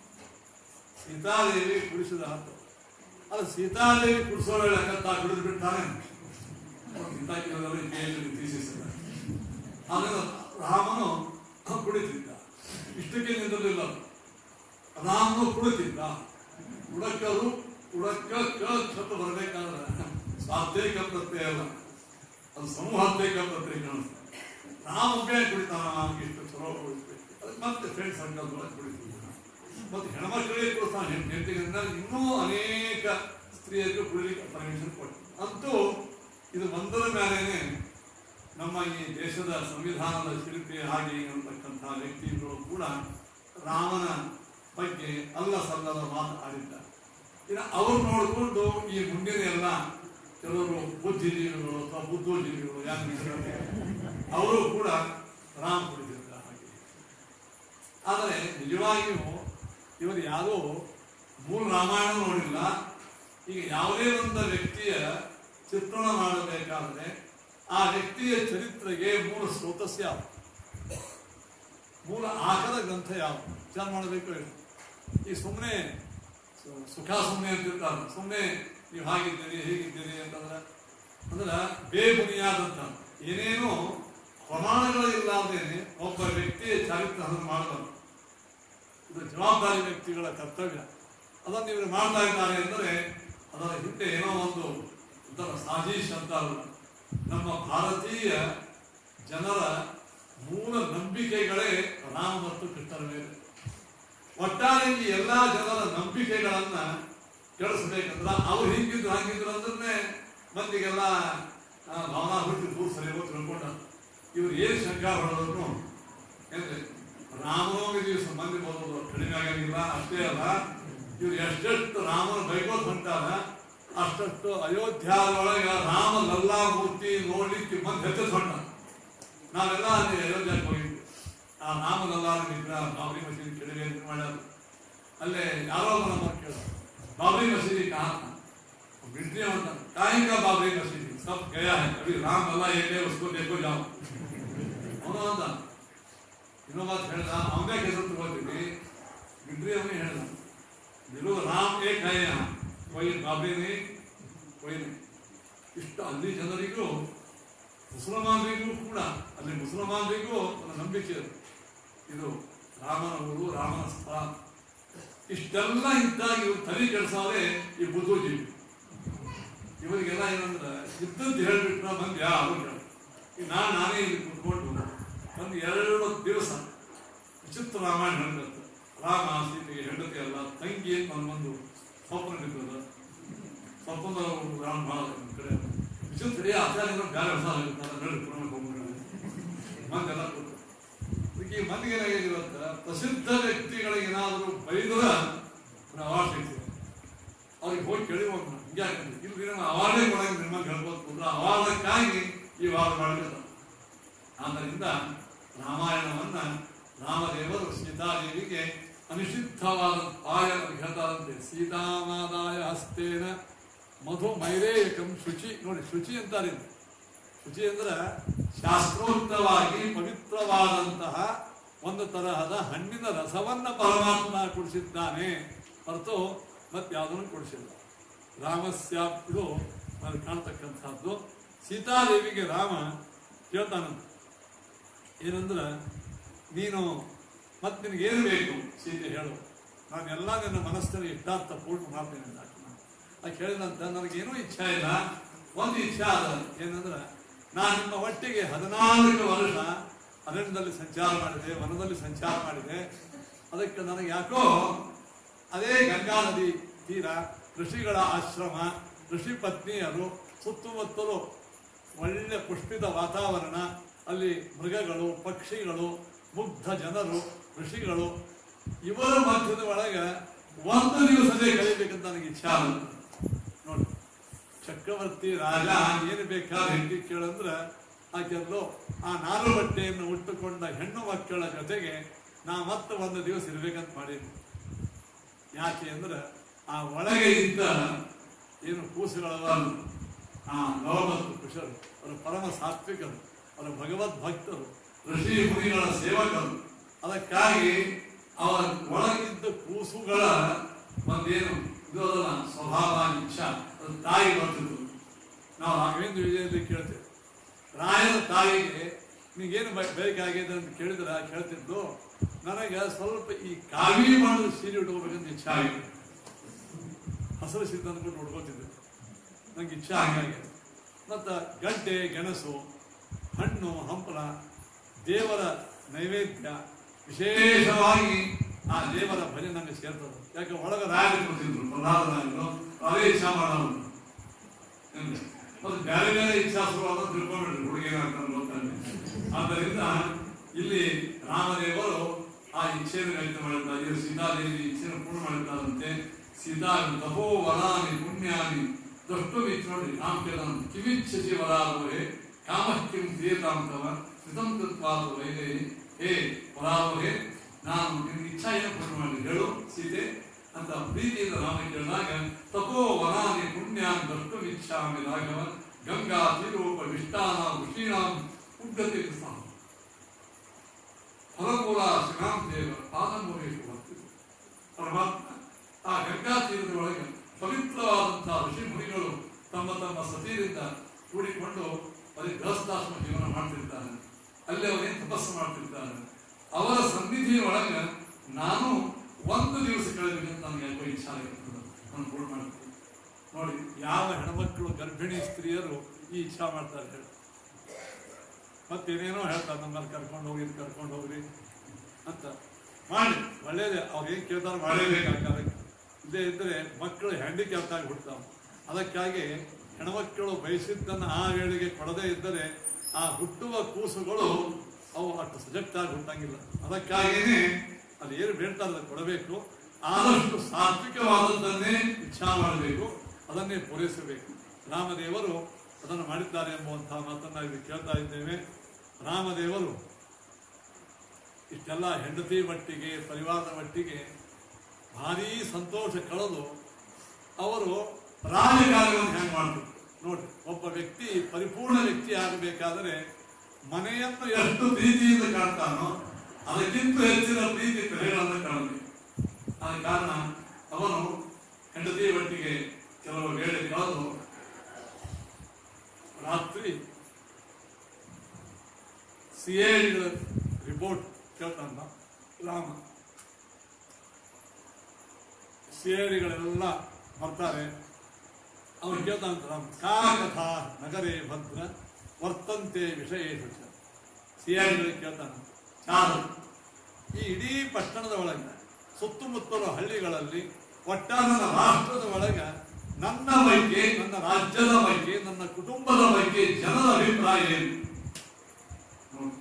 ಸೀತಾದೇವಿ ಕುಡಿಸಿದ ಅಂತ ಅಲ್ಲ ಸೀತಾದೇವಿ ಕುಡಿಸೋ ಲೆಕ್ಕ ಕುಡಿದು ಬಿಡ್ತಾನೆ ಇಂಥ ಕೆಲವರು ಜೈಲಲ್ಲಿ ತೀಸಿಸಿದ್ದಾರೆ ಆಮೇಲೆ ರಾಮನು ಕುಡಿತಿದ್ದ ಇಷ್ಟಕ್ಕೆ ನಿಂತಿರಲಿಲ್ಲ ರಾಮನು ಕುಡಿತಿದ್ದ ಉಡಕ್ಕರು ಉಡಕ್ಕ ಕ ಛತ್ತು ಬರಬೇಕಾದ್ರೆ ಸಾಧ್ಯಕ ಪ್ರತ್ಯಯ ಅಲ್ಲ ಅದು ಸಮೂಹಾತ್ಯಕ ಪ್ರತ್ಯಯ ಕಾಣಿಸ್ತದೆ ರಾಮ ಒಬ್ಬೇ ಕುಡಿತಾನ ನಮ್ಗೆ ಇಷ್ಟು ಚಲೋ ಕುಡಿಸ್ಬೇಕು ಅದಕ್ಕೆ ಮತ್ತೆ ಫ್ರೆಂಡ್ಸ್ ಸರ್ಕಲ್ ಒಳಗೆ ಕುಡಿತಿದ್ದ ಮತ್ತೆ ಹೆಣ್ಮಕ್ಳಿಗೆ ಕುಡಿಸ್ತಾನೆ ಹೆಂಡತಿಗೆ ಇನ್ನೂ ಅನೇಕ ಸ್ತ್ರೀಯರಿಗೆ ಕುಡಿಲಿಕ್ಕೆ ಪರ್ಮಿಷನ್ ಕೊಟ್ಟು ಅಂತೂ ಇದು ಒಂದರ ಮೇಲೇನೆ ನಮ್ಮ ಈ ದೇಶದ ಸಂವಿಧಾನದ ಶಿಲ್ಪಿ ಹಾಗೆ ಅಂತಕ್ಕಂತಹ ವ್ಯಕ್ತಿಗಳು ಕೂಡ ರಾಮನ ಬಗ್ಗೆ ಅಲ್ಲ ಸಲ್ಲದ ಮಾತು ಆಡಿದ್ದಾರೆ ಇನ್ನು ಅವ್ರು ನೋಡಿಕೊಂಡು ಈ ಮುಂದಿನ ಎಲ್ಲ ಕೆಲವರು ಬುದ್ಧಿಜೀವಿಗಳು ಅಥವಾ ಬುದ್ಧೋಜೀವಿಗಳು ಯಾಕೆ ಅವರು ಕೂಡ ರಾಮ ಕುಡಿದಿದ್ದಾರೆ ಹಾಗೆ ಆದರೆ ನಿಜವಾಗಿಯೂ ಇವರು ಯಾವುದೋ ಮೂಲ ರಾಮಾಯಣ ನೋಡಿಲ್ಲ ಈಗ ಯಾವುದೇ ಒಂದು ವ್ಯಕ್ತಿಯ ಚಿತ್ರಣ ಮಾಡಬೇಕಾದ್ರೆ ಆ ವ್ಯಕ್ತಿಯ ಚರಿತ್ರೆಗೆ ಮೂಲ ಸ್ರೋತಸ್ ಯಾವುದು ಮೂಲ ಆಕರ ಗ್ರಂಥ ಯಾವುದು ವಿಚಾರ ಮಾಡಬೇಕು ಹೇಳಿ ಈ ಸುಮ್ಮನೆ ಸುಖ ಸುಮ್ಮನೆ ಅಂತಿರ್ತಾರೆ ಸುಮ್ಮನೆ ನೀವು ಹಾಗಿದ್ದೀರಿ ಹೀಗಿದ್ದೀರಿ ಅಂತಂದ್ರೆ ಅಂದ್ರೆ ಬೇಬುನಿಯಾದಂತ ಏನೇನೋ ಪ್ರಮಾಣಗಳು ಇಲ್ಲದೇನೆ ಒಬ್ಬ ವ್ಯಕ್ತಿಯ ಚಾರಿತ್ರ್ಯವನ್ನು ಮಾಡಬಾರ್ದು ಇದು ಜವಾಬ್ದಾರಿ ವ್ಯಕ್ತಿಗಳ ಕರ್ತವ್ಯ ಅದನ್ನು ಇವರು ಮಾಡ್ತಾ ಇದ್ದಾರೆ ಅಂದರೆ ಅದರ ಹಿಂದೆ ಏನೋ ಒಂದು ಒಂಥರ ಸಾಜೀಶ್ ಅಂತ ಅಲ್ಲ ನಮ್ಮ ಭಾರತೀಯ ಜನರ ಮೂಲ ನಂಬಿಕೆಗಳೇ ರಾಮ ಮತ್ತು ಕೃಷ್ಣರ ಮೇಲೆ ಒಟ್ಟಾರೆ ಈ ಎಲ್ಲಾ ಜನರ ನಂಬಿಕೆಗಳನ್ನ ಕೆಡಿಸ್ಬೇಕಂದ್ರ ಅವ್ರು ಹಿಂಗಿದ್ರು ಹಂಗಿದ್ರು ಅಂದ್ರೆ ಮಂದಿಗೆಲ್ಲ ಆ, ಭಾವನಾ ಹುಟ್ಟಿ ದೂರ ಸರಿ ಹೋಗಿ ತಿಳ್ಕೊಂಡ ಇವ್ರು ಏನ್ ಶಂಕಾ ಹೊಡೆದ್ರು ಏನ್ರಿ ರಾಮನವಮಿ ದಿವಸ ಮಂದಿ ಬರೋದು ಕಡಿಮೆ ಆಗಂಗಿಲ್ಲ ಅಷ್ಟೇ ಅಲ್ಲ ಇವ್ರು ಎಷ್ಟೆಷ್ಟು ರಾಮನ ಬೈಕೋತ್ ಹೊಂಟಾರ ಅಷ್ಟಷ್ಟು ಅಯೋಧ್ಯಾದೊಳಗ ರಾಮ ಲಲ್ಲಾ ಮೂರ್ತಿ ನೋಡ್ಲಿಕ್ಕೆ ಮಂದಿ ಹೆಚ್ಚು ಹೊಂಟ ನಾವೆಲ್ಲ ಅಲ್ಲಿ ಅಯೋಧ್ಯಕ್ಕೆ ಹೋಗಿದ್ವಿ ಆ ರಾಮ ಲಲ್ಲಾ ವಿಗ್ರಹ ಬಾಬ್ರಿ ಮಸೀದಿ ಕೆಳಗೆ ಇದು ಮಾಡ್ಯಾರ ಅಲ್ಲೇ ಯಾರೋ ಒಬ್ಬ ನಮ್ಮ ಕೇಳ बाबरी मस्जिद कहाँ था वो मिलिट्री में था काहे का बाबरी मस्जिद सब गया है अभी राम लल्ला एक है उसको देखो जाओ ಅವನು ಅಂದ ಇನ್ನೊಬ್ಬ ಹೇಳ್ದ ಅವನೇ ಹೆಸರು ತಗೋತೀವಿ ಮಿಲಿಟ್ರಿ ಅವನೇ ಹೇಳ್ದ ಬಿರು ರಾಮ್ ಏಕ್ ಹೈ ಯಹಾ ಕೊಯ್ ಬಾಬ್ರಿ ನೀ ಕೊಯ್ ನೀ ಇಷ್ಟು ಅಲ್ಲಿ ಜನರಿಗೂ ಮುಸಲ್ಮಾನರಿಗೂ ಕೂಡ ಅಲ್ಲಿ ಮುಸಲ್ಮಾನರಿಗೂ ಒಂದು ನಂಬಿಕೆ ಇದೆ. ಇದು ರಾಮನ ಊರು ರಾಮನ ಸ್ಥಳ ಇಷ್ಟೆಲ್ಲ ಇದ್ದಾಗ ಇವ್ರು ತಲೆ ಕೆಡಿಸೋರೆ ಈ ಬುದ್ಧಜೀವಿ ಇವರಿಗೆಲ್ಲ ಏನಂದ್ರೆ ಇದ್ದದ್ದು ಹೇಳ್ಬಿಟ್ರ ಮಂದಿ ಯಾರು ಈಗ ನಾನು ನಾನೇ ಇಲ್ಲಿ ಕುತ್ಕೊಂಡು ಒಂದು ಎರಡು ದಿವಸ ವಿಚಿತ್ರ ರಾಮಾಯಣ ನಡೆದತ್ತು ರಾಮ ಸೀತೆಗೆ ಹೆಂಡತಿ ಅಲ್ಲ ತಂಗಿ ಅಂತ ನನ್ಗೊಂದು ಸ್ವಪ್ನ ಬಿದ್ದದ ಸ್ವಪ್ನದ ರಾಮ ಭಾಳ ನಮ್ಮ ಕಡೆ ವಿಚಿತ್ರ ಏ ಆಚಾರ್ಯರು ಬೇರೆ ಹೊಸ ಆಗಿರ್ತಾರೆ ನಡು ಪುರಾಣಕ್ಕೆ ಹೋಗ್ಬಿಡ್ತಾರೆ ಮಂದೆಲ್ಲ ಕೂತು ಅದಕ್ಕೆ ಈ ಮಂದಿಗೆ ಏನಾಗಿದೆ ಇವತ್ತ ಪ್ರಸಿದ್ಧ ವ್ಯಕ್ತಿಗಳಿಗೆ ಏನಾದರೂ ಬೈದ್ರ ಅವಾರ್ಡ್ ಸಿಗ್ತದೆ ಅವ್ರಿಗೆ ಹೋಗಿ ಕೇಳಿ ಹೋಗೋಣ ಹಿಂಗೆ ಹಾಕಂದ್ರೆ ಇಲ್ಲಿ ನಮ್ಮ ಅವಾರ್ಡೇ ಕೊಡಂಗೆ ನಿಮ್ಮ ಹೇಳ್ಬೋದು ಕೂಡ ಅವಾರ್ಡಕ್ಕಾಗಿ ಈ ವಾದ ಮಾಡಿದ ಆದ್ದರಿಂದ ರಾಮಾಯಣವನ್ನ ರಾಮದೇವರು ಸೀತಾದೇವಿಗೆ ಅನಿಷಿದ್ಧವಾದ ಆಯ ಹೇಳ್ತಾರಂತೆ ಸೀತಾಮಾದಾಯ ಹಸ್ತೇನ ಮಧು ಮೈರೇಯಕಂ ಶುಚಿ ನೋಡಿ ಶುಚಿ ಅಂತಾರೆ ಇದು. ಶುಚಿ ಅಂದ್ರೆ ಶಾಸ್ತ್ರೋಕ್ತವಾಗಿ ಪವಿತ್ರವಾದಂತಹ ಒಂದು ತರಹದ ಹಣ್ಣಿನ ರಸವನ್ನ ಪರಮಾತ್ಮ ಕುಡಿಸಿದ್ದಾನೆ ಹೊರತು ಮತ್ತೆ ಯಾವುದನ್ನು ಕೊಡಿಸಿಲ್ಲ ರಾಮಸ್ಯ ಇದು ಅಲ್ಲಿ ಕಾಣ್ತಕ್ಕಂಥದ್ದು ಸೀತಾದೇವಿಗೆ ರಾಮ ಕೇಳ್ತಾನಂತ ಏನಂದ್ರ ನೀನು ಮತ್ತೆ ನಿನಗೆ ಏನು ಬೇಕು ಸೀತೆ ಹೇಳು ನಾನೆಲ್ಲ ನಿನ್ನ ಮನಸ್ಸಿನಲ್ಲಿ ಇಷ್ಟಾರ್ಥ ಪೂರ್ಣ ಮಾಡ್ತೇನೆ ಅಂತ ಆ ಕೇಳಿದಂತ ನನಗೇನೂ ಇಚ್ಛೆ ಇಲ್ಲ ಒಂದು ಇಚ್ಛೆ ಅದ ಏನಂದ್ರ ನಾನು ನಿಮ್ಮ ಒಟ್ಟಿಗೆ ಹದಿನಾಲ್ಕು ವರ್ಷ ಅರಣ್ಯದಲ್ಲಿ ಸಂಚಾರ ಮಾಡಿದೆ ವನದಲ್ಲಿ ಸಂಚಾರ ಮಾಡಿದೆ ಅದಕ್ಕೆ ನನಗೆ ಯಾಕೋ ಅದೇ ಗಂಗಾ ನದಿ ತೀರ ಋಷಿಗಳ ಆಶ್ರಮ ಋಷಿ ಪತ್ನಿಯರು ಸುತ್ತಮುತ್ತಲು ಒಳ್ಳೆ ಪುಷ್ಪಿತ ವಾತಾವರಣ ಅಲ್ಲಿ ಮೃಗಗಳು ಪಕ್ಷಿಗಳು ಮುಗ್ಧ ಜನರು ಋಷಿಗಳು ಇವರ ಮಧ್ಯದ ಒಳಗೆ ಒಂದು ದಿವಸದೇ ಕಲಿಬೇಕಂತ ನನಗೆ ಇಚ್ಛೆ ಆಗುತ್ತೆ ನೋಡಿ ಚಕ್ರವರ್ತಿ ರಾಜ ಏನು ಬೇಕಾದ ಹೆಂಡತಿ ಕೇಳಂದ್ರ ಆಕೆಲ್ಲೋ ಆ ನಾರು ಬಟ್ಟೆಯನ್ನು ಉಟ್ಟುಕೊಂಡ ಹೆಣ್ಣು ಮಕ್ಕಳ ಜೊತೆಗೆ ನಾ ಮತ್ತೆ ಒಂದು ದಿವಸ ಇರ್ಬೇಕಂತ ಮಾಡೀನಿ ಯಾಕೆ ಅಂದ್ರೆ ಆ ಒಳಗೆ ಇದ್ದ ಏನು ಕೂಸುಗಳವ ಆ ನವ ಮತ್ತು ಕುಶರು ಅವರು ಪರಮ ಸಾತ್ವಿಕರು ಅವರು ಭಗವದ್ ಭಕ್ತರು ಋಷಿ ಮುನಿಗಳ ಸೇವಕರು ಅದಕ್ಕಾಗಿ ಅವರ ಒಳಗಿದ್ದ ಕೂಸುಗಳ ಒಂದೇನು ಇದು ಅದಲ್ಲ ಸ್ವಭಾವ ಇಚ್ಛಾ ಅದು ತಾಯಿ ಬರ್ತಿದ್ರು ನಾವು ರಾಘವೇಂದ್ರ ವಿಜಯದಲ್ಲಿ ಕೇಳ್ತೇವೆ ರಾಯನ ತಾಯಿಗೆ ನಿಗೇನು ಬ- ಬೇಕಾಗಿದೆ ಅಂತ ಕೇಳಿದ್ರೆ ಕೇಳ್ತಿದ್ದು ನನಗೆ ಸ್ವಲ್ಪ ಈ ಕಾವಿ ಮಾಡೋದು ಸೀರೆ ಉಟ್ಕೋಬೇಕಂತ ಇಚ್ಛೆ ಆಗಿದೆ ಹಸಿರು ಸೀರೆ ತಂದ್ಕೊಂಡು ಉಟ್ಕೋತಿದ್ದೆ ನಂಗೆ ಇಚ್ಛೆ ಹಾಗಾಗಿದೆ ಮತ್ತು ಗಡ್ಡೆ ಗೆಣಸು ಹಣ್ಣು ಹಂಪಲ ದೇವರ ನೈವೇದ್ಯ ವಿಶೇಷವಾಗಿ ಆ ದೇವರ ಭಜನೆ ನನಗೆ ಸೇರ್ತದೆ ಯಾಕೆ ಒಳಗೆ ರಾಯರು ಕೊಡ್ತಿದ್ರು ಪ್ರಹ್ಲಾದ ರಾಯರು ಅವೇ ಇಚ್ಛಾ ಮಾಡೋರು ಎಂದು. ಮತ್ತು ಬೇರೆ ಬೇರೆ ಇಚ್ಛಾಸುಗಳನ್ನು ತಿಳ್ಕೊಂಡ್ಬಿಟ್ರು ಹುಡುಗಿ ಏನಾಗ್ತಾನೆ ಗೊತ್ತಾನೆ ಆದ್ದರಿಂದ ಇಲ್ಲಿ ರಾಮದೇವರು ಆ ಇಚ್ಛೆಯನ್ನು ವ್ಯಕ್ತ ಮಾಡಿದ್ದಾರೆ ಇದು ಸೀತಾದೇವಿ ಇಚ್ಛೆಯನ್ನು ಪೂರ್ಣ ಮಾಡಿದ್ದಾರಂತೆ ಸೀತಾ ತಪೋ ವರಾನಿ ಪುಣ್ಯಾನಿ ದಷ್ಟು ನೋಡಿ ರಾಮ ಕೇಳಿದ ಕಿವಿಚ್ಛಸಿ ವರಾದವೇ ಕಾಮಕ್ಕಿಂ ಕ್ರಿಯತಾಂ ತವ ಕೃತಂ ಕೃತ್ವಾದ ವೈದೇ ಹೇ ವರಾದವೇ ನಾನು ನಿನ್ನ ಇಚ್ಛಾ ಏನು ಪೂರ್ಣ ಮಾಡಿ ಹೇಳು ಸೀತೆ ಅಂತ ಪ್ರೀತಿಯಿಂದ ರಾಮ ಕೇಳಿದಾಗ ತಪೋ ವನಾನಿ ಪುಣ್ಯಾನ್ ದಷ್ಟು ಇಚ್ಛಾಮಿ ರಾಘವ ಗಂಗಾ ತೀರೋಪ ವಿಷ್ಟಾನ ಋಷೀಣಾಂ ಉಗ್ಗತಿ ಸ್ಥಾನ ಫಲಮೂಲ ಶ್ರೀರಾಮ್ ದೇವ ಪಾದಮೂಲೇಶು ಬರ್ತಿದ್ರು ಪರಮಾತ್ಮ ಆ ಗಂಗಾ ತೀರದ ಒಳಗೆ ಪವಿತ್ರವಾದಂತಹ ಋಷಿ ಮುನಿಗಳು ತಮ್ಮ ತಮ್ಮ ಸತಿಯರಿಂದ ಕೂಡಿಕೊಂಡು ಅಲ್ಲಿ ಗೃಹಸ್ಥಾಶ್ರಮ ಜೀವನ ಮಾಡ್ತಿರ್ತಾರೆ ಅಲ್ಲಿ ಅವರೇನು ತಪಸ್ಸು ಮಾಡ್ತಿರ್ತಾರೆ ಅವರ ಸನ್ನಿಧಿಯ ಒಳಗೆ ನಾನು ಒಂದು ದಿವಸ ಕಳೆದಿದೆ ನನಗೆ ಯಾಕೋ ಇಚ್ಛೆ ಆಗಿರ್ತದೆ ನಾನು ಪೂರ್ಣ ಮಾಡ್ತೀನಿ ನೋಡಿ ಯಾವ ಹೆಣ್ಮಕ್ಳು ಗರ್ಭಿಣಿ ಸ್ತ್ರೀಯರು ಈ ಇಚ್ಛಾ ಮಾಡ್ತಾರೆ ಹೇಳಿ ಮತ್ತೇನೇನೋ ಹೇಳ್ತಾರೆ ನಮ್ಮಲ್ಲಿ ಕರ್ಕೊಂಡು ಹೋಗಿ ಇಲ್ಲಿ ಕರ್ಕೊಂಡು ಹೋಗ್ರಿ ಅಂತ ಮಾಡಿ ಒಳ್ಳೇದೇ ಅವ್ರು ಏನು ಕೇಳ್ತಾರೆ ಮಾಡಲೇಬೇಕಾಗ್ತದೆ ಇಲ್ಲೇ ಇದ್ರೆ ಮಕ್ಕಳು ಹ್ಯಾಂಡಿಕ್ಯಾಪ್ಟ್ ಆಗಿ ಬಿಡ್ತಾವೆ ಅದಕ್ಕಾಗಿ ಹೆಣ್ಮಕ್ಕಳು ಬಯಸಿದ್ದನ್ನು ಆ ವೇಳೆಗೆ ಕೊಡದೇ ಇದ್ದರೆ ಆ ಹುಟ್ಟುವ ಕೂಸುಗಳು ಅವು ಅಷ್ಟು ಸಜೆಕ್ಟ್ ಆಗಿ ಹುಟ್ಟಂಗಿಲ್ಲ ಅದಕ್ಕಾಗಿಯೇ ಅದು ಏನು ಬೇಡ್ತಾರೆ ಅದನ್ನು ಕೊಡಬೇಕು ಆದಷ್ಟು ಸಾತ್ವಿಕವಾದದ್ದನ್ನೇ ಇಚ್ಛಾ ಮಾಡಬೇಕು ಅದನ್ನೇ ಪೂರೈಸಬೇಕು ರಾಮದೇವರು ಅದನ್ನು ಮಾಡಿದ್ದಾರೆ ಎಂಬುವಂತಹ ಮಾತನ್ನ ಇಲ್ಲಿ ಕೇಳ್ತಾ ಇದ್ದೇವೆ ರಾಮದೇವರು ಇಷ್ಟೆಲ್ಲ ಹೆಂಡತಿ ಮಟ್ಟಿಗೆ ಪರಿವಾರದ ಮಟ್ಟಿಗೆ ಭಾರೀ ಸಂತೋಷ ಕಳೆದು ಅವರು ರಾಜಕಾರ್ಯವನ್ನು ಹೆಂಗೆ ಮಾಡಬೇಕು ನೋಡಿ ಒಬ್ಬ ವ್ಯಕ್ತಿ ಪರಿಪೂರ್ಣ ವ್ಯಕ್ತಿ ಆಗಬೇಕಾದರೆ ಮನೆಯನ್ನು ಎಷ್ಟು ಪ್ರೀತಿಯಿಂದ ಕಾಣ್ತಾನೋ ಅದಕ್ಕಿಂತ ಹೆಚ್ಚಿನ ಪ್ರೀತಿ ಪ್ರಜೆಗಳನ್ನು ಕಾಣಬೇಕು ಆದ ಕಾರಣ ಅವನು ಹೆಂಡತಿ ಒಟ್ಟಿಗೆ ಕೆಲವು ವೇಳೆ ಕಳೆದು ರಾತ್ರಿ ಸಿಐಡಿಗಳ ರಿಪೋರ್ಟ್ ಕೇಳ್ತಾನ ರಾಮ ಸಿಐಡಿಗಳೆಲ್ಲ ಬರ್ತಾರೆ ಅವ್ರು ಕೇಳ್ತಾನಂತ ರಾಮ ಕಾ ಕಥಾ ನಗರೇ ಭದ್ರ ವರ್ತಂತೆ ವಿಷಯೇಶು ಸಿಐಡಿಗಳಿಗೆ ಕೇಳ್ತಾನ ಚಾರು ಈ ಇಡೀ ಪಟ್ಟಣದ ಒಳಗೆ ಸುತ್ತಮುತ್ತಲ ಹಳ್ಳಿಗಳಲ್ಲಿ ಒಟ್ಟಾರೆ ನನ್ನ ರಾಷ್ಟ್ರದ ಒಳಗೆ ನನ್ನ ಬಗ್ಗೆ ನನ್ನ ರಾಜ್ಯದ ಬಗ್ಗೆ ನನ್ನ ಕುಟುಂಬದ ಬಗ್ಗೆ ಜನರ ಅಭಿಪ್ರಾಯ ಏನು ನೋಡಿ.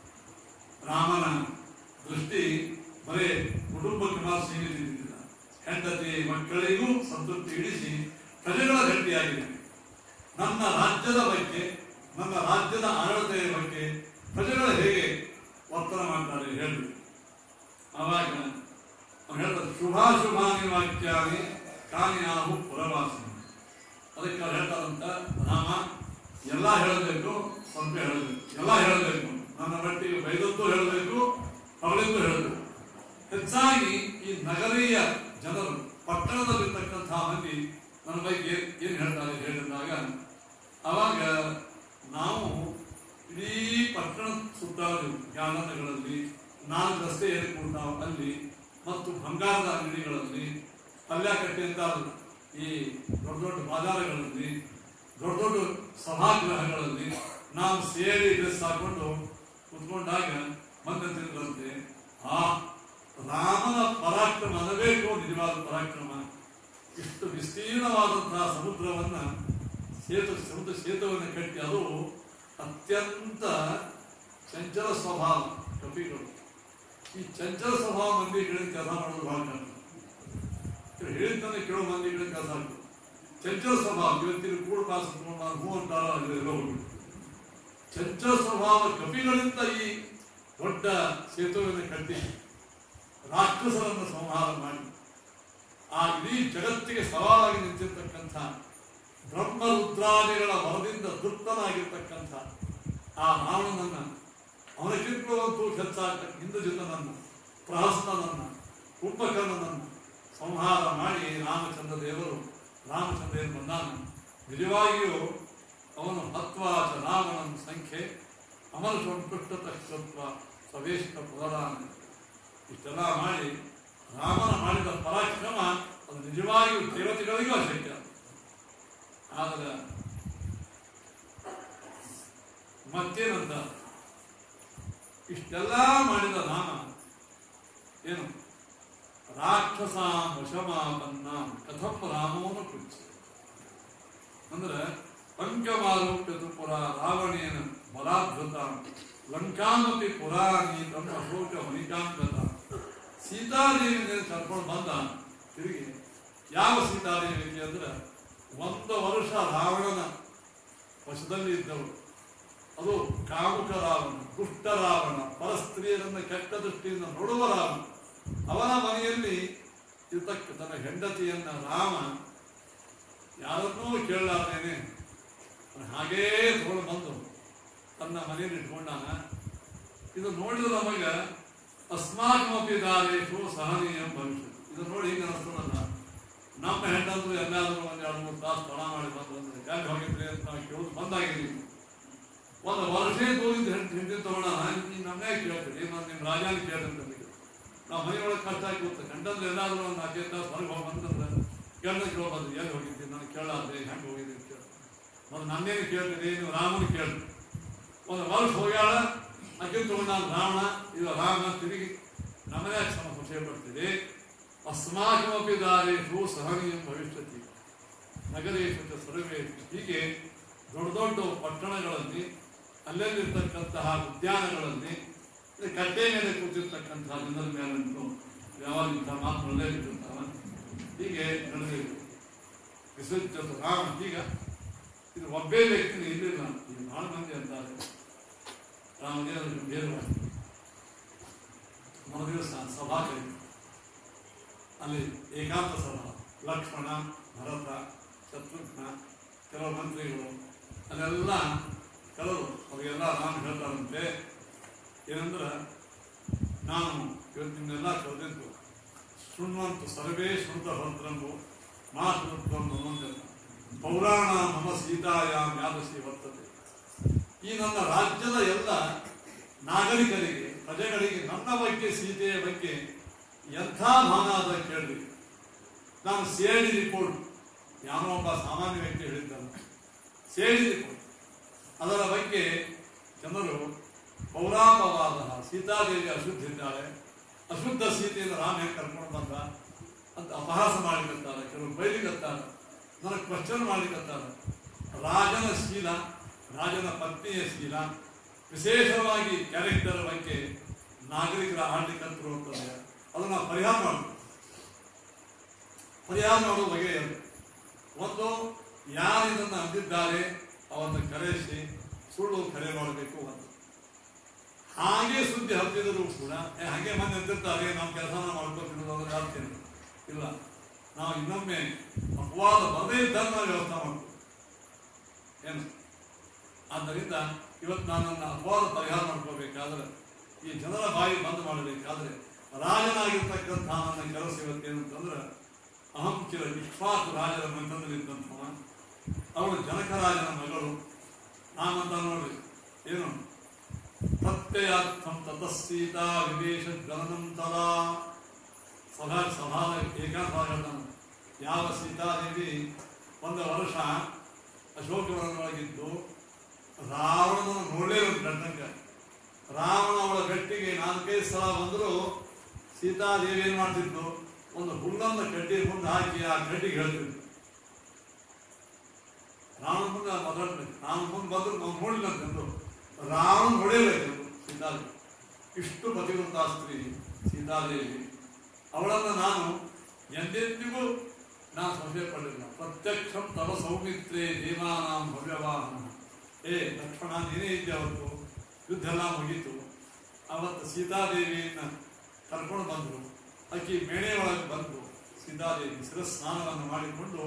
ರಾಮನ ದೃಷ್ಟಿ ಬರೇ ಕುಟುಂಬಕ್ಕೆ ಮಾತ್ರ ಸೀಮಿತ ಹೆಂಡತಿ ಮಕ್ಕಳಿಗೂ ಸಂತೃಪ್ತಿ ಇಡಿಸಿ ಪ್ರಜೆಗಳ ಗಟ್ಟಿಯಾಗಿದೆ ನನ್ನ ರಾಜ್ಯದ ಬಗ್ಗೆ ನನ್ನ ರಾಜ್ಯದ ಆಡಳಿತೆಯ ಬಗ್ಗೆ ಪ್ರಜೆಗಳು ಹೇಗೆ ವರ್ತನೆ ಮಾಡ್ತಾರೆ ಹೇಳಿ ಅವಾಗ ಅವ್ನು ಹೇಳ್ತಾರೆ ಶುಭಾಶುಭಾನಿ ವಾಕ್ಯಾನಿ ಕಾನಿಯಾಹು ಪುರವಾಸಿ ಅದಕ್ಕೆ ಅವ್ರು ಹೇಳ್ತಾರಂತ ರಾಮ ಎಲ್ಲ ಹೇಳಬೇಕು ಸ್ವಲ್ಪ ಹೇಳಬೇಕು ಎಲ್ಲ ಹೇಳಬೇಕು ನನ್ನ ಮಟ್ಟಿಗೆ ಬೈದದ್ದು ಹೇಳಬೇಕು ಅವಳಿಂದು ಹೇಳಬೇಕು ಹೆಚ್ಚಾಗಿ ಈ ನಗರೀಯ ಜನರು ಪಟ್ಟಣದಲ್ಲಿರ್ತಕ್ಕಂತಹ ಮಂದಿ ನನ್ನ ಬಗ್ಗೆ ಏನು ಹೇಳ್ತಾರೆ ಹೇಳಿದಾಗ ಅವಾಗ ನಾವು ಇಡೀ ಪಟ್ಟಣ ಸುತ್ತಾಡಿ ಗಾರ್ಡನ್ಗಳಲ್ಲಿ ನಾಲ್ಕು ರಸ್ತೆ ಏರಿ ಕೊಡ್ತಾವ ಅಲ್ಲಿ ಮತ್ತು ಬಂಗಾರದ ಅಂಗಡಿಗಳಲ್ಲಿ ಪಲ್ಯಕಟ್ಟೆ ಅಂತ ಈ ದೊಡ್ಡ ದೊಡ್ಡ ಬಾಜಾರಗಳಲ್ಲಿ ದೊಡ್ಡ ದೊಡ್ಡ ಸಭಾಗೃಹಗಳಲ್ಲಿ ನಾವು ಸೇರಿ ಡ್ರೆಸ್ ಹಾಕೊಂಡು ಕುತ್ಕೊಂಡಾಗ ಮಂದ ತಿಂದ್ರಂತೆ ಆ ರಾಮನ ಪರಾಕ್ರಮ ಅನ್ನಬೇಕು ನಿಜವಾದ ಪರಾಕ್ರಮ ಇಷ್ಟು ವಿಸ್ತೀರ್ಣವಾದಂತಹ ಸಮುದ್ರವನ್ನ ಸೇತು ಸಮುದ್ರ ಸೇತುವನ್ನು ಕಟ್ಟಿ ಅದು ಅತ್ಯಂತ ಚಂಚಲ ಸ್ವಭಾವ ಕಪಿಗಳು ಈ ಚಂಚಲ ಸ್ವಭಾವ ಮಂದಿಗಳಿಂದ ಕೆಲಸ ಮಾಡೋದು ಬಹಳ ಕಷ್ಟ ಹೇಳಿದ್ದನ್ನೇ ಕೇಳೋ ಮಂದಿಗಳಿಂದ ಕೆಲಸ ಆಗ್ತದೆ ಚಂಚಲ ಸ್ವಭಾವ ಇವತ್ತಿನ ಕೂಡ ಕಾಸು ತಗೊಂಡು ನಾನು ಹೂ ಅಂತಾರ ಅದ್ರಲ್ಲಿ ಹೋಗ್ಬಿಡು ಚಂಚಲ ಸ್ವಭಾವ ಕಪಿಗಳಿಂದ ಈ ದೊಡ್ಡ ಸೇತುವೆಯನ್ನು ಕಟ್ಟಿ ರಾಕ್ಷಸರನ್ನು ಸಂಹಾರ ಮಾಡಿ ಆ ಇಡೀ ಜಗತ್ತಿಗೆ ಸವಾಲಾಗಿ ನಿಂತಿರ್ತಕ್ಕಂಥ ಬ್ರಹ್ಮರುದ್ರಾದಿಗಳ ವರದಿಂದ ತೃಪ್ತನಾಗಿರ್ತಕ್ಕಂಥ ಆ ರಾವಣನನ್ನ ಅವನಕ್ಕಿಂತಲೂ ಹೆಚ್ಚಾಗ ಇಂದ್ರಜಿತನನ್ನು ಪ್ರಹಸ್ತನನ್ನ ಕುಂಭಕರ್ಣನನ್ನು ಸಂಹಾರ ಮಾಡಿ ರಾಮಚಂದ್ರ ದೇವರು ರಾಮಚಂದ್ರ ಏನು ಬಂದಾನ ನಿಜವಾಗಿಯೂ ಅವನು ಹತ್ವಾಚ ರಾವಣನ ಸಂಖ್ಯೆ ಅಮರ ಸಂಪುಷ್ಟ ತಕ್ಷತ್ವ ಸವೇಷ್ಟ ಪ್ರಧಾನ ಇಷ್ಟೆಲ್ಲ ಮಾಡಿ ರಾಮನ ಮಾಡಿದ ಪರಾಕ್ರಮ ಅದು ನಿಜವಾಗಿಯೂ ದೇವತೆಗಳಿಗೂ ಅಶಕ್ಯ ಆದರೆ ಮತ್ತೇನಂತ ಇಷ್ಟೆಲ್ಲ ಮಾಡಿದ ರಾಮ ಏನು ರಾಕ್ಷಸ ವಶಮಾಪನ್ನ ಕಥಂ ರಾಮೋನ ಕೃಚ್ಛ ಅಂದ್ರೆ ಪಂಚಮಾರೋಪ್ಯತು ಪುರ ರಾವಣೇನ ಬಲಾದ್ಭುತ ಲಂಕಾಮಪಿ ಪುರಾಣಿ ತಮ್ಮ ಅಶೋಕ ಮಣಿಕಾಂಕತ ಸೀತಾದೇವಿನ ಕರ್ಕೊಂಡು ಬಂದ ತಿರುಗಿ ಯಾವ ಸೀತಾದೇವಿ ಅಂದ್ರೆ ಒಂದು ವರ್ಷ ರಾವಣನ ವಶದಲ್ಲಿ ಇದ್ದವರು ಅದು ಕಾಮುಕ ರಾವಣ ದುಷ್ಟ ರಾವಣ ಪರಸ್ತ್ರೀಯರನ್ನ ಕೆಟ್ಟ ದೃಷ್ಟಿಯಿಂದ ನೋಡುವ ರಾವಣ ಅವನ ಮನೆಯಲ್ಲಿ ಇರ್ತಕ್ಕ ತನ್ನ ಹೆಂಡತಿಯನ್ನ ರಾಮ ಯಾರನ್ನೂ ಕೇಳಲಾರ್ದೇನೆ ಹಾಗೇ ತಗೊಂಡು ಬಂದು ತನ್ನ ಮನೆಯಲ್ಲಿ ಇಟ್ಕೊಂಡಾನ ಇದು ನೋಡಿದ ನಮಗ ಅಸ್ಮಾಕಮಪಿ ದಾರೇಶು ಸಹನೀಯ ಭವಿಷ್ಯ ಇದು ನೋಡಿ ಹಿಂಗೆ ಅನಿಸ್ತದಲ್ಲ ನಮ್ಮ ಹೆಣ್ಣಂದ್ರು ಎಲ್ಲಾದ್ರೂ ಒಂದ್ ಎರಡು ಮೂರು ತಾಸು ತಡ ಮಾಡಿ ಬಂದು ಅಂದ್ರೆ ಯಾಕೆ ಹೋಗಿದ್ರಿ ಅಂತ ನಾವು ಕೇಳೋದು ಬಂದಾಗಿದ್ದೀವಿ ಒಂದು ವರ್ಷೇ ತೋರಿದ್ದು ಹೆಂಡತಿ ಹೆಂಡತಿ ತಗೊಳ್ಳೋಣ ನೀವು ನಮ್ಮೇ ಕೇಳ್ತೀರಿ ನಾನು ನಿಮ್ಮ ರಾಜಾನ ಕೇಳ್ತಂತ ನಾವು ಮನೆಯೊಳಗೆ ಕಷ್ಟ ಆಗಿ ಗೊತ್ತ ಗಂಡಂದ್ರೆ ಎಲ್ಲಾದ್ರೂ ಒಂದು ನಾಲ್ಕೈದು ತಾಸು ಹೊರಗೆ ಹೋಗಿ ಬಂತಂದ್ರೆ ಗಂಡ ಕೇಳಬಾರ್ದು ಎಲ್ಲಿ ಹೋಗಿದ್ದೆ ನಾನು ಕೇಳಾರ್ದೆ ಹೆಂಗೆ ಹೋಗಿದ್ದೆ ಅಂತ ಕೇಳ ಮತ್ತು ನನ್ನೇನು ಕೇಳ್ತೀನಿ ನೀವು ರಾಮನ ಕೇಳಿ ಒಂದು ವರ್ಷ ಹೋಗ್ಯಾಳ ಅಕ್ಕಿ ತಗೊಂಡು ನಾನು ರಾವಣ ಇದು ರಾಮ ತಿರುಗಿ ನಮ್ಮನೇ ಕ್ಷಮ ಸಂಶಯ ಪಡ್ತೀರಿ ಅಸ್ಮಾಕಮಪಿ ದಾರೇಶು ಸಹನೀಯ ಭವಿಷ್ಯತಿ ನಗರೇಶು ಚ ಸರ್ವೇಶು ಹೀಗೆ ದೊಡ್ಡ ದೊಡ್ಡ ಪಟ್ಟಣಗಳಲ್ಲಿ ಅಲ್ಲಲ್ಲಿರ್ತಕ್ಕಂತಹ ಉದ್ಯಾನಗಳಲ್ಲಿ ಅಂದ್ರೆ ಕಟ್ಟೆ ಮೇಲೆ ಕೂತಿರ್ತಕ್ಕಂತಹ ಜನರ ಮೇಲಂತೂ ಯಾವಾಗ ಇಂಥ ಮಾತುಗಳೇ ಇಟ್ಟಿರ್ತಾವ ಹೀಗೆ ನಡೆದಿದೆ ವಿಸರ್ಜಿತ ರಾಮ ಈಗ ಇದು ಒಬ್ಬೇ ವ್ಯಕ್ತಿ ಇರಲಿಲ್ಲ ಇದು ಬಹಳ ಮಂದಿ ಅಂತಾರೆ ರಾಮದೇವರ ಗಂಭೀರವಾಗಿ ಮರುದಿವಸ ಸಭಾ ಕರೀತು ಅಲ್ಲಿ ಏಕಾಂತ ಸಭಾ ಲಕ್ಷ್ಮಣ ಭರತ ಶತ್ರುಘ್ನ ಕೆಲವು ಮಂತ್ರಿಗಳು ಅಲ್ಲೆಲ್ಲ ಕೆಲವರು ಅವರಿಗೆಲ್ಲ ರಾಮ ಹೇಳ್ತಾರಂತೆ ಏನಂದ್ರೆ ನಾನು ಇವತ್ತಿನೆಲ್ಲ ಕರೆದಿದ್ದು ಶೃಣ್ವಂತು ಸರ್ವೇ ಶ್ರುತ ಭದ್ರಂಬು ಮಾತೃತ್ವಂ ಮಮಂಜನ ಪೌರಾಣ ಮಮ ಸೀತಾಯಾಮ್ ಯಾದಶಿ ವರ್ತದೆ ಈ ನನ್ನ ರಾಜ್ಯದ ಎಲ್ಲ ನಾಗರಿಕರಿಗೆ ಪ್ರಜೆಗಳಿಗೆ ನನ್ನ ಬಗ್ಗೆ ಸೀತೆಯ ಬಗ್ಗೆ ಎಂಥ ಮಾನ ಅದ ಕೇಳಿ ನಾನು ಸೇಡಿ ರಿಪೋರ್ಟ್ ಯಾರೋ ಒಬ್ಬ ಸಾಮಾನ್ಯ ವ್ಯಕ್ತಿ ಹೇಳಿದ್ದಾನೆ ಸೇಡಿ ರಿಪೋರ್ಟ್ ಅದರ ಬಗ್ಗೆ ಜನರು ಪೌರಾಪವಾದ ಸೀತಾದೇವಿ ಅಶುದ್ಧ ಇದ್ದಾಳೆ ಅಶುದ್ಧ ಸೀತೆಯನ್ನು ರಾಮ ಹೆಂಗೆ ಕರ್ಕೊಂಡು ಬಂದ ಅಂತ ಅಪಹಾಸ ಮಾಡ್ಲಿಕತ್ತಾರ ಕೆಲವರು ಬೈಲಿಕತ್ತಾರ ನನಗೆ ಕ್ವಶನ್ ಮಾಡ್ಲಿಕತ್ತಾರ ರಾಜನ ಶೀಲ ರಾಜನ ಪತ್ನಿಯ ಶೀಲ ವಿಶೇಷವಾಗಿ ಕ್ಯಾರೆಕ್ಟರ್ ಬಗ್ಗೆ ನಾಗರಿಕರ ಆಡ್ಲಿಕ್ಕಂತರು ಅಂತಂದ್ರೆ ಅದನ್ನ ಪರಿಹಾರ ಮಾಡಬೇಕು ಪರಿಹಾರ ಮಾಡುವ ಬಗೆ ಎರಡು ಒಂದು ಯಾರು ಇದನ್ನು ಅಂದಿದ್ದಾರೆ ಅವರನ್ನು ಕರೆಸಿ ಸುಳ್ಳು ಕರೆ ಮಾಡಬೇಕು ಒಂದು ಹಾಗೆ ಸುದ್ದಿ ಹಬ್ಬಿದರೂ ಕೂಡ ಏ, ಹಾಗೆ ಮಂದಿ ಅಂತಿರ್ತಾರೆ ನಾವು ಕೆಲಸನ ಮಾಡ್ಕೊತಿರೋದು ಅಂದ್ರೆ ಹೇಳ್ತೇನೆ ಇಲ್ಲ ನಾವು ಇನ್ನೊಮ್ಮೆ ಅಪವಾದ ಬರದೇ ಇದ್ದಾಗ ನಾವು ವ್ಯವಸ್ಥೆ ಮಾಡ್ತೀವಿ ಏನು ಆದ್ದರಿಂದ ಇವತ್ತು ನಾನು ನನ್ನ ಅಪವಾದ ಪರಿಹಾರ ಮಾಡ್ಕೋಬೇಕಾದ್ರೆ ಈ ಜನರ ಬಾಯಿ ಬಂದ್ ಮಾಡಬೇಕಾದ್ರೆ ರಾಜನಾಗಿರ್ತಕ್ಕಂಥ ನನ್ನ ಕೆಲಸ ಇವತ್ತೇನು ಅಂತಂದ್ರೆ ಅಹಂ ಚಿರ ವಿಶ್ವಾಸ ರಾಜರ ಮಂತ್ರದಲ್ಲಿದ್ದಂಥವ ಅವಳು ಜನಕರಾಜನ ಮಗಳು ನಾನಂತ ನೋಡ್ರಿ ಏನು ಪ್ರತ್ಯಯಾರ್ಥಂ ತತಸ್ಸೀತಾ ವಿವೇಶ ಗಮನಂ ತದಾ ಸಭಾ ಸಭಾ ಏಕಾಂತ ಯಾವ ಸೀತಾದೇವಿ ಒಂದು ವರ್ಷ ಅಶೋಕವನದೊಳಗಿದ್ದು ರಾವಣನ ನೋಡಲೇ ಒಂದು ಗಂಟಂಕ ರಾವಣ ಅವಳ ಗಟ್ಟಿಗೆ ನಾಲ್ಕೈದು ಸಲ ಬಂದರೂ ಸೀತಾದೇವಿ ಏನ್ ಮಾಡ್ತಿದ್ದು ಒಂದು ಹುಲ್ಲನ್ನ ಕಡ್ಡಿ ಮುಂದೆ ಹಾಕಿ ಆ ಕಡ್ಡಿಗೆ ಹೇಳ್ತಿದ್ದು ರಾವಣ ಮುಂದೆ ಮಾತಾಡ್ಬೇಕು ರಾವಣ ಮುಂದೆ ಬಂದ್ರು ನಾವು ನೋಡಿಲ್ಲ ಅಂತಂದ್ರು ರಾವಣ ನೋಡೇಬೇಕು ಸೀತಾದೇವಿ ಇಷ್ಟು ಪತಿವ್ರತ ಸ್ತ್ರೀ ಸೀತಾದೇವಿ ಅವಳನ್ನು ನಾನು ಎಂದೆಂದಿಗೂ ನಾನು ಸಂಶಯ ಪಡಲಿಲ್ಲ ಪ್ರತ್ಯಕ್ಷಂ ತವ ಸೌಮಿತ್ರೇ ದೇವಾನಾಂ ಭವ್ಯವಾಹನ ಏ ಲಕ್ಷ್ಮಣ ನೀನೇ ಇದ್ದೆ ಅವತ್ತು ಯುದ್ಧ ಎಲ್ಲ ಮುಗೀತು ಅವತ್ತು ಸೀತಾದೇವಿಯನ್ನ ಕರ್ಕೊಂಡು ಬಂದರು ಅಕ್ಕಿ ಮೇಣೆ ಒಳಗೆ ಬಂದು ಸೀತಾದೇವಿ ಶಿರಸ್ನಾನವನ್ನು ಮಾಡಿಕೊಂಡು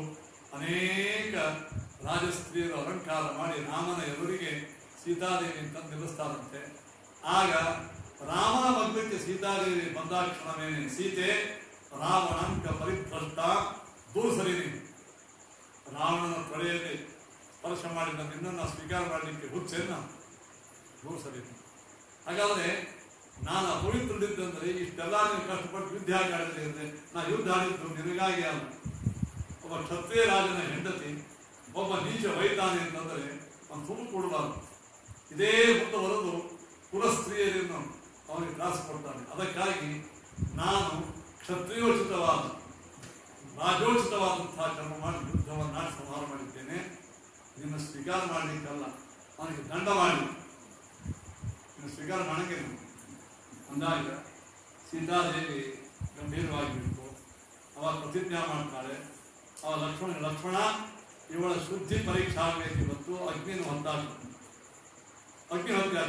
ಅನೇಕ ರಾಜಸ್ತ್ರೀಯರು ಅಲಂಕಾರ ಮಾಡಿ ರಾಮನ ಎದುರಿಗೆ ಸೀತಾದೇವಿ ತಂದು ನಿಲ್ಲಿಸ್ತಾರಂತೆ ಆಗ ರಾಮನ ಮಗ್ಗಕ್ಕೆ ಸೀತಾದೇವಿ ಬಂದಾಕ್ಷಣವೇನೆ ಸೀತೆ ರಾವಣಂಕ ಪರಿಭ್ರಷ್ಟ ದೂರ ಸರಿ ನೀನು ರಾವಣನ ತೊಳೆಯಲ್ಲಿ ಸ್ಪರ್ಶ ಮಾಡಿದ ನಿನ್ನನ್ನು ಸ್ವೀಕಾರ ಮಾಡಲಿಕ್ಕೆ ಹುಚ್ಚೇನ ದೂರ ಸರಿ ನೀನು. ಹಾಗಾದ್ರೆ ನಾನು ಅಪವಿತ್ರದಿದ್ದಂದ್ರೆ ಇಷ್ಟೆಲ್ಲ ನೀವು ಕಷ್ಟಪಟ್ಟು ಯುದ್ಧ ಯಾಕೆ ಆಡಿದ್ರಿ ಅಂದ್ರೆ ನಾ ಯುದ್ಧ ಆಡಿದ್ದು ನಿನಗಾಗಿ ಅಲ್ಲ ಒಬ್ಬ ಕ್ಷತ್ರಿಯ ರಾಜನ ಹೆಂಡತಿ ಒಬ್ಬ ನೀಚ ವೈತಾನೆ ಅಂತಂದ್ರೆ ಅವನು ತುಂಬ ಕೊಡಬಾರ್ದು ಇದೇ ಮುಂದುವರೆದು ಕುಲ ಸ್ತ್ರೀಯರನ್ನು ಅವನಿಗೆ ತ್ರಾಸ ಕೊಡ್ತಾನೆ ಅದಕ್ಕಾಗಿ ನಾನು ಕ್ಷತ್ರಿಯೋಚಿತವಾದ ರಾಜೋಚಿತವಾದಂತಹ ಕರ್ಮ ಮಾಡಿ ಯುದ್ಧವನ್ನು ನಾಡಿ ಸಂಹಾರ ಮಾಡಿದ್ದೇನೆ ನಿನ್ನ ಸ್ವೀಕಾರ ಮಾಡಲಿಕ್ಕಲ್ಲ ಅವನಿಗೆ ದಂಡ ಮಾಡಿ ನಿನ್ನ ಸ್ವೀಕಾರ ಮಾಡಂಗಿಲ್ಲ ಅಂದಾಗ ಸೀತಾದೇವಿ ಗಂಭೀರವಾಗಿ ಬಿಟ್ಟು ಅವ ಪ್ರತಿಜ್ಞಾ ಮಾಡ್ತಾಳೆ ಅವ ಲಕ್ಷ್ಮಣ ಲಕ್ಷ್ಮಣ ಇವಳ ಶುದ್ಧಿ ಪರೀಕ್ಷೆ ಆಗಬೇಕು ಇವತ್ತು ಅಗ್ನಿನ ಹೊತ್ತಾಗ ಅಗ್ನಿ ಹೊತ್ತಾಗ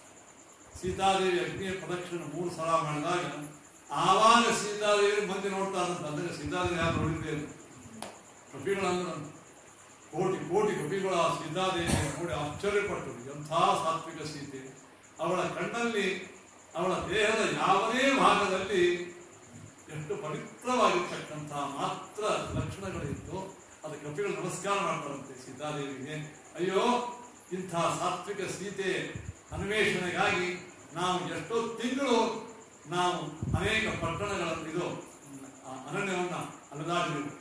ಸೀತಾದೇವಿ ಅಗ್ನಿಯ ಪ್ರದಕ್ಷಿಣೆ ಮೂರು ಸಲ ಮಾಡಿದಾಗ ಆವಾಗ ಸೀತಾದೇವಿ ಮಂದಿ ನೋಡ್ತಾರಂತ ಅಂದ್ರೆ ಸೀತಾದೇವಿ ಯಾರು ನೋಡಿದ್ದೇನೆ ಕಪಿಗಳಂದ್ರೆ ಕೋಟಿ ಕೋಟಿ ಕಪಿಗಳ ಸೀತಾದೇವಿ ನೋಡಿ ಆಶ್ಚರ್ಯಪಟ್ಟರು ಎಂಥ ಸಾತ್ವಿಕ ಸೀತೆ ಅವಳ ಕಣ್ಣಲ್ಲಿ ಅವಳ ದೇಹದ ಯಾವುದೇ ಭಾಗದಲ್ಲಿ ಎಷ್ಟು ಪವಿತ್ರವಾಗಿರ್ತಕ್ಕಂಥ ಮಾತ್ರ ಲಕ್ಷಣಗಳಿತ್ತು ಅದು ಕಪಿಗಳು ನಮಸ್ಕಾರ ಮಾಡ್ತಾರಂತೆ ಸೀತಾದೇವಿಗೆ ಅಯ್ಯೋ ಇಂಥ ಸಾತ್ವಿಕ ಸೀತೆ ಅನ್ವೇಷಣೆಗಾಗಿ ನಾವು ಎಷ್ಟೋ ತಿಂಗಳು ನಾವು ಅನೇಕ ಪಟ್ಟಣಗಳನ್ನು ಇದು ಆ ಅರಣ್ಯವನ್ನ ಅಲೆದಾಡಿದೆವು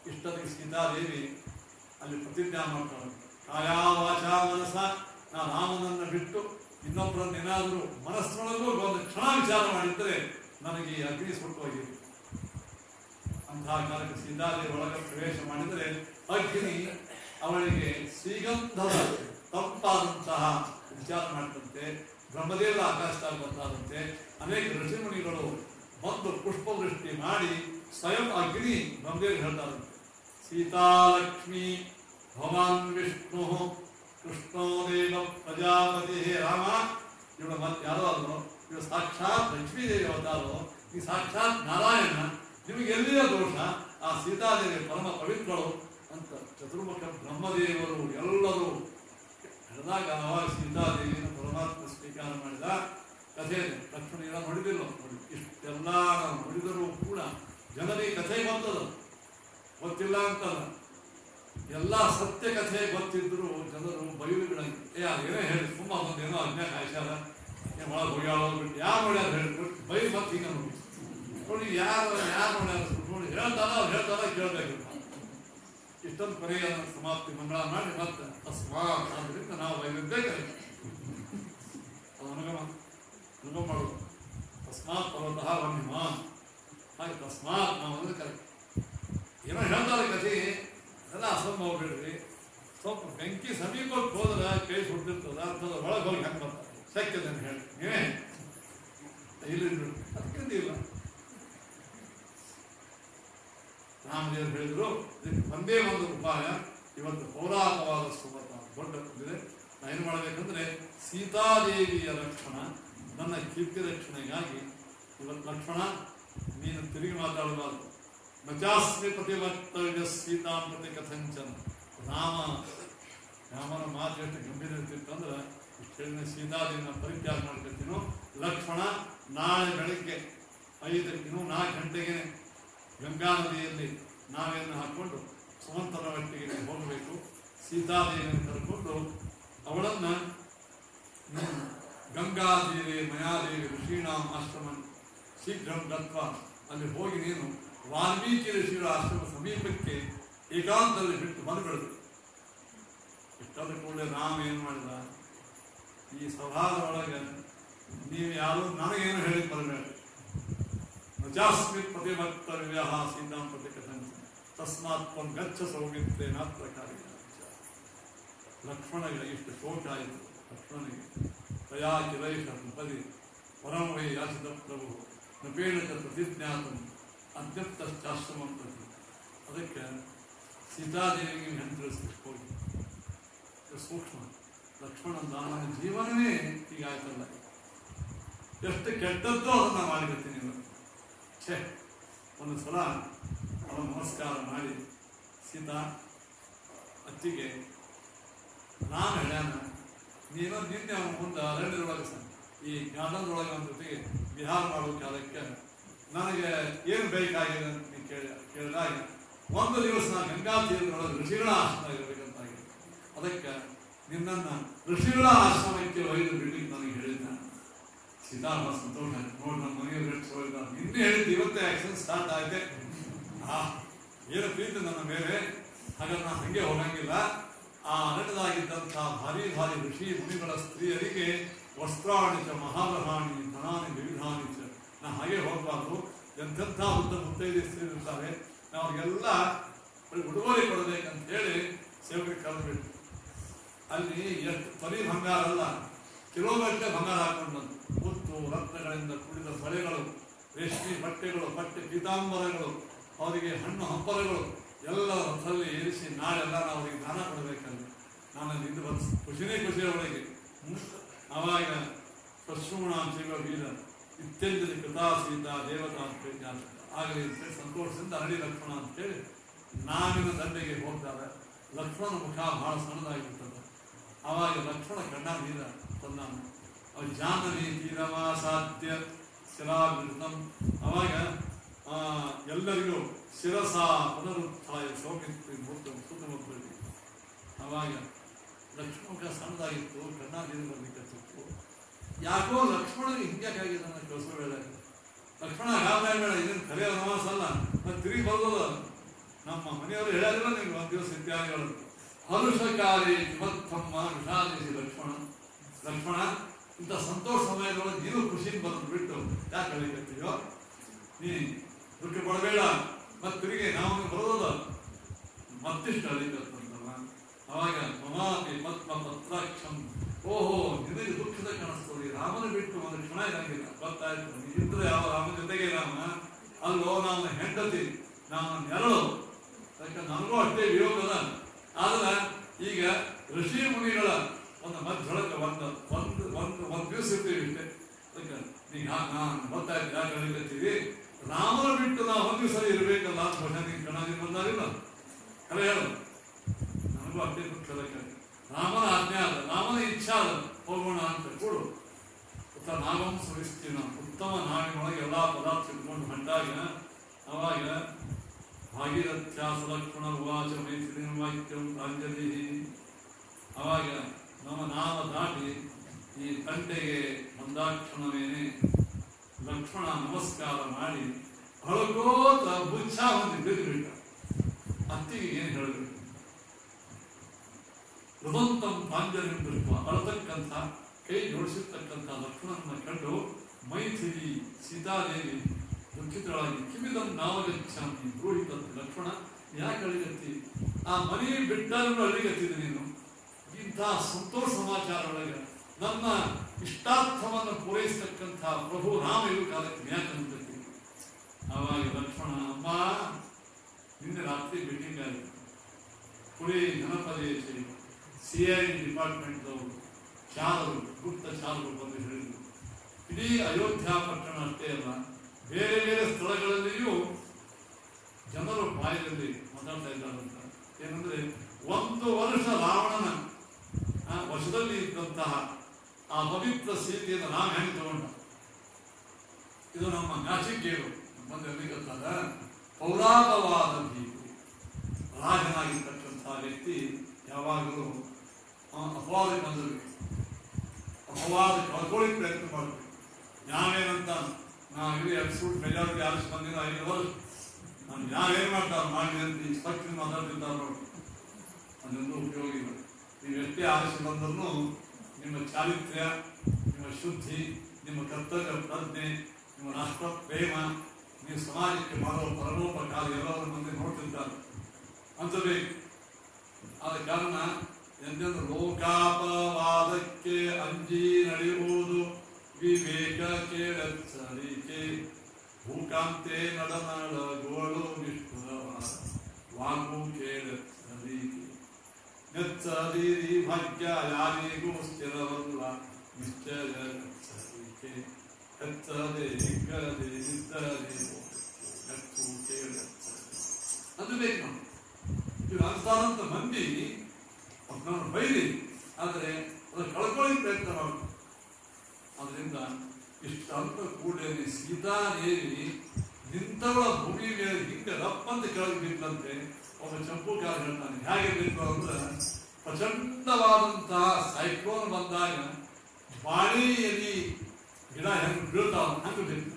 ಇಷ್ಟೊತ್ತಿಗೆ ಸೀತಾದೇವಿ ಅಲ್ಲಿ ಪ್ರತಿಜ್ಞಾ ಮಾಡ್ತಾಳೆ ಕಾಯ ವಾಚ ಮನಸ ನಾ ರಾಮನನ್ನು ಬಿಟ್ಟು ಇನ್ನೊಬ್ಬರನ್ನ ಏನಾದರೂ ಮನಸ್ಸೊಳಗೂ ಒಂದು ಕ್ಷಣ ವಿಚಾರ ಮಾಡಿದ್ದರೆ ನನಗೆ ಈ ಅಗ್ನಿ ಸುಟ್ಟೋಗಿದೆ ಅಂತಹ ಕಾಲಕ್ಕೆ ಸೀತಾದೇವಿ ಒಳಗೆ ಪ್ರವೇಶ ಮಾಡಿದರೆ ಅಗ್ನಿ ಅವಳಿಗೆ ಶ್ರೀಗಂಧದ ತಂಪಾದಂತಹ ವಿಚಾರ ಮಾಡಿದಂತೆ ಬ್ರಹ್ಮದೇವರ ಆಕಾಶದಾಗ ಬಂದಾದಂತೆ ಅನೇಕ ಋಷಿಮುನಿಗಳು ಬಂದು ಪುಷ್ಪವೃಷ್ಟಿ ಮಾಡಿ ಸ್ವಯಂ ಅಗ್ನಿ ಬ್ರಹ್ಮದೇವರು ಹೇಳ್ತಾರಂತೆ ಸೀತಾಲಕ್ಷ್ಮಿ ಭವಾನ್ ವಿಷ್ಣು ಕೃಷ್ಣೋ ದೇವ ಪ್ರಜಾಪತಿ ಹೇ ರಾಮ ಇವಳು ಮತ್ತೆ ಯಾರೋ ಅಲ್ವೋ ಇವಳು ಸಾಕ್ಷಾತ್ ಲಕ್ಷ್ಮೀ ದೇವಿ ಅವತಾರೋ ಈ ಸಾಕ್ಷಾತ್ ನಾರಾಯಣ ನಿಮಗೆ ಎಲ್ಲಿಯ ದೋಷ ಆ ಸೀತಾದೇವಿ ಪರಮ ಪವಿತ್ರಳು ಅಂತ ಚತುರ್ಮುಖ ಬ್ರಹ್ಮದೇವರು ಎಲ್ಲರೂ ಹೇಳಿದಾಗ ಅವಾಗ ಸೀತಾದೇವಿಯನ್ನು ಪರಮಾತ್ಮ ಸ್ವೀಕಾರ ಮಾಡಿದ ಕಥೆ ಇದೆ. ಲಕ್ಷ್ಮಣ ಎಲ್ಲ ನೋಡಿದಿಲ್ಲ ನೋಡಿ ಇಷ್ಟೆಲ್ಲ ನಾವು ನೋಡಿದರೂ ಕೂಡ ಜನರಿಗೆ ಕಥೆ ಗೊತ್ತದ ಗೊತ್ತಿಲ್ಲ ಅಂತಲ್ಲ ಎಲ್ಲ ಸತ್ಯ ಕಥೆ ಗೊತ್ತಿದ್ರು ಜನರು ಬಯಲುಗಳಾಗಿ ಏ ಅದೇನೋ ಹೇಳಿ ತುಂಬ ಒಂದೇನೋ ಅಜ್ಞಾ ಕಾಯ್ಸಾರ ಏ ಒಳಗೆ ಹೋಗ್ಯಾಳೋ ಬಿಟ್ಟು ಯಾರು ನೋಡ್ಯಾರ ಹೇಳ್ಬಿಟ್ಟು ಬೈ ಮತ್ತೆ ಹಿಂಗ ನೋಡಿ ನೋಡಿ ಯಾರು ಯಾರು ನೋಡ್ಯಾರ ನೋಡಿ ಹೇಳ್ತಾರ ಅವ್ರು ಹೇಳ್ತಾರ ಕೇಳಬೇಕು ಇಷ್ಟೊಂದು ಕೊನೆಯ ಸಮಾಪ್ತಿ ಮಂಗಳ ಮಾಡಿ ಮತ್ತೆ ತಸ್ಮಾತ್ ಆದ್ರಿಂದ ನಾವು ಬೈಲಿದ್ದೇ ಕರೆ ಅದು ಅನುಗಮ ಅನುಗಮ ಮಾಡೋದು ತಸ್ಮಾತ್ ಪರ್ವತಃ ವನ್ಯಮ ಹಾಗೆ ತಸ್ಮಾತ್ ನಾವು ಅಂದ್ರೆ ಕರೆ ಏನೋ ಹೇಳ್ತಾರೆ ಕಥೆ ಎಲ್ಲ ಅಸಂಭವ ಬಿಡ್ರಿ ಸ್ವಲ್ಪ ಬೆಂಕಿ ಸಮೀಪಕ್ಕೆ ಹೋದ್ರೆ ಕೈ ಸುಡ್ತಿರ್ತದ ಅಂತದ ಒಳಗೆ ಹೋಗಿ ಹೆಂಗೆ ಬರ್ತಾರೆ ಶಕ್ಯತೆ ಅಂತ ಹೇಳಿ ನೀವೇ ಇಲ್ಲಿ ಅದಕ್ಕಿಂತ ಇಲ್ಲ ರಾಮದೇವರು ಹೇಳಿದ್ರು ಇದಕ್ಕೆ ಒಂದೇ ಒಂದು ಉಪಾಯ ಇವತ್ತು ಪೌರಾತವಾದ ಸುಮತ ದೊಡ್ಡ ಬಂದಿದೆ ನಾ ಏನು ಮಾಡಬೇಕಂದ್ರೆ ಸೀತಾದೇವಿಯ ರಕ್ಷಣ ನನ್ನ ಕೀರ್ತಿ ರಕ್ಷಣೆಗಾಗಿ ಇವತ್ತು ಲಕ್ಷ್ಮಣ ನೀನು ತಿರುಗಿ ಮಾತಾಡಬಾರ್ದು ನಜಾಸ್ಮಿ ಪ್ರತಿವರ್ತವ್ಯ ಸೀತಾಂ ಪ್ರತಿ ಕಥಂಚನ ರಾಮ ರಾಮನ ಮಾತು ಎಷ್ಟು ಗಂಭೀರ ಇರ್ತಿತ್ತಂದ್ರೆ ಇಷ್ಟು ಹೇಳಿದ ಸೀತಾದೇವಿನ ಪರಿತ್ಯಾಗ ಮಾಡ್ಕೊತೀನೋ ಲಕ್ಷ್ಮಣ ನಾಳೆ ಬೆಳಗ್ಗೆ ಐದಕ್ಕೆ ಇನ್ನೂ ನಾಲ್ಕು ಗಂಟೆಗೆ ಗಂಗಾ ನದಿಯಲ್ಲಿ ನಾವೆಯನ್ನು ಹಾಕೊಂಡು ಸುಮಂತನ ಒಟ್ಟಿಗೆ ಹೋಗಬೇಕು ಸೀತಾದೇವಿಯನ್ನು ಕರ್ಕೊಂಡು ಅವಳನ್ನ ನೀನು ಗಂಗಾದೇವಿ ಮಯಾದೇವಿ ಋಷೀಣಾಂ ಆಶ್ರಮ ಶೀಘ್ರಂ ಗತ್ವ ಅಲ್ಲಿ ಹೋಗಿ ನೀನು ವಾಲ್ಮೀಕಿ ಋಷಿಗಳ ಆಶ್ರಮ ಸಮೀಪಕ್ಕೆ ಏಕಾಂತದಲ್ಲಿ ಬಿಟ್ಟು ಬಂದ್ಬಿಡದು ಇಷ್ಟಾದ ಕೂಡಲೇ ರಾಮ ಏನು ಮಾಡಿದ ಈ ಸಭಾದ ಒಳಗೆ ನೀವು ಯಾರು ನನಗೇನು ಹೇಳಿ ಬರಬೇಡ ನಜಾಸ್ಮಿ ಪ್ರತಿಭಕ್ತವ್ಯ ಸೀತಾಂ ಪ್ರತಿ ಕಥನ ತಸ್ಮಾತ್ ತ್ವಂ ಗಚ್ಚ ಸೌಮಿತ್ರೆ ನಾತ್ರ ಕಾರ್ಯ ಲಕ್ಷ್ಮಣಗೆ ಇಷ್ಟು ಶೋಕ ಆಯಿತು ಲಕ್ಷ್ಮಣನಿಗೆ ತಯಾ ಕಿಲೈಷ ನೃಪದಿ ಪರಮವೇ ಯಾಚಿತ ಪ್ರಭು ನೃಪೇಣ ಚ ಪ್ರತಿಜ್ಞಾತಂ ಅತ್ಯಂತಾಶ್ರಮಂ ಪ್ರತಿ ಅದಕ್ಕೆ ಸೀತಾದೇವಿಗೆ ಹೆಂತರಿಸ್ಲಿಕ್ಕೆ ಹೋಗಿ ಇದು ಸೂಕ್ಷ್ಮ ಲಕ್ಷ್ಮಣ ನನ್ನ ಜೀವನವೇ ಹೀಗಾಯ್ತಲ್ಲ ಎಷ್ಟು ಕೆಟ್ಟದ್ದೋ ಅದನ್ನ ಮಾಡಿರ್ತೀನಿ ಇವತ್ತು ಛೇ ಒಂದು ಸಲ ಅವನ ನಮಸ್ಕಾರ ಮಾಡಿ ಸೀತಾ ಅತ್ತಿಗೆ ನಾನು ಹೇಳ್ಯಾನ ನೀನು ನಿನ್ನೆ ಅವನ ಮುಂದೆ ಅರಣ್ಯದೊಳಗೆ ಸ ಈ ಗಾರ್ಡನ್ದೊಳಗೆ ಅವನ ಜೊತೆಗೆ ವಿಹಾರ ಮಾಡೋ ಕಾಲಕ್ಕೆ ನನಗೆ ಏನು ಬೇಕಾಗಿದೆ ಅಂತ ನೀ ಕೇಳ ಕೇಳಿದಾಗ ಒಂದು ದಿವಸ ನಾನು ಗಂಗಾ ತೀರದೊಳಗೆ ಋಷಿಗಳ ಆಶ್ರಮ ಇರಬೇಕಂತಾಗಿದೆ ಅದಕ್ಕೆ ನಿನ್ನನ್ನ ಋಷಿಗಳ ಆಶ್ರಮಕ್ಕೆ ಒಯ್ದು ಬಿಡ್ಲಿಕ್ಕೆ ನನಗೆ ಹೇಳಿದ್ದ ಸೀತಾರಾಮ ಸಂತೋಷ ಆಯ್ತು ನೋಡಿ ನಮ್ಮ ಮನೆಯಲ್ಲಿ ಎಷ್ಟು ಹೋಗಿದ್ದ ನಿನ್ನೆ ಹೇಳಿದ್ದು ಇವತ್ತೇ ಆಕ್ಷನ್ ಸ್ಟಾರ್ಟ್ ಆಯ್ತೆ ಆ ಏನು ಪ್ರೀತಿ ನನ್ನ ಮೇಲೆ ಹಾಗಾದ್ರೆ ನಾನು ಹಂಗೆ ಹೋಗಂಗಿಲ್ಲ ಆ ಅರಟದಾಗಿದ್ದಂತಹ ಭಾರಿ ಭಾರಿ ಋಷಿ ಮುನಿಗಳ ಸ್ತ್ರೀಯರಿಗೆ ವಸ್ತ್ರಾಣಿ ಚ ಮಹಾರಹಾಣಿ ಧನಾನಿ ವಿವಿಧಾನಿ ಚ ನಾ ಹಾಗೆ ಹೋಗಬಾರ್ದು ಎಂತೆಂಥ ಉದ್ದ ಮುತ್ತೈದೆ ಸ್ತ್ರೀ ಇರ್ತಾರೆ ನಾವು ಅವ್ರಿಗೆಲ್ಲ ಉಡುಗೊರೆ ಕೊಡಬೇಕಂತ ಹೇಳಿ ಸೇವಕರಿಗೆ ಕರೆದ್ಬಿಟ್ಟು ಅಲ್ಲಿ ಎಷ್ಟು ತೊಲಿ ಬಂಗಾರ ಅಲ್ಲ ಕಿಲೋಮೀಟರ್ ಬಂಗಾರ ಹಾಕೊಂಡು ಬಂದು ಮುತ್ತು ರತ್ನಗಳಿಂದ ಕೂಡಿದ ಬಳೆಗಳು ರೇಷ್ಮೆ ಬಟ್ಟೆಗಳು ಬಟ್ಟೆ ಪೀತಾಂಬರಗಳು ಅವರಿಗೆ ಹಣ್ಣು ಹಂಪಲಗಳು ಎಲ್ಲ ರಥದಲ್ಲಿ ಏರಿಸಿ ನಾಳೆಲ್ಲ ನಾವು ಅವರಿಗೆ ದಾನ ಕೊಡಬೇಕಲ್ಲಿ ನಾನು ಇದು ಬಂದು ಖುಷಿನೇ ಖುಷಿ ಅವಳಿಗೆ ಹ್ಮ್? ಆವಾಗ ಪಶ್ಚಿಮ ಶಿವ ವೀರ ಇತ್ಯಂಜಲಿ ಕೃತಾ ಸೀತಾ ದೇವತಾ ಅಂತ ಹೇಳಿ ಜ್ಞಾನ. ಆಗಲಿ ಅಂತೇಳಿ ಸಂತೋಷದಿಂದ ಅರಳಿ ಲಕ್ಷ್ಮಣ ಅಂತೇಳಿ ನಾವಿನ ದಂಡೆಗೆ ಹೋಗ್ತಾರೆ ಲಕ್ಷ್ಮಣ ಮುಖ ಬಹಳ ಸಣ್ಣದಾಗಿರ್ತದೆ ಆವಾಗ ಲಕ್ಷ್ಮಣ ಕಣ್ಣ ನೀರ ತಂದಾನ ಅವ ಜಾಹ್ನವಿ ತೀರವ ಸಾಧ್ಯ ಶಿಲಾಭಿೃತಂ ಅವಾಗ ಆ, ಎಲ್ಲರಿಗೂ ಶಿರಸ ಪುನರುತ್ಥಾಯ ಸೌಮಿತ್ರಿ ಮೂರ್ತ ಸುತ್ತಮುತ್ತಲಿಗೆ ಅವಾಗ ಲಕ್ಷ್ಮಣ ಸಣ್ಣದಾಗಿತ್ತು ಕಣ್ಣ ನೀರು ಬರ್ಲಿಕ್ಕೆ ಯಾಕೋ ಲಕ್ಷ್ಮಣನಿಗೆ ಹಿಂಗ್ಯಾಕಾಗಿದೆ ನನ್ನ ಕೆಲಸ ವೇಳೆ ಲಕ್ಷ್ಮಣ ಯಾವ್ದು ಬೇಡ ಇದನ್ನು ಕರೆಯ ವನವಾಸ ಅಲ್ಲ ಮತ್ತೆ ತಿರುಗಿ ಬರೋದು ನಮ್ಮ ಮನೆಯವರು ಹೇಳಿದ್ರೆ ನಿಮ್ಗೆ ಒಂದು ದಿವಸ ಇತ್ಯಾದಿಗಳು ಹರುಷಕಾರಿ ಕಿಮರ್ಥಮ್ಮ ವಿಷಾದಿಸಿ ಲಕ್ಷ್ಮಣ ಲಕ್ಷ್ಮಣ ಇಂಥ ಸಂತೋಷ ಸಮಯದೊಳಗೆ ನೀನು ಖುಷಿಯಿಂದ ಬಂದು ಬಿಟ್ಟು ಯಾಕೆ ಹೇಳಿಕತ್ತೀಯೋ ನೀ ದುಃಖ ಪಡಬೇಡ ಮತ್ತೆ ತಿರುಗಿ ನಾವು ಬರೋದಲ್ಲ ಮತ್ತಿಷ್ಟು ಅಳಿಕತ್ತಂತಲ್ಲ ಅವಾಗ ಮಮಾಪಿ ಪದ್ಮ ಪತ್ರಾಕ್ಷಂ ಓಹೋ ನಿನಗೆ ದುಃಖದ ಕಾಣಿಸ್ತದೆ ರಾಮನ ಬಿಟ್ಟು ಒಂದು ಕ್ಷಣ ಇರಂಗಿಲ್ಲ ಗೊತ್ತಾಯ್ತು ನೀವಿದ್ರೆ ಯಾವ ರಾಮನ ಜೊತೆಗೆ ರಾಮ ಅಲ್ಲೋ ನಾನು ಹೆಂಡತಿ ನಾನು ನೆರಳು ಯಾಕಂದ್ರೆ ನನಗೂ ಅಷ್ಟೇ ವಿಯೋಗದ ಆದ್ರೆ ಈಗ ಋಷಿ ಮುನಿಗಳ ಒಂದು ಮಧ್ಯೊಳಗೆ ಒಂದು ಒಂದು ಒಂದು ಒಂದು ದಿವಸ ಇರ್ತೀವಿ ಇಷ್ಟೇ ಅದಕ್ಕೆ ನೀಗ ನಾನು ಗೊತ್ತಾಯ್ತು ಯಾಕೆ ಹೇಳಿಕತ್ತೀವಿ ರಾಮನ ಬಿಟ್ಟು ನಾವು ಒಂದು ದಿವಸ ಇರಬೇಕಲ್ಲ ಅಂತ ಬಹುಶಃ ನೀನು ಕಣ್ಣಾಗಿ ಬಂದಾರಿಲ್ಲ ಕರೆ ಹೇಳು ನನಗೂ ಅಷ್ಟೇ ದುಃಖದ ಕರೆ ರಾಮನ ಆಜ್ಞೆ ಅದ ರಾಮನ ಇಚ್ಛಾ ಅದ ಹೋಗೋಣ ಅಂತ ಕೊಡು ಉತ್ತ ನಾಗಂ ಸುರಿಸ್ತೀವಿ ನಾವು ಉತ್ತಮ ನಾವಿನೊಳಗೆ ಎಲ್ಲಾ ಪದಾರ್ಥ ಇಟ್ಕೊಂಡು ಹೊಂಟಾಗ ಅವಾಗ ಭಾಗೀರಥ್ಯಾಸ ಲಕ್ಷ್ಮಣ ಉವಾಚ ಮೈತ್ರಿ ವಾಕ್ಯಂ ಪ್ರಾಂಜಲಿ ಅವಾಗ ನಮ್ಮ ನಾಮ ದಾಟಿ ಈ ತಂಟೆಗೆ ಬಂದಾಕ್ಷಣವೇನೆ ಲಕ್ಷ್ಮಣ ನಮಸ್ಕಾರ ಮಾಡಿ ಹೊಳಗೋತ ಬುಚ್ಛ ಹೊಂದಿ ಬಿದ್ದು ಬಿಟ್ಟ ಅತ್ತಿಗೆ ಏನು ಹೇಳಬೇಕು ರುದಂತಂ ಪ್ರಾಂಜಲಿ ದೃಷ್ಟ ಅಳತಕ್ಕಂಥ ಕೈ ಜೋಡಿಸಿರ್ತಕ್ಕಂಥ ಲಕ್ಷ್ಮಣನ ಕಂಡು ಮೈಥಿಲಿ ಸೀತಾದೇವಿ ದುಃಖಿತಳಾಗಿ ಕಿಮಿದಂ ನಾವಗಚ್ಚಾಮಿ ಬ್ರೂಹಿತಂತೆ ಲಕ್ಷ್ಮಣ ಯಾಕೆ ಅಳಿಗತ್ತಿ ಆ ಮನೆ ಬಿಟ್ಟನ್ನು ಅಳಿಗತ್ತಿದೆ ನೀನು ಇಂಥ ಸಂತೋಷ ಸಮಾಚಾರ ಒಳಗೆ ನನ್ನ ಇಷ್ಟಾರ್ಥವನ್ನು ಪೂರೈಸತಕ್ಕಂಥ ಪ್ರಭು ರಾಮ ಇರು ಕಾಲಕ್ಕೆ ಯಾಕೆ ಅಂತಂತಿ ಆವಾಗ ಲಕ್ಷ್ಮಣ ಅಮ್ಮ ನಿನ್ನೆ ರಾತ್ರಿ ಮೀಟಿಂಗ್ ಆಗಿದೆ ಪುರಿ ಜನಪದೇಶ ಸಿ ಐ ಡಿಪಾರ್ಟ್ಮೆಂಟ್ದವರು ಚಾಲರು ಗುಪ್ತ ಚಾಲರು ಬಂದು ಹೇಳಿದರು ಇಡೀ ಅಯೋಧ್ಯ ಪಟ್ಟಣ ಅಷ್ಟೇ ಅಲ್ಲ ಬೇರೆ ಬೇರೆ ಸ್ಥಳಗಳಲ್ಲಿಯೂ ಜನರು ಬಾಯಿನಲ್ಲಿ ಮಾತಾಡ್ತಾ ಇದ್ದಾರಂತ ಏನಂದ್ರೆ ಒಂದು ವರ್ಷ ರಾವಣನ ಆ, ವಶದಲ್ಲಿ ಇದ್ದಂತಹ ಆ ಪವಿತ್ರ ಸೀತೆಯನ್ನು ರಾಮ ಹೆಂಗೆ ತಗೊಂಡ ಇದು ನಮ್ಮ ನಾಚಿಕೇರು ಮುಂದೆ ಎಲ್ಲಿಗತ್ತಾಗ ಪೌರಾತವಾದ ಭೀತಿ ರಾಜನಾಗಿರ್ತಕ್ಕಂತಹ ವ್ಯಕ್ತಿ ಯಾವಾಗಲೂ ಆ, ಅಪವಾದ ಬಂದಿರಬೇಕು ಅಪವಾದ ಕಳ್ಕೊಳ್ಳಿಕ್ಕೆ ಪ್ರಯತ್ನ ಮಾಡಬೇಕು ನಾವೇನಂತ ನಾವು ಇಲ್ಲಿ ಅಬ್ಸೂಟ್ ಮೆಜಾರಿಟಿ ಆರಿಸಿ ಬಂದಿನ ಐದು ವರ್ಷ ನಾನು ಯಾರೇನು ಮಾಡ್ತಾರೆ ಮಾಡಿ ಅಂತ ಇಷ್ಟಕ್ಕೆ ಮಾತಾಡ್ತಿದ್ದಾರೆ ನೋಡಿ ಅದೊಂದು ಉಪಯೋಗ ಇಲ್ಲ ನೀವು ಎಷ್ಟೇ ಆರಿಸಿ ಬಂದರೂ ನಿಮ್ಮ ಚಾರಿತ್ರ್ಯ ನಿಮ್ಮ ಶುದ್ಧಿ ನಿಮ್ಮ ಕರ್ತವ್ಯ ಪ್ರಜ್ಞೆ ನಿಮ್ಮ ರಾಷ್ಟ್ರ ಪ್ರೇಮ ನೀವು ಸಮಾಜಕ್ಕೆ ಮಾಡುವ ಪರಮೋಪಕಾರ ಎಲ್ಲವರ ಮಂದಿ ನೋಡ್ತಿದ್ದಾರೆ ಅಂತಬೇಕು ಆದ ಕಾರಣ ಎಂದೆಂದು ಲೋಕಾಪವಾದಕ್ಕೆ ಅಂಜಿ ನಡೆಯುವುದು ವಿವೇಕ ಕೇಳಚ್ಚರಿಕೆ ಭೂಕಾಂತೆ ನಡನಳ ಗೋಳು ನಿಷ್ಠುರವಾದ ವಾಗು ಕೇಳಚ್ಚರಿಕೆ ನೆಚ್ಚದಿರಿ ಭಾಗ್ಯ ಯಾರಿಗೂ ಸ್ಥಿರವಲ್ಲ ನಿಶ್ಚಯ ಎಚ್ಚರಿಕೆ ಎಚ್ಚದೆ ಹಿಗ್ಗದೆ ನಿದ್ದದೆ ನೆಚ್ಚು ಕೇಳಚ್ಚರಿಕೆ ಅದು ಬೇಕು ನಾವು ಇವ್ರು ಅಂತಾರಂತ ಮಂದಿ ಅವ್ರನ್ನ ಬೈರಿ ಆದರೆ ಅದನ್ನು ಕಳ್ಕೊಳ್ಳಿ ಪ್ರಯತ್ನ ಮಾಡಬೇಕು ಅದರಿಂದ ಇಷ್ಟು ಅಂತ ಕೂಡಲೇ ಸೀತಾದೇವಿ ನಿಂತವಳ ಭೂಮಿ ಮೇಲೆ ಹಿಂಗೆ ರಪ್ಪಂತ ಕೆಳಗೆ ಬಿತ್ತಂತೆ ಒಬ್ಬ ಚಂಪುಕಾರ ಹೇಳ್ತಾನೆ ಹೇಗೆ ಬಿತ್ತು ಅಂದ್ರೆ ಪ್ರಚಂಡವಾದಂತಹ ಸೈಕ್ಲೋನ್ ಬಂದಾಗ ಬಾಳಿ ಎಲಿ ಗಿಡ ಹೆಂಗೆ ಬೀಳ್ತಾವ ಹಂಗೆ ಬಿತ್ತು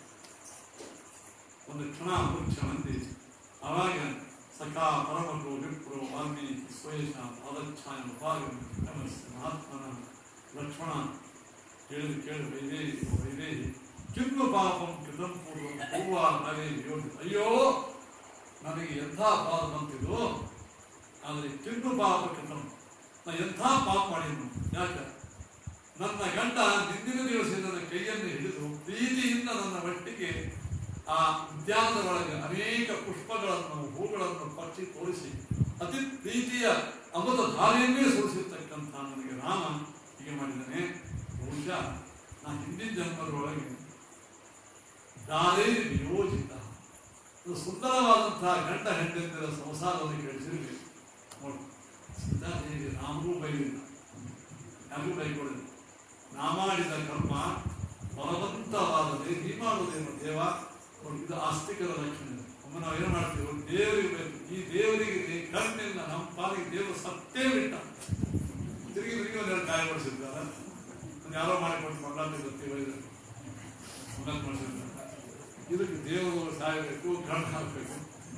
ಒಂದು ಕ್ಷಣ ಮುಖ್ಯ ಮಂದಿ ಅವಾಗ ಸಖಾ ಪರಮಕೋ ವಿಪ್ರೋ ವಾಲ್ಮೀಕಿ ಸ್ವಯೇಶ ಪಾದಚ್ಛಾಯ ಉಪಾಗ ಮಹಾತ್ಮನ ಲಕ್ಷ್ಮಣ ಕೇಳಿ ಕೇಳಿ ವೈದೇಹಿ ಓ ವೈದೇಹಿ ಕಿನ್ನು ಪಾಪಂ ಕೃತಂ ಪೂರ್ವಂ ಹೂವ ನರೇ ಯೋಗಿ ಅಯ್ಯೋ ನನಗೆ ಎಂಥ ಪಾಪ ಬಂತಿದ್ದು ಆದರೆ ಕಿನ್ನು ಪಾಪ ಕೃತಂ ನಾ ಎಂಥ ಪಾಪ ಮಾಡಿದ್ನು ಯಾಕೆ ನನ್ನ ಗಂಡ ಹಿಂದಿನ ದಿವಸ ನನ್ನ ಕೈಯನ್ನು ಹಿಡಿದು ಪ್ರೀತಿಯಿಂದ ನನ್ನ ಒಟ್ಟಿಗೆ ಆ ಉದ್ಯಾನದ ಒಳಗೆ ಅನೇಕ ಪುಷ್ಪಗಳನ್ನು ಹೂಗಳನ್ನು ಪಕ್ಷಿ ತೋರಿಸಿ ಅತಿ ಪ್ರೀತಿಯ ಅಮೃತ ಧಾರೆಯನ್ನೇ ಸುರಿಸಿರ್ತಕ್ಕಂಥ ನನಗೆ ರಾಮ ಹೀಗೆ ಮಾಡಿದ್ದಾನೆ ಬಹುಶಃ ನಾ ಹಿಂದಿನ ಜನ್ಮದೊಳಗೆ ದಾರೇ ನಿಯೋಜಿತ ಇದು ಸುಂದರವಾದಂತಹ ಗಂಡ ಹೆಂಡತಿಯರ ಸಂಸಾರವನ್ನು ಕಳಿಸಿರ್ಬೇಕು ನೋಡಿ ಸೀತಾದೇವಿ ರಾಮಗೂ ಬೈಲಿಲ್ಲ ಯಾರಿಗೂ ಬೈಕೊಡಿಲ್ಲ ನಾ ಮಾಡಿದ ಕರ್ಮ ಬಲವಂತವಾದರೆ ನೀ ಮಾಡುವುದೇನು ದೇವ ನೋಡಿ, ಇದು ಆಸ್ತಿಕರ ಲಕ್ಷಣ ಒಮ್ಮೆ ನಾವು ಏನು ಮಾಡ್ತೀವಿ ದೇವರಿಗೆ ಬೇಕು ಈ ದೇವರಿಗೆ ನೀ ಕಣ್ಣಿಂದ ನಮ್ಮ ಪಾಲಿಗೆ ದೇವರು ಸತ್ತೇ ಬಿಟ್ಟ ತಿರುಗಿ ತಿರುಗಿ ಒಂದೆರಡು ಗಾಯ ಮಾಡಿಸಿರ್ತಾರೆ ಯಾರೋ ಮಾಡಿಕೊಂಡು ಮಗಳಾಂತ ಗೊತ್ತಿಲ್ಲ ಇದು ಮಗನ್ ಮಾಡಿಸಿರ್ತಾರೆ ಇದಕ್ಕೆ ದೇವರು ಸಾಯಬೇಕು ಕಣ್ಣು ಹಾಕಬೇಕು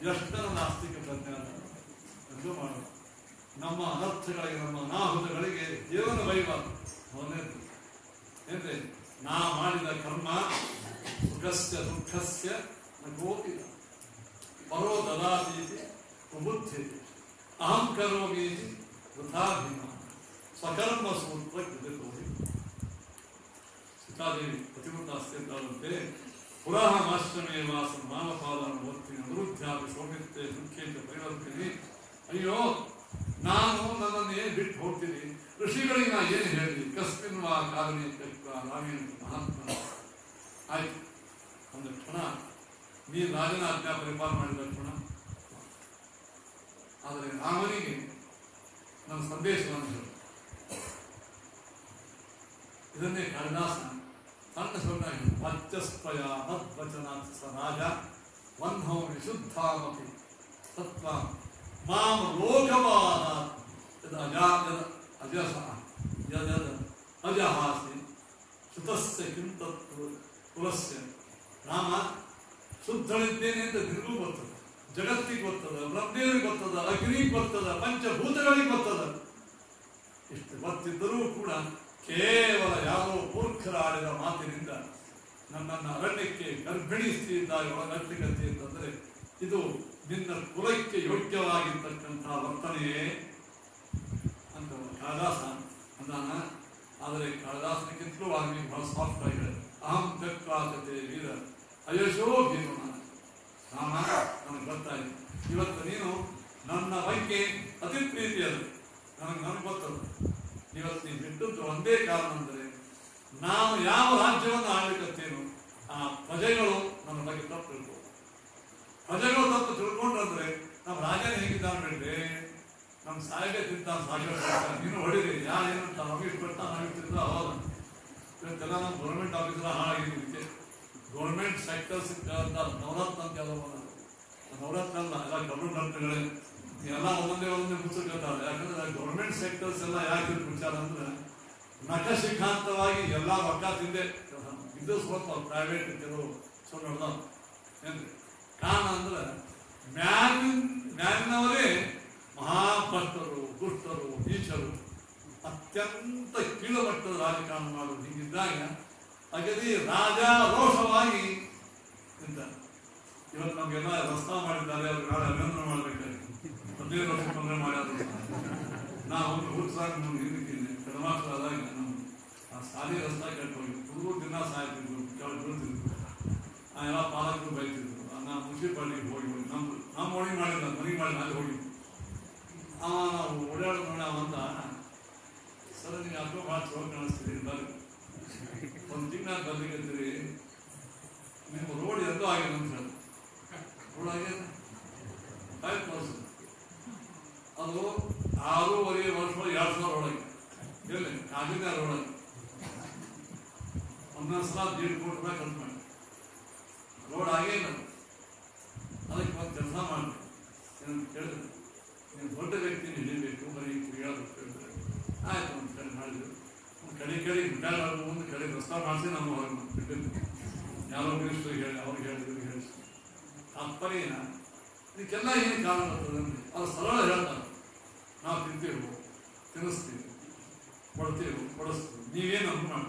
ಎಷ್ಟರ ನಾಸ್ತಿಕ ಪ್ರಜ್ಞಾನ ಎಂದು ಮಾಡುವ ನಮ್ಮ ಅನರ್ಥಗಳಿಗೆ ನಮ್ಮ ಅನಾಹುತಗಳಿಗೆ ದೇವರ ಬೈಬಾರ್ದು ಅವನೇನು ಏನ್ರಿ ನಾ ಮಾಡಿದ ಕರ್ಮ ಸುಖಸ್ಯ ದುಃಖಸ್ಯ ನ ಕೋಪಿದ ಪರೋ ದದಾತೀತಿ ಪ್ರಬುದ್ಧಿ ಅಹಂ ಕರೋಮಿ ಇತಿ ವೃಥಾಭಿಮಾನ ಸ್ವಕರ್ಮ ಸೂತ್ರ ಕೃತಕೋರಿ ಸೀತಾದೇವಿ ಪತಿವ್ರತಾಸ್ತಿ ಅಂತಾಳಂತೆ ಪುರಾಹ ಮಾಶ್ರಮೇ ವಾಸ ಮಾನಪಾಲನ ವರ್ತಿನ ಅನುರುದ್ಧಾಪಿ ಸೌಮಿತ್ರೆ ದುಃಖೇಂದ್ರ ಪರಿವರ್ತಿನಿ ಅಯ್ಯೋ ನಾನು ನನ್ನನ್ನು ಏನು ಬಿಟ್ಟು ಹೋಗ್ತೀನಿ ಋಷಿಗಳಿಗೆ ನಾ ಏನು ಹೇಳಿದೆ ಕಸ್ಮಿನ್ ವಾ ಕಾಲನಿ ತಕ್ಕ ರಾಮೇಣ ಮಹಾತ್ಮ ಆಯ್ತು ಒಂದು ಕ್ಷಣ ನೀನು ರಾಜನ ಆಜ್ಞಾ ಪರಿಪಾಲನೆ ಮಾಡಿದ ಕ್ಷಣ ಆದರೆ ರಾಮನಿಗೆ ನನ್ನ ಸಂದೇಶವನ್ನು ಹೇಳು ಇದನ್ನೇ ಕಾಳಿದಾಸ ಸಣ್ಣ ಸಣ್ಣ ವಾಚ್ಯಸ್ತ್ವಯ ಮದ್ವಚನಾತ್ ಸ ರಾಜ ವಂಧೋ ವಿಶುದ್ಧಾಮಪಿ ತತ್ವ ಮಾಂ ಲೋಕವಾದ ಯದ ಅಜಾ ಯದ ಅಜಸ ಯದದ ಅಜಹಾಸಿ ಸುತಸ್ಯ ಕಿಂ ತತ್ತು ಕುಲಸ್ಯ ರಾಮ ಶುದ್ಧಳಿದ್ದೇನೆ ಅಂತ ನಿನಗೂ ಗೊತ್ತದ ಜಗತ್ತಿಗೆ ಗೊತ್ತದ ಬ್ರಹ್ಮೇರಿಗೆ ಗೊತ್ತದ ಅಗ್ನಿಗೆ ಗೊತ್ತದ ಪಂಚಭೂತಗಳಿಗೆ ಗೊತ್ತದ ಇಷ್ಟು ಗೊತ್ತಿದ್ದರೂ ಕೂಡ ಕೇವಲ ಯಾವುದೋ ಮೂರ್ಖರ ಆಡಿದ ಮಾತಿನಿಂದ ನನ್ನನ್ನು ಅರಣ್ಯಕ್ಕೆ ಗರ್ಭಿಣಿ ಸ್ಥಿತಿಯಿಂದಾಗಿ ಒಳಗಟ್ಟಿಗತ್ತೆ ಅಂತಂದ್ರೆ ಇದು ನಿನ್ನ ಕುಲಕ್ಕೆ ಯೋಗ್ಯವಾಗಿರ್ತಕ್ಕಂತಹ ವರ್ತನೆಯೇ ಅಂತ ಕಾಳಿದಾಸ ಅಂದಾನ ಆದರೆ ಕಾಳಿದಾಸನಿಗಿಂತಲೂ ವಾಲ್ಮೀಕಿ ಬಹಳ ಸಾಫ್ಟ್ ಆಗಿದೆ ಅಹಂ ತಕ್ವಾಸತೆ ವೀರ ಅಯಶೋ ಭೀಮನ ರಾಮ ನನಗೆ ಗೊತ್ತಾಯ್ತು ಇವತ್ತು ನೀನು ನನ್ನ ಬಗ್ಗೆ ಅತಿ ಪ್ರೀತಿಯದು ನನಗೆ ನನಗೆ ಗೊತ್ತದು ಇವತ್ತು ನೀನು ಬಿಟ್ಟದ್ದು ಒಂದೇ ಕಾರಣ ಅಂದರೆ ನಾನು ಯಾವ ರಾಜ್ಯವನ್ನು ಆಳ್ಲಿಕ್ಕತ್ತೇನೋ ಆ ಪ್ರಜೆಗಳು ನನ್ನ ಬಗ್ಗೆ ತಪ್ಪು ತಿಳ್ಕೊ ಪ್ರಜೆಗಳು ತಪ್ಪು ತಿಳ್ಕೊಂಡ್ರಂದ್ರೆ ನಮ್ಮ ರಾಜನೇ ಹೇಗಿದ್ದಾನೆ ಬಿಡ್ರಿ ನಮ್ಮ ಸಾಯಿಗೆ ತಿಂತಾನ ಸಾಗಿ ನೀನು ಹೊಡಿರಿ ಯಾರು ಏನಂತ ನಮಗೆ ಕೊಡ್ತಾ ನಮಗೆ ತಿಂದ ಹೌದ ಇವತ್ತೆಲ್ಲ ನಮ್ಮ ಗೌರ್ಮೆಂಟ್ ಆಫೀಸರ್ ಹಾಳಾಗಿದ್ದಕ್ಕೆ ಗೌರ್ಮೆಂಟ್ ಸೆಕ್ಟರ್ಸ್ ನವರತ್ನ ಅಂತ ಯಾವುದೋ ಬಂದದ್ದು. ನವರತ್ನ ಅಲ್ಲ ಎಲ್ಲ ಗೌರ್ಮೆಂಟ್ಗಳೇ ಎಲ್ಲ ಒಂದೊಂದೇ ಒಂದೊಂದೇ ಪುಸ್ತಕತ್ತಾರೆ ಯಾಕಂದ್ರೆ ಗೌರ್ಮೆಂಟ್ ಸೆಕ್ಟರ್ಸ್ ಎಲ್ಲ ಯಾಕೆ ವಿಚಾರ ಅಂದ್ರೆ ನಖಶಿಖಾಂತವಾಗಿ ಎಲ್ಲ ರೊಕ್ಕ ತಿಂದೆ ಇದು ಸ್ವಲ್ಪ ಪ್ರೈವೇಟ್ ಕೆಲವು ಸುಳ್ಳು ನಡೆದಾವ ಏನ್ರಿ ಕಾರಣ ಅಂದ್ರೆ ಮ್ಯಾಲಿನ ಮ್ಯಾಲಿನವರೇ ಮಹಾಭಕ್ತರು ದುಷ್ಟರು ನೀಚರು ಅತ್ಯಂತ ಕೀಳುಮಟ್ಟದ ರಾಜಕಾರಣ ಮಾಡೋದು ಹೀಗಿದ್ದಾಗ ಅಗದಿ ರಾಜ ರೋಷವಾಗಿ ನಿಂತ ಇವತ್ತು ನಮ್ಗೆಲ್ಲ ರಸ್ತಾ ಮಾಡಿದ್ದಾರೆ ಅವ್ರು ನಾಳೆ ಅಭಿನಂದನೆ ಮಾಡ್ಬೇಕಾದ್ರೆ ಹದಿನೈದು ವರ್ಷ ತೊಂದರೆ ಮಾಡ್ಯಾರ ನಾವು ಒಂದು ಹುಟ್ಸಾಗ ನಮ್ಗೆ ಹಿಂದಿದ್ದೀನಿ ಕಡಮಾತ್ರದಾಗ ನಮ್ಮ ಆ ಸಾಲಿ ರಸ್ತಾ ಕೆಟ್ಟು ಹೋಗಿ ಹುಡುಗರು ದಿನ ಸಾಯ್ತಿದ್ರು ಕೆಳಗೆ ಬೀಳ್ತಿದ್ರು ಆ ಎಲ್ಲ ಪಾಲಕರು ಬೈತಿದ್ರು ಆ ನಾ ಮುನ್ಸಿಪಾಲಿಟಿಗೆ ಹೋಗಿ ಹೋಗಿ ನಮ್ಮ ನಮ್ಮ ಒಳಗೆ ಮಾಡಿಲ್ಲ ಮನೆಗೆ ಮಾಡಿ ಅಲ್ಲಿ ಹೋಗಿ ಅವ ನಾವು ಓಡಾಡೋದು ನೋಡಿ ಅವಂದ ಸರ್ ನೀವು ಯಾಕೋ ಭಾಳ ಚಲೋ ಕಾಣಿಸ್ತೀರಿ ಬರ್ರಿ ಒಂದು ತಿಂಗಳ ಬರ್ಲಿಕ್ಕಂತೀರಿ ನಿಮ್ಮ ರೋಡ್ ಎಂದೋ ಆಗಿದೆ ಅಂತ ಹೇಳಿ ರೋಡ್ ಆಗಿದೆ ಫೈವ್ ಪರ್ಸೆಂಟ್ ಅದು ಆರೂವರೆ ವರ್ಷ ಎರಡು ಸಾವಿರ ಒಳಗೆ ಎಲ್ಲಿ ಕಾಗಿನ ಒಳಗೆ ಒಂದೊಂದು ಸಲ ದೀಡ್ ಕೋಟಿ ರೂಪಾಯಿ ಖರ್ಚು ಮಾಡಿ ರೋಡ್ ಆಗೇ ಇಲ್ಲ ಅದಕ್ಕೆ ಒಂದು ಕೆಲಸ ಮಾಡಿ ಏನಂತ ಕೇಳಿದ್ರೆ ನೀವು ದೊಡ್ಡ ವ್ಯಕ್ತಿ ಹಿಡಿಬೇಕು ಬರೀ ಕುಡಿಯೋದು ಕೇಳಿದ್ರೆ ಆಯ್ತು ಒಂದು ಕಡೆ ಮಾಡಿದ್ರು ಒಂದು ಕಡೆ ಕಡೆ ರಿಟೈರ್ ಆಗೋ ಒಂದು ಕಡೆ ರಸ್ತಾ ಮಾಡಿಸಿ ನಮ್ಮ ಹೊರಗೆ ಬಿಟ್ಟಿದ್ದು ಯಾರೋ ಮಿನಿಸ್ಟ್ರಿಗೆ ಹೇಳಿ ಅವ್ರಿಗೆ ಹೇಳಿ ಇವ್ರಿಗೆ ಹೇಳಿ ತಾತ್ಪರ್ಯ ಇದಕ್ಕೆಲ್ಲ ಏನು ಕಾರಣ ಬರ್ತದೆ ಅಂದ್ರೆ ಅವ್ರು ಸರಳ ಹೇಳ್ತಾರೆ ನಾವು ತಿಂತೀವಿ ತಿನ್ನಿಸ್ತೀವಿ ಕೊಡ್ತೀವಿ ಕೊಡಿಸ್ತೀವಿ ನೀವೇನು ಅಂತ ಮಾಡಿ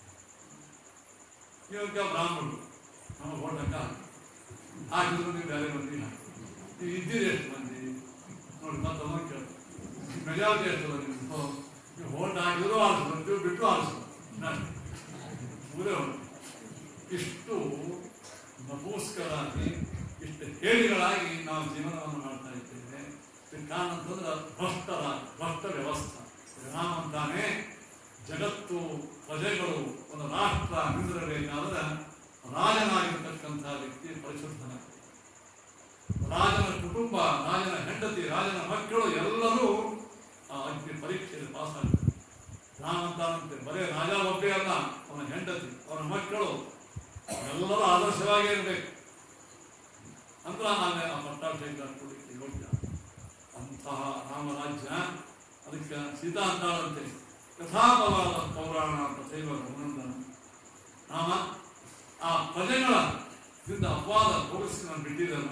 ಇವಾಗ ಬ್ರಾಹ್ಮಣರು ನಮ್ಮ ಓಟಕ್ಕ ಹಾಕಿದ್ರು ನೀವು ಬೇರೆ ಮಂದಿ ಹಾಕಿ ನೀವು ಇದ್ದೀರಿ ಎಷ್ಟು ಮಂದಿ ನೋಡಿ ಮತ್ತೆ ಅದನ್ನು ಕೇಳಿ ಮೆಜಾರಿಟಿ ಎಷ್ಟು ನಿಮ್ದು ನೀವು ಓಟ್ ಹಾಕಿದ್ರು ಆರಿಸ್ಬೇಕು ಬಿಟ್ಟು ಆರಿಸ್ಬೇಕು ಮೂರೇ ಒಂದು ಇಷ್ಟು ನಪೋಸ್ಕರಾಗಿ ಇಷ್ಟು ಹೇಳಿಗಳಾಗಿ ನಾವು ಜೀವನವನ್ನು ಮಾಡ್ತಾ ಇದ್ದೇವೆ ಇದಕ್ಕೆ ಕಾರಣ ಅಂತಂದ್ರೆ ಭ್ರಷ್ಟರ ಭ್ರಷ್ಟ ವ್ಯವಸ್ಥೆ ರಾಮ ಅಂತಾನೆ ಜಗತ್ತು ಪ್ರಜೆಗಳು ಒಂದು ರಾಷ್ಟ್ರ ನಿಂದಿರಬೇಕಾದ್ರೆ ರಾಜನಾಗಿರ್ತಕ್ಕಂಥ ವ್ಯಕ್ತಿ ಪರಿಶುದ್ಧನ ರಾಜನ ಕುಟುಂಬ ರಾಜನ ಹೆಂಡತಿ ರಾಜನ ಮಕ್ಕಳು ಎಲ್ಲರೂ ಆ ಅಗ್ನಿ ಪರೀಕ್ಷೆಯಲ್ಲಿ ಪಾಸ್ ಆಗ್ತಾರೆ ರಾಮ ಅಂತಾನಂತೆ ಬರೇ ರಾಜ ಒಬ್ಬೇ ಅಲ್ಲ ಅವನ ಹೆಂಡತಿ ಅವನ ಮಕ್ಕಳು ಎಲ್ಲರೂ ಆದರ್ಶವಾಗಿ ಇರಬೇಕು ಅಂತ ನಾನೇ ಆ ಪಟ್ಟಾಭಿಷೇಕ ಕೊಡಲಿಕ್ಕೆ ಯೋಗ್ಯ ಅಂತಹ ರಾಮರಾಜ್ಯ ಅದಕ್ಕೆ ಸೀತಾ ಅಂತಾಳಂತೆ ಯಥಾಪವಾದ ಪೌರಾಣ ತಥೈವ ರಘುನಂದನ ರಾಮ ಆ ಪ್ರಜೆಗಳ ದಿಂದ ಅಪವಾದ ಹೋಗಿಸಿ ನಾನು ಬಿಟ್ಟಿದ್ದಲ್ಲ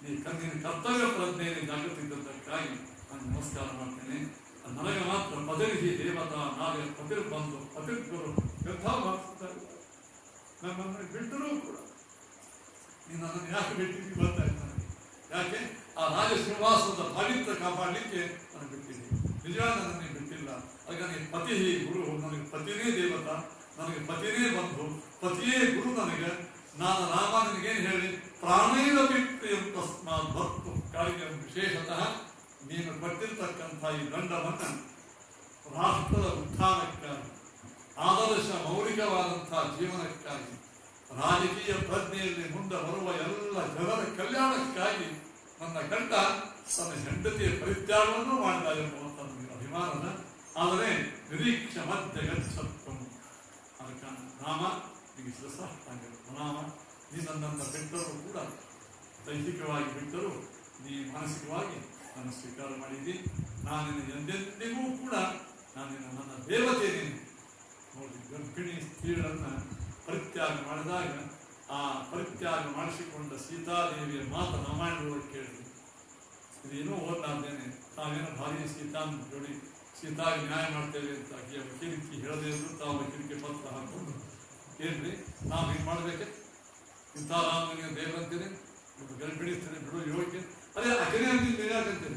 ನೀ ಕಣ್ಣಿನ ಕರ್ತವ್ಯ ಪ್ರಜ್ಞೆಯಲ್ಲಿ ಜಾಗೃತಿದ್ದಕ್ಕಾಗಿ ನಾನು ನಮಸ್ಕಾರ ಮಾಡ್ತೇನೆ ನನಗೆ ಮಾತ್ರ ಪದವಿಗೆ ದೇವತಾ ನಾಳೆ ಪತಿರ್ ಬಂದು ಪತಿರ್ ಗುರು ಎಂಥ ಮಾಡ್ತಾರೆ ನಮ್ಮನ್ನು ಬಿಟ್ಟರೂ ಕೂಡ ನೀನು ನನ್ನನ್ನು ಯಾಕೆ ಬಿಟ್ಟಿದ್ದೀವಿ ಬರ್ತಾ ಇದ್ದಾನೆ ಯಾಕೆ ಆ ರಾಜ ಶ್ರೀನಿವಾಸದ ಪಾವಿತ್ರ ಕಾಪಾಡಲಿಕ್ಕೆ ನಾನು ಬಿಟ್ಟಿದ್ದೀನಿ ನಿಜವಾಗಿ ನನ್ನನ್ನು ಬಿಟ್ಟಿಲ್ಲ ಆಗ ನನಗೆ ಪತಿ ಗುರು ನನಗೆ ಪತಿನೇ ದೇವತಾ ನನಗೆ ಪತಿನೇ ಬಂಧು ಪತಿಯೇ ಗುರು ನನಗೆ ನಾನು ರಾಮ ನಿನಗೇನು ಹೇಳಿ ಪ್ರಾಣೈನ ಬಿಟ್ಟು ತಸ್ಮಾತ್ ಭಕ್ತು ಕಾಳಿಗೆ ವಿಶೇಷತಃ ನೀನು ಕೊಟ್ಟಿರ್ತಕ್ಕಂಥ ಈ ದಂಡವನ್ನು ರಾಷ್ಟ್ರದ ಉತ್ಥಾನಕ್ಕಾಗಿ ಆದರ್ಶ ಮೌಲಿಕವಾದಂತಹ ಜೀವನಕ್ಕಾಗಿ ರಾಜಕೀಯ ಪ್ರಜ್ಞೆಯಲ್ಲಿ ಮುಂದೆ ಬರುವ ಎಲ್ಲ ಜನರ ಕಲ್ಯಾಣಕ್ಕಾಗಿ ನನ್ನ ಗಂಡ ತನ್ನ ಹೆಂಡತಿಯ ಪರಿತ್ಯಾಗವನ್ನು ಮಾಡ್ತಾ ಇರುವಂತ ನನಗೆ ಅಭಿಮಾನದ ಆದರೆ ನಿರೀಕ್ಷ ಮಧ್ಯ ಗಚ್ಚತ್ವಂ ಅದಕ್ಕೆ ರಾಮ ನಿಮಗೆ ಶಿರಸಾಷ್ಟಾಂಗ ರಾಮ ನೀ ನನ್ನನ್ನು ಬಿಟ್ಟರೂ ಕೂಡ ದೈಹಿಕವಾಗಿ ಬಿಟ್ಟರೂ ನೀ ಮಾನಸಿಕವಾಗಿ ನನ್ನ ಸ್ವೀಕಾರ ಮಾಡಿದ್ದಿ ನಾನು ಎಂದೆಂದಿಗೂ ಕೂಡ ನಾನು ನನ್ನ ದೇವತೆ ನೀನು ನೋಡಿ ಗರ್ಭಿಣಿ ಸ್ತ್ರೀಗಳನ್ನು ಪರಿತ್ಯಾಗ ಮಾಡಿದಾಗ ಆ ಪರಿತ್ಯಾಗ ಮಾಡಿಸಿಕೊಂಡ ಸೀತಾದೇವಿಯ ಮಾತು ರಾಮಾಯಣದೊಳಗೆ ಕೇಳಿದ್ವಿ ಇದೇನೋ ಓದ್ಲಾರ್ದೇನೆ ತಾವೇನೋ ಭಾರಿ ಸೀತಾನ್ ಜೋಡಿ ಸೀತಾಗೆ ನ್ಯಾಯ ಮಾಡ್ತೇವೆ ಅಂತ ಆಕೆಯ ವಕೀಲಿಕೆ ಹೇಳದೇ ಇದ್ರು ತಾವು ವಕೀಲಿಕೆ ಪತ್ರ ಹಾಕೊಂಡು ಏನ್ರಿ ನಾವು ಹಿಂಗೆ ಮಾಡ್ಬೇಕೆ ಇಂಥ ರಾಮನಿಗೆ ದೇವರಂತೇನೆ ಒಂದು ಗರ್ಭಿಣಿ ಸ್ತ್ರೀ ಬಿಡು ಯೋಗ್ಯ ಅದೇ ಅಕನೇ ಅಂದಿದ್ದು ಯಾಕಂತೇನೆ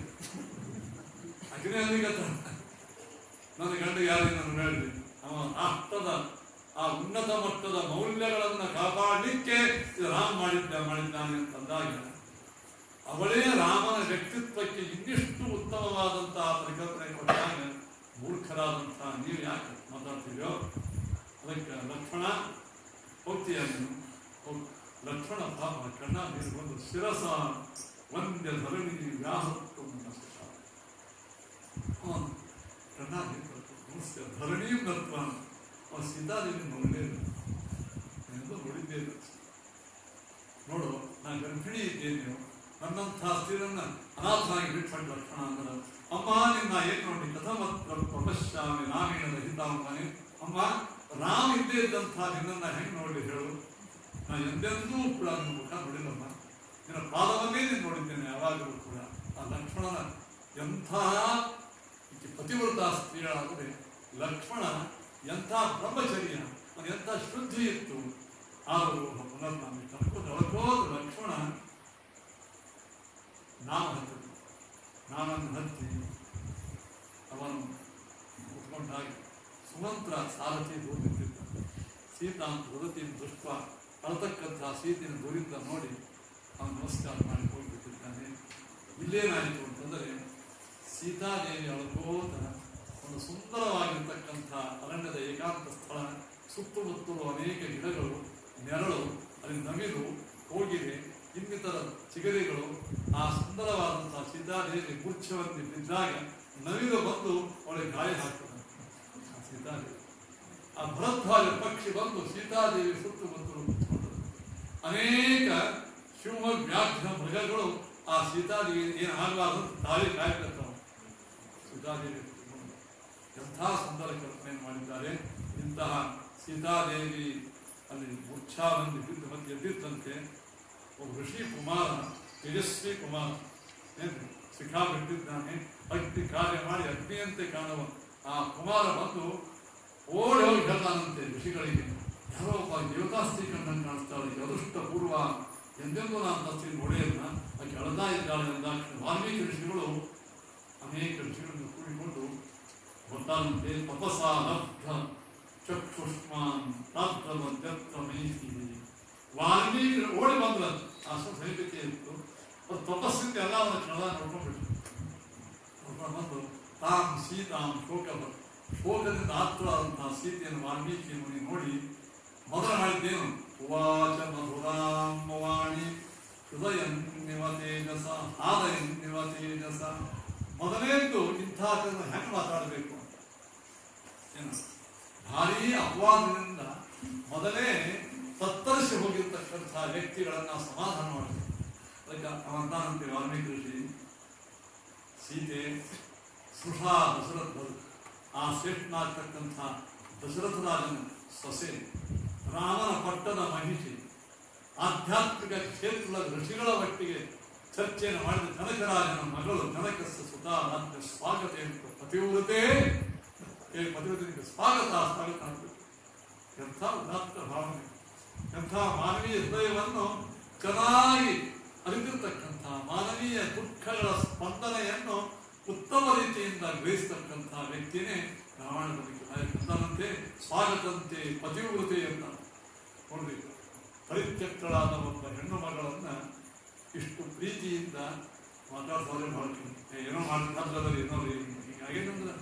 ಅಕನೇ ಅಂದಿಗತ್ತ ನನ್ನ ಗಂಡ ಯಾರಿಗೆ ನಾನು ಹೇಳಿದೆ ಅವ ರಾಷ್ಟ್ರದ ಆ ಉನ್ನತ ಮಟ್ಟದ ಮೌಲ್ಯಗಳನ್ನು ಕಾಪಾಡಲಿಕ್ಕೆ ಇದು ರಾಮ ಮಾಡಿದ್ದ ಮಾಡಿದ್ದಾನೆ ಅಂತಂದಾಗ ಅವಳೇ ರಾಮನ ವ್ಯಕ್ತಿತ್ವಕ್ಕೆ ಇನ್ನಿಷ್ಟು ಉತ್ತಮವಾದಂತಹ ಪರಿಕಲ್ಪನೆ ಕೊಟ್ಟಾಗ ಮೂರ್ಖರಾದಂತಹ ನೀವು ಯಾಕೆ ಮಾತಾಡ್ತೀರೋ ಅದಕ್ಕೆ ಲಕ್ಷ್ಮಣ ಹೋಗ್ತೀಯ ನೀನು ಹೋಗ್. ಲಕ್ಷ್ಮಣ ಪಾಪ ಕಣ್ಣ ನೀರು ಬಂದು ಶಿರಸ ಒಂದೇ ಧರಣಿ ವ್ಯಾಹತ್ತು ಅವನು ಕಣ್ಣ ನೀರು ನಮಸ್ಕಾರ ಧರಣಿಯೂ ನತ್ವ ಅವನು ಸೀತಾದೇವಿ ನೋಡಲೇನು ಎಂದು ನೋಡಿದ್ದೇನೆ ನೋಡು ನಾನು ಗರ್ಭಿಣಿ ಇದ್ದೇನೆ ನನ್ನಂಥ ಸ್ತ್ರೀರನ್ನ ಅನಾಥನಾಗಿ ಬಿಟ್ಕೊಂಡು ಲಕ್ಷಣ ಅಂದ್ರೆ ಅಮ್ಮ ನಿನ್ನ ಏನ್ ನೋಡಿ ಕಥಮತ್ರ ಪ್ರಪಶ್ಯಾಮಿ ರಾಮೇಣದ ಹಿತಾಮನೆ ಅಮ್ಮ ರಾಮ ಇದ್ದೇ ಇದ್ದಂಥ ನಿನ್ನನ್ನ ಹೆಂಗ್ ನೋಡಿ ಹೇಳು ನಾ ಎಂದೆಂದೂ ಕೂಡ ನಿನ್ನ ಮುಖ ನೋಡಿಲ್ಲಮ್ಮ ನಿನ್ನ ಪಾದವನ್ನೇ ನೀನು ನೋಡಿದ್ದೇನೆ ಯಾವಾಗಲೂ ಕೂಡ ಆ ಲಕ್ಷ್ಮಣನ ಎಂಥ ಈಕೆ ಪತಿವ್ರತ ಸ್ತ್ರೀಗಳಾದರೆ ಲಕ್ಷ್ಮಣ ಎಂಥ ಬ್ರಹ್ಮಚರ್ಯ ಅದು ಎಂಥ ಶುದ್ಧಿ ಇತ್ತು ಆದರೂ ಪುನರ್ ನಾನು ಕರ್ಕೊಂಡು ಅಳ್ಕೋದು ಲಕ್ಷ್ಮಣ ನಾವು ಹತ್ತಿದ ನಾನನ್ನು ಹತ್ತಿ ಅವನು ಕುತ್ಕೊಂಡಾಗ ಸುಮಂತ್ರ ಸಾರಥಿ ದೂರಿದ್ದ ಸೀತಾ ದುರತಿ ದೃಷ್ಟ ಅಳತಕ್ಕಂಥ ಸೀತೆಯನ್ನು ದೂರಿಂದ ನೋಡಿ ಅವನು ನಮಸ್ಕಾರ ಮಾಡಿ ಹೋಗಿಬಿಟ್ಟಿದ್ದಾನೆ ಇಲ್ಲೇನಾಯಿತು ಅಂತಂದರೆ ಸೀತಾದೇವಿ ಅಳಕೋತ ಒಂದು ಸುಂದರವಾಗಿರ್ತಕ್ಕಂಥ ಅರಣ್ಯದ ಏಕಾಂತ ಸ್ಥಳ ಸುತ್ತಮುತ್ತಲು ಅನೇಕ ಗಿಡಗಳು ನೆರಳು ಅಲ್ಲಿ ನವಿಲು ಹೋಗಿದೆ ಇನ್ನಿತರ ಚಿಗರಿಗಳು ಆ ಸುಂದರವಾದಂತಹ ಸೀತಾದೇವಿ ಗುಚ್ಛವನ್ನು ಬಿದ್ದಾಗ ನವಿಲು ಬಂದು ಅವಳಿಗೆ ಗಾಯ ಹಾಕ್ತದೆ ಆ ಸೀತಾದೇವಿ ಆ ಭರದ್ವಾಜ ಪಕ್ಷಿ ಬಂದು ಸೀತಾದೇವಿ ಸುತ್ತಮುತ್ತಲು ಕೂತ್ಕೊಂಡರು ಅನೇಕ ಶಿವ ವ್ಯಾಘ್ರ ಮೃಗಗಳು ಆ ಸೀತಾದೇವಿ ಏನು ಆಗಬಾರ್ದು ತಾವೇ ಕಾಯ್ತಿರ್ತಾವೆ ಸೀತಾದೇವಿ ಕೂತ್ಕೊಂಡು ಎಂಥ ಸುಂದರ ಕಲ್ಪನೆ ಮಾಡಿದ್ದಾರೆ ಇಂತಹ ಸೀತಾದೇವಿ ಅಲ್ಲಿ ಮೂರ್ಛಾವನ್ನು ಬಿದ್ದು ಮತ್ತೆ ಎದ್ದಿತ್ತಂತೆ ಒಬ್ಬ ಋಷಿ ಕುಮಾರ ತೇಜಸ್ವಿ ಕುಮಾರ ಏನು ಶಿಖಾ ಬಿಟ್ಟಿದ್ದಾನೆ ಅಗ್ನಿ ಕಾರ್ಯ ಮಾಡಿ ಅಗ್ನಿಯಂತೆ ಕಾಣುವ ಆ ಕುಮಾರ ಬಂದು ಓಡಿ ಹೋಗಿ ಹೇಳ್ತಾನಂತೆ ಋಷಿಗಳಿಗೆ ಯಾರೋ ಒಬ್ಬ ದೇವತಾಸ್ತಿ ಕಂಡಂಗೆ ಕಾಣಿಸ್ತಾಳೆ ಅದೃಷ್ಟ ಪೂರ್ವ ಎಂದೆಂದೂ ನಾನು ತಸ್ತಿ ನೋಡಿಯಲ್ಲ ಆಕೆ ಅಳದಾ ಇದ್ದಾಳೆ ಎಂದಾಕ್ಷಣ ವಾಲ್ಮೀಕಿ ಋಷಿಗಳು ಅನೇಕ ಋಷಿಗಳನ್ನು ಕೂಡಿಕೊಂಡು ಗೊತ್ತಾದಂತೆ ತಪಸ ಲಬ್ಧ ಚಕ್ಷುಷ್ಮಾನ್ ರಾತ್ರ ಮಧ್ಯತ್ರ ಮೈಸಿ ವಾಲ್ಮೀಕಿ ಓಡಿ ಬಂದ್ರ ಆ ಸೈನಿಕತೆ ಇತ್ತು ಅದು ತಪಸ್ಸಿಂದ ಎಲ್ಲ ಅವನ ಕ್ಷಣ ನೋಡ್ಕೊಂಡ್ಬಿಟ್ಟು ನೋಡ್ಕೊಂಡು ಬಂದು ತಾಂ ಸೀತಾಂ ಶೋಕ ಶೋಕದಿಂದ ಆತುರಾದಂತಹ ಸೀತೆಯನ್ನು ವಾಲ್ಮೀಕಿ ಮುನಿ ನೋಡಿ ಮೊದಲು ಮಾಡಿದ್ದೇನು ಉವಾಚ ಮಧುರಾಂ ವಾಣಿ ಹೃದಯನ್ನಿವ ತೇಜಸ ಆದಯನ್ನಿವ ತೇಜಸ ಮೊದಲೇದ್ದು ಇಂಥ ಹೆಂಗೆ ಮಾತಾಡಬೇಕು ಅಂತ ಏನು ಭಾರೀ ಅಪವಾದದಿಂದ ಮೊದಲೇ ತತ್ತರಿಸಿ ಹೋಗಿರ್ತಕ್ಕಂಥ ವ್ಯಕ್ತಿಗಳನ್ನ ಸಮಾಧಾನ ಮಾಡಬೇಕು ಅದಕ್ಕೆ ಅವಂತಾನಂತೆ ವಾಲ್ಮೀಕಿ ಋಷಿ ಸೀತೆ ಸುಷಾ ದಶರಥ ಆ ಶ್ರೇಷ್ಠನಾಗ್ತಕ್ಕಂಥ ದಶರಥ ರಾಜನ ಸೊಸೆ ರಾಮನ ಪಟ್ಟದ ಮಹಿಷಿ ಆಧ್ಯಾತ್ಮಿಕ ಕ್ಷೇತ್ರದ ಋಷಿಗಳ ಒಟ್ಟಿಗೆ ಚರ್ಚೆಯನ್ನು ಮಾಡಿದ ಕನಕರಾಜನ ಮಗಳು ಕನಕಸ್ಸ ಸುಧಾ ರಾಜ್ಯ ಸ್ವಾಗತ ಎಂದು ಪತಿವ್ರತೆ ಏ ಪತಿವ್ರತೆಗೆ ಸ್ವಾಗತ ಸ್ವಾಗತ ಅಂತ ಎಂಥ ಉದಾತ್ತ ಭಾವನೆ ಎಂಥ ಮಾನವೀಯ ಹೃದಯವನ್ನು ಚೆನ್ನಾಗಿ ಅರಿತಿರ್ತಕ್ಕಂಥ ಮಾನವೀಯ ದುಃಖಗಳ ಸ್ಪಂದನೆಯನ್ನು ಉತ್ತಮ ರೀತಿಯಿಂದ ಗ್ರಹಿಸ್ತಕ್ಕಂಥ ವ್ಯಕ್ತಿನೇ ರಾಮಾಯಣ ಬದುಕಿದಂತೆ ಸ್ವಾಗತಂತೆ ಪತಿವ್ರತೆ ಅಂತ ನೋಡ್ಬೇಕು ಪರಿತ್ಯಕ್ತಳಾದ ಒಬ್ಬ ಹೆಣ್ಣು ಮಗಳನ್ನ ಇಷ್ಟು ಪ್ರೀತಿಯಿಂದ ಮಾತಾಡ್ತಾರೆ ಮಾಡ್ತೀನಿ ಏನೋ ಮಾಡ್ತಾರೆ ಏನೋ ಹೀಗಾಗೇನಂದ್ರೆ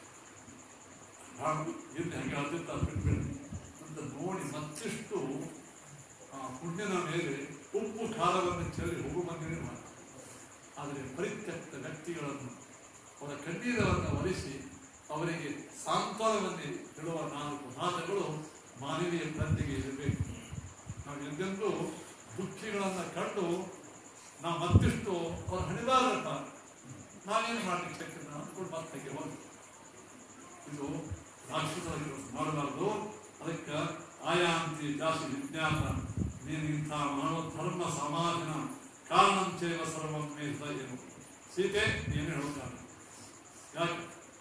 ಭಾಳ ಎಲ್ಲಿ ಹಂಗೆ ಅಳ್ತಿರ್ತಾರೆ ಬಿಟ್ಬಿಡಿ ಅಂತ ನೋಡಿ ಮತ್ತಿಷ್ಟು ಆ ಪುಣ್ಯನ ಮೇಲೆ ಉಪ್ಪು ಖಾರವನ್ನು ಚೆಲ್ಲಿ ಹೋಗು ಬಂದೇನೆ ಮಾಡಿ ಆದರೆ ಪರಿತ್ಯಕ್ತ ವ್ಯಕ್ತಿಗಳನ್ನು ಅವರ ಕಣ್ಣೀರವನ್ನು ಒಲಿಸಿ ಅವರಿಗೆ ಸಾಂತ್ವನವನ್ನು ಹೇಳುವ ನಾಲ್ಕು ಮಾತುಗಳು ಮಾನವೀಯ ಪ್ರಜ್ಞೆಗೆ ಇರಬೇಕು ನಾವು ಎಂದೆಂದೂ ದುಃಖಿಗಳನ್ನು ಕಂಡು ನಾವು ಮತ್ತಿಷ್ಟು ಅವ್ರ ಹಣಿದಾರಪ್ಪ ನಾವೇನು ಮಾಡ್ಲಿಕ್ಕೆ ಶಕ್ತಿ ಅಂದ್ಕೊಂಡು ಮತ್ತೆ ಹೋಗಿ ಇದು ರಾಕ್ಷಸರಿಗೆ ಮಾಡಬಾರದು ಅದಕ್ಕೆ ಆಯಾಂತಿ ಜಾಸ್ತಿ ವಿಜ್ಞಾನ ನೀನು ಇಂಥ ಮಾನವ ಧರ್ಮ ಸಮಾಜನ ಕಾರಣಂ ಚೇವ ಸರ್ವಂ ಮೇಧ ಏನು ಸೀತೆ ಏನು ಹೇಳ್ತಾನೆ ಯಾಕೆ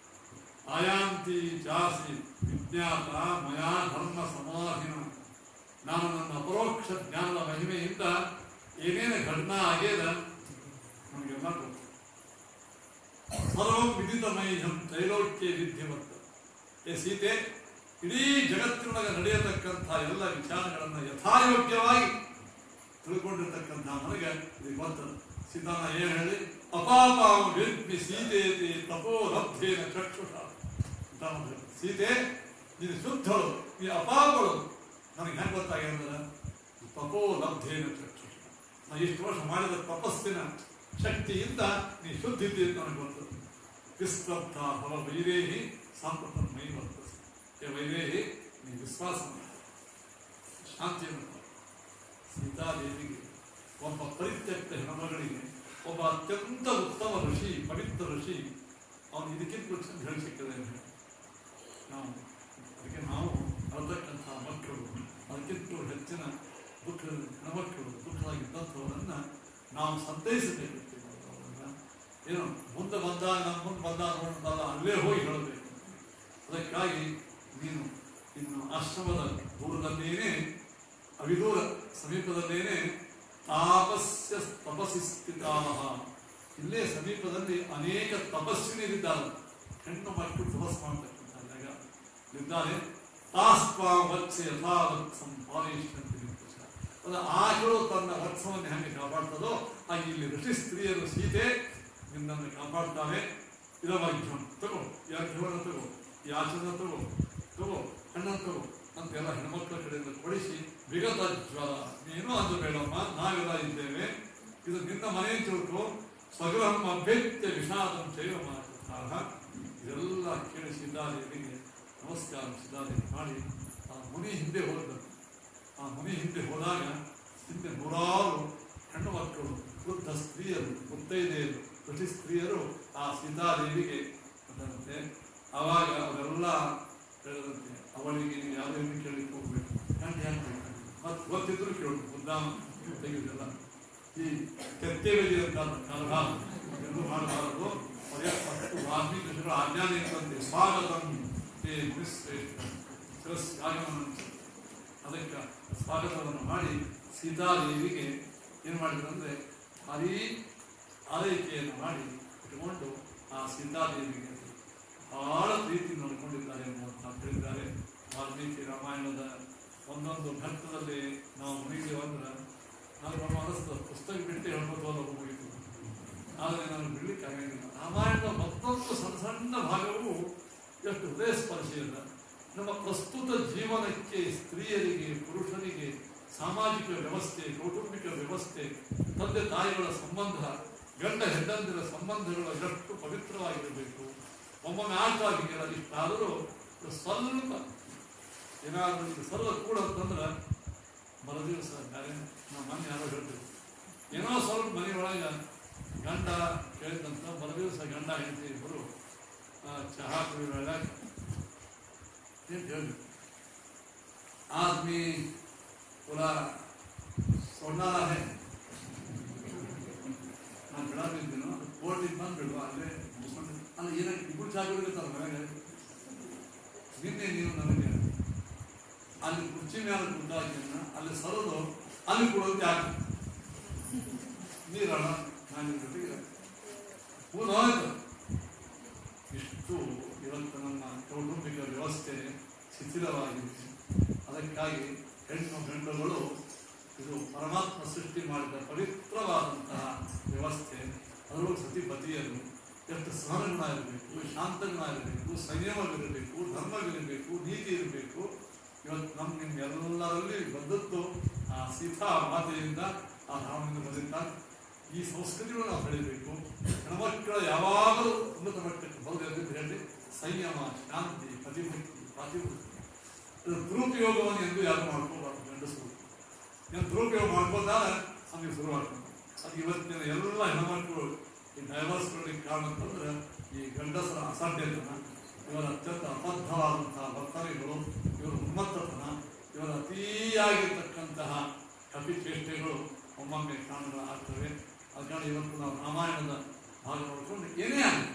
ಆಯಾಂತಿ ಜಾಸ್ತಿ ವಿಜ್ಞಾತ ಮಯಾ ಧರ್ಮ ಸಮಾಧಿನ ನಾನು ನನ್ನ ಅಪರೋಕ್ಷ ಜ್ಞಾನದ ಮಹಿಮೆಯಿಂದ ಏನೇನು ಘಟನಾ ಆಗ್ಯದ ನಮಗೆಲ್ಲ ಗೊತ್ತು ಸರ್ವಂ ವಿದಿತಮೈಹಂ ತ್ರೈಲೋಕ್ಯ ವಿದ್ಯವಂತ ಏ ಸೀತೆ ಇಡೀ ಜಗತ್ತಿನೊಳಗೆ ನಡೆಯತಕ್ಕಂಥ ಎಲ್ಲ ವಿಚಾರಗಳನ್ನು ಯಥಾಯೋಗ್ಯವಾಗಿ ತಿಳ್ಕೊಂಡಿರ್ತಕ್ಕಂಥ ನನಗೆ ಇದು ಗೊತ್ತದ ಸಿದ್ಧಾನ ಏನು ಹೇಳಿ ಅಪಾಪಾಂ ವೇದ್ಮಿ ಸೀತೆಯತಿ ತಪೋ ಲಬ್ಧೇನ ಚಕ್ಷುಷ ಅಂತ ಅವ್ನು ಹೇಳಿದ. ಸೀತೆ ನೀನು ಶುದ್ಧಳು ನೀ ಅಪಾಪಗಳು ನನಗೆ ಹೆಂಗೆ ಗೊತ್ತಾಗ್ಯದ ತಪೋ ಲಬ್ಧೇನ ಚಕ್ಷುಷ ನಾ ಇಷ್ಟು ವರ್ಷ ಮಾಡಿದ ತಪಸ್ಸಿನ ಶಕ್ತಿಯಿಂದ ನೀ ಶುದ್ಧಿದ್ದಿ ಅಂತ ನನಗೆ ಗೊತ್ತದ ವಿಸ್ತಬ್ಧ ಭವ ವೈರೇಹಿ ಸಾಂಪ್ರತ ಮೈ ವರ್ತದೆ ಏ ವೈರೇಹಿ ನೀ ವಿಶ್ವಾಸ ಮಾಡು. ಶಾಂತಿಯನ್ನು ಕೊಡು. ಸೀತಾದೇವಿಗೆ ಒಬ್ಬ ಪರಿತ್ಯಕ್ತ ಹೆಣ್ಮಗಳಿಗೆ ಒಬ್ಬ ಅತ್ಯಂತ ಉತ್ತಮ ಋಷಿ ಪವಿತ್ರ ಋಷಿ ಅವನು ಇದಕ್ಕಿಂತ ಚಂದ ಹೇಳಿ ಸಿಕ್ಕದೆ ಅಂತ ಹೇಳಿ. ನಾವು ಅದಕ್ಕೆ ನಾವು ಅಳತಕ್ಕಂಥ ಮಕ್ಕಳು ಅದಕ್ಕಿಂತ ಹೆಚ್ಚಿನ ದುಃಖ ಹೆಣ್ಮಕ್ಕಳು ದುಃಖವಾಗಿದ್ದಂಥವರನ್ನ ನಾವು ಸಂತೈಸಬೇಕು ಅವರನ್ನ ಏನು ಮುಂದೆ ಬಂದಾಗ ನಮ್ಮ ಮುಂದೆ ಬಂದಾಗ ನೋಡಲ್ಲ ಅಲ್ಲೇ ಹೋಗಿ ಹೇಳಬೇಕು ಅದಕ್ಕಾಗಿ ನೀನು ಇನ್ನು ಆಶ್ರಮದ ದೂರದಲ್ಲೇನೆ ಅವಿದೂರ ಸಮೀಪದಲ್ಲೇನೆ ತಾಪಸ್ಯ ತಪಸ್ಸಿ ಸ್ಥಿತಾಹ ಇಲ್ಲೇ ಸಮೀಪದಲ್ಲಿ ಅನೇಕ ತಪಸ್ವಿನಿರಿದ್ದಾರೆ ಹೆಣ್ಣು ಮಕ್ಕಳು ತಪಸ್ ಮಾಡ್ತಕ್ಕಂಥ ಜಾಗ ಇದ್ದಾರೆ ತಾಸ್ವಾ ವತ್ಸ ಯಥಾವತ್ಸಂ ಪಾಲಿಷ್ಯಂತೆ ಅದು ಆಗಳು ತನ್ನ ವತ್ಸವನ್ನು ಹೆಂಗೆ ಕಾಪಾಡ್ತದೋ ಹಾಗೆ ಇಲ್ಲಿ ಋಷಿ ಸ್ತ್ರೀಯರು ಸೀತೆ ನಿನ್ನನ್ನು ಕಾಪಾಡ್ತಾವೆ ಇರವೈದ್ಯಂ ತಗೋ ಯಾಜ್ಞವನ್ನು ತಗೋ ಯಾಚನ ತಗೋ ತಗೋ ಹಣ್ಣನ್ನು ತಗೋ ಅಂತೆಲ್ಲ ಹೆಣ್ಮಕ್ಳ ಕಡೆಯಿಂದ ಕೊಡಿಸಿ ವಿಗತ ಜ್ವರ ನೀನು ಅದು ಬೇಡಮ್ಮ ನಾವೆಲ್ಲ ಇದ್ದೇವೆ ಇದು ನಿನ್ನ ಮನೆ ತಿಳ್ಕೊ ಸ್ವಗೃಹಂ ಅಭ್ಯತ್ಯ ವಿಷಾದಂ ಚೈವ ಮಾತಾಹ ಇದೆಲ್ಲ ಕೇಳಿ ಸಿದ್ಧಾದೇವಿಗೆ ನಮಸ್ಕಾರ ಸಿದ್ಧಾದೇವಿ ಮಾಡಿ ಆ ಮುನಿ ಹಿಂದೆ ಹೋದ ಆ ಮುನಿ ಹಿಂದೆ ಹೋದಾಗ ಹಿಂದೆ ನೂರಾರು ಹೆಣ್ಣು ಮಕ್ಕಳು ವೃದ್ಧ ಸ್ತ್ರೀಯರು ಮುತ್ತೈದೆಯರು ಋಷಿ ಸ್ತ್ರೀಯರು ಆ ಸೀತಾದೇವಿಗೆ ಬಂದಂತೆ ಆವಾಗ ಅವರೆಲ್ಲ ಹೇಳಿದಂತೆ ಅವಳಿಗೆ ನೀವು ಯಾವುದೇ ಹೆಣ್ಣು ಕೇಳಲಿಕ್ಕೆ ಹೋಗ್ಬೇಕು ಗಂಡ ಯಾಕೆ ಮತ್ತೆ ಗೊತ್ತಿದ್ರು ಕೇಳು ಮುದ್ದಾಮ ತೆಗೆದಿಲ್ಲ ಈ ಕರ್ತವ್ಯ ಕಾಲಭಾಗ ಎಂದು ಮಾಡಬಾರದು ಪರ್ಯಾಪ್ತ ವಾಲ್ಮೀಕಿ ಋಷಿಗಳ ಆಜ್ಞಾನ ಇತ್ತಂತೆ ಸ್ವಾಗತಂ ತೇ ಶ್ರೇಷ್ಠ ಶಿರಸ್ ಆಗಮನ ಅದಕ್ಕೆ ಸ್ವಾಗತವನ್ನು ಮಾಡಿ ಸೀತಾದೇವಿಗೆ ಏನು ಮಾಡಿದ್ರು ಅಂದ್ರೆ ಭಾರೀ ಆರೈಕೆಯನ್ನು ಮಾಡಿ ಇಟ್ಟುಕೊಂಡು ಆ ಸೀತಾದೇವಿಗೆ ಬಹಳ ಪ್ರೀತಿ ನೋಡಿಕೊಂಡಿದ್ದಾರೆ ಎಂಬುವಂತ ಹೇಳಿದ್ದಾರೆ ವಾಲ್ಮೀಕಿ ರಾಮಾಯಣದ ಒಂದೊಂದು ಘಟ್ಟದಲ್ಲಿ ನಾವು ಮುಗಿದೇವು ಅಂದ್ರೆ ನಾನು ನಮ್ಮ ಅನಿಸ್ತದೆ ಪುಸ್ತಕ ಬಿಟ್ಟು ಹೇಳ್ಬೋದು ಅನ್ನೋ ಮುಗಿತು ಆದರೆ ನಾನು ಬಿಡ್ಲಿಕ್ಕೆ ಆಗಂಗಿಲ್ಲ ರಾಮಾಯಣದ ಮತ್ತೊಂದು ಸಣ್ಣ ಸಣ್ಣ ಭಾಗವು ಎಷ್ಟು ಹೃದಯ ಸ್ಪರ್ಶಿಯಲ್ಲ ನಮ್ಮ ಪ್ರಸ್ತುತ ಜೀವನಕ್ಕೆ ಸ್ತ್ರೀಯರಿಗೆ ಪುರುಷರಿಗೆ ಸಾಮಾಜಿಕ ವ್ಯವಸ್ಥೆ ಕೌಟುಂಬಿಕ ವ್ಯವಸ್ಥೆ ತಂದೆ ತಾಯಿಗಳ ಸಂಬಂಧ ಗಂಡ ಹೆಂಡಂದಿರ ಸಂಬಂಧಗಳು ಎಷ್ಟು ಪವಿತ್ರವಾಗಿರಬೇಕು ಒಮ್ಮೊಮ್ಮೆ ಆಟವಾಗಿಲ್ಲ ಇಷ್ಟಾದರೂ ಸ್ವಲ್ಪ ಏನಾದರೂ ಇದು ಸರ್ವ ಕೂಡ ಅಂತಂದ್ರೆ ಮರದಿವಸ ಬೇರೆ ನಾವು ಮೊನ್ನೆ ಯಾರೋ ಹೇಳ್ತೀವಿ ಏನೋ ಸ್ವಲ್ಪ ಮನೆ ಒಳಗೆ ಗಂಡ ಕೇಳಿದಂತ ಮರದಿವಸ ಗಂಡ ಹೆಂಡತಿ ಇಬ್ಬರು ಆ, ಚಹಾ ಕುಡಿಯುವಾಗ ಏನು ಹೇಳಿ आदमी पूरा सोना है ನಾನು ಬೆಳಗಿದ್ದೀನೋ ಅದು ಕೋರ್ಟಿಗೆ ಬಂದ್ಬಿಡು ಅಲ್ಲೇ ಮುಗಿಸ್ಕೊಂಡು ಅಲ್ಲ ಏನಕ್ಕೆ ಇಬ್ಬರು ಜಾಗಗಳಿರ್ತಾರೆ ಮನೆಗೆ ನಿನ್ನೆ ನೀವು ನನಗೆ ಅಲ್ಲಿ ಕುರ್ಚಿ ಮೇಲೆ ಕುಂತಾಕಿನ ಅಲ್ಲಿ ಸರದು ಅಲ್ಲಿ ಕೊಡೋದು ಯಾಕೆ ನೀರಣ ನಾನು ನಿಮ್ ಜೊತೆಗೆ ಹೋಯ್ತು ಇಷ್ಟು ಇವತ್ತು ನಮ್ಮ ಕೌಟುಂಬಿಕ ವ್ಯವಸ್ಥೆ ಶಿಥಿಲವಾಗಿದೆ ಅದಕ್ಕಾಗಿ ಹೆಣ್ಣು ಗಂಡುಗಳು ಇದು ಪರಮಾತ್ಮ ಸೃಷ್ಟಿ ಮಾಡಿದ ಪವಿತ್ರವಾದಂತಹ ವ್ಯವಸ್ಥೆ ಅದರೊಳಗೆ ಸತಿಪತಿಯರು ಎಷ್ಟು ಸಹನಗುಣ ಇರಬೇಕು ಶಾಂತಗುಣ ಇರಬೇಕು ಸಂಯಮವಿರಬೇಕು ಧರ್ಮವಿರಬೇಕು ನೀತಿ ಇರಬೇಕು ಇವತ್ತು ನಮ್ಮ ನಿಮ್ಗೆಲ್ಲರಲ್ಲಿ ಬಂದದ್ದು ಆ ಸೀತಾ ಮಾತೆಯಿಂದ ಆ ರಾಮನಿಂದ ಬಂದಿರ್ತಾರೆ ಈ ಸಂಸ್ಕೃತಿಗಳು ನಾವು ಬೆಳಿಬೇಕು ಹೆಣ್ಮಕ್ಕಳ ಯಾವಾಗಲೂ ಉನ್ನತ ಮಟ್ಟಕ್ಕೆ ಬರಬೇಕು ಹೇಳಿ ಸಂಯಮ ಶಾಂತಿ ಪತಿಭಕ್ತಿ ಪಾತಿಭಕ್ತಿ ಇದು ದುರುಪಯೋಗವನ್ನು ಎಂದು ಯಾರು ಮಾಡ್ಕೋಬಾರ್ದು ಗಂಡಸರು ಏನು ದುರುಪಯೋಗ ಮಾಡ್ಕೊಂಡಾಗ ನಮಗೆ ಶುರುವಾಗ್ತದೆ ಅದು ಇವತ್ತಿನ ಎಲ್ಲ ಹೆಣ್ಮಕ್ಳು ಈ ಡೈವರ್ಸ್ಗಳಿಗೆ ಕಾರಣ ಅಂತಂದ್ರೆ ಈ ಗಂಡಸರ ಅಸಾಧ್ಯತನ ಇವರ ಅತ್ಯಂತ ಅಬದ್ಧವಾದಂತಹ ವರ್ತನೆಗಳು ಇವರ ಉನ್ಮತ್ತತನ ಇವರ ಅತೀಯಾಗಿರ್ತಕ್ಕಂತಹ ಕಪಿಚೇಷ್ಟೆಗಳು ಒಮ್ಮೊಮ್ಮೆ ಕಾರಣ ಆಗ್ತವೆ ಅದ ಕಾರಣ ಇವತ್ತು ನಾವು ರಾಮಾಯಣದ ಭಾಗ ನೋಡ್ಕೊಂಡು ಏನೇ ಆಗಲಿ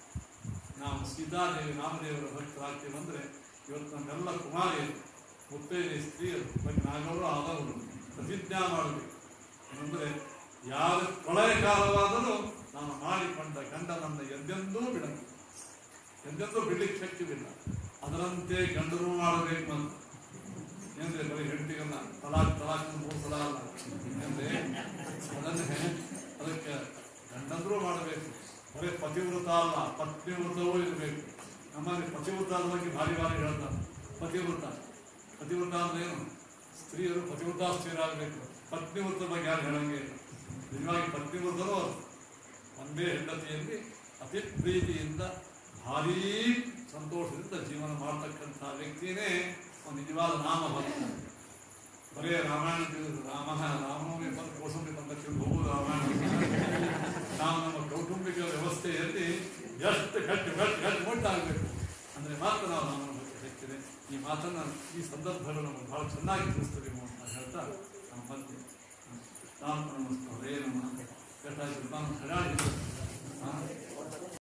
ನಾವು ಸೀತಾದೇವಿ ರಾಮದೇವರ ಭಕ್ತರಾಗ್ತೀವಿ ಅಂದ್ರೆ ಇವತ್ತು ನಮ್ಮೆಲ್ಲ ಕುಮಾರಿಯರು ಮುತ್ತೈದೆ ಸ್ತ್ರೀಯರು ಬಗ್ಗೆ ನಾಗವರು ಆದವರು ಪ್ರತಿಜ್ಞಾ ಮಾಡಬೇಕು ಅಂದರೆ ಯಾವ ಪ್ರಳಯ ಕಾಲವಾದರೂ ನಾನು ಮಾಡಿಕೊಂಡ ಗಂಡನನ್ನು ಎಂದೆಂದೂ ಬಿಡಬೇಕು ಎಂದೆಂದೂ ಬಿಡ್ಲಿಕ್ಕೆ ಶಕ್ತಿವಿಲ್ಲ ಅದರಂತೆ ಗಂಡರು ಮಾಡಬೇಕು ಅಂತ ಏನ್ರಿ ಬರೀ ಹೆಂಡತಿಗಲ್ಲ ತಲಾಕ್ ತಲಾಕ್ ಅಂತ ಮೂರು ಸಲ ಅಲ್ಲ ಏನ್ರಿ ಅದನ್ನೇ ಅದಕ್ಕೆ ಗಂಡಂದ್ರು ಮಾಡಬೇಕು ಬರೀ ಪತಿವ್ರತ ಅಲ್ಲ ಪತ್ನಿವ್ರತವೂ ಇರಬೇಕು ನಮ್ಮಲ್ಲಿ ಪತಿವ್ರತ ಬಗ್ಗೆ ಭಾರಿ ಭಾರಿ ಹೇಳ್ತಾರೆ ಪತಿವ್ರತ ಪತಿವ್ರತ ಅಂದ್ರೆ ಏನು ಸ್ತ್ರೀಯರು ಪತಿವ್ರತ ಸ್ತ್ರೀಯರಾಗಬೇಕು ಪತ್ನಿವ್ರತ ಬಗ್ಗೆ ಯಾರು ಹೇಳಂಗೆ ಇಲ್ಲ ನಿಜವಾಗಿ ಪತ್ನಿವ್ರತರು ಅವರು ಒಂದೇ ಹೆಂಡತಿಯಲ್ಲಿ ಅತಿ ಪ್ರೀತಿಯಿಂದ ಭಾರೀ ಸಂತೋಷದಿಂದ ಜೀವನ ಮಾಡತಕ್ಕಂಥ ವ್ಯಕ್ತಿನೇ ಒಂದು ನಿಜವಾದ ನಾಮ ಭಕ್ತ ಬರೇ ರಾಮಾಯಣ ತಿಳಿದು ರಾಮ ರಾಮನವಮಿ ಬಂದು ಕೋಸಂಬರಿ ಬಂದ ತಿಂದು ಹೋಗುದು ರಾಮಾಯಣ ನಾವು ನಮ್ಮ ಕೌಟುಂಬಿಕ ವ್ಯವಸ್ಥೆಯಲ್ಲಿ ಎಷ್ಟು ಗಟ್ಟಿ ಗಟ್ಟಿ ಗಟ್ಟಿ ಮುಟ್ಟಾಗಬೇಕು ಅಂದ್ರೆ ಮಾತ್ರ ನಾವು ರಾಮನ ಬಗ್ಗೆ ಸಿಗ್ತದೆ ಈ ಮಾತನ್ನ ಈ ಸಂದರ್ಭಗಳು ನಮಗೆ ಬಹಳ ಚೆನ್ನಾಗಿ ತಿಳಿಸ್ತದೆ ಅಂತ ಹೇಳ್ತಾ ನಾವು ಬಂದ್ವಿ ರಾಮ ನಮಸ್ಕಾರ ಹರೇ ನಮಃ ಕೆಟ್ಟಾಗಿ ನಾನು ಹರಾಡಿ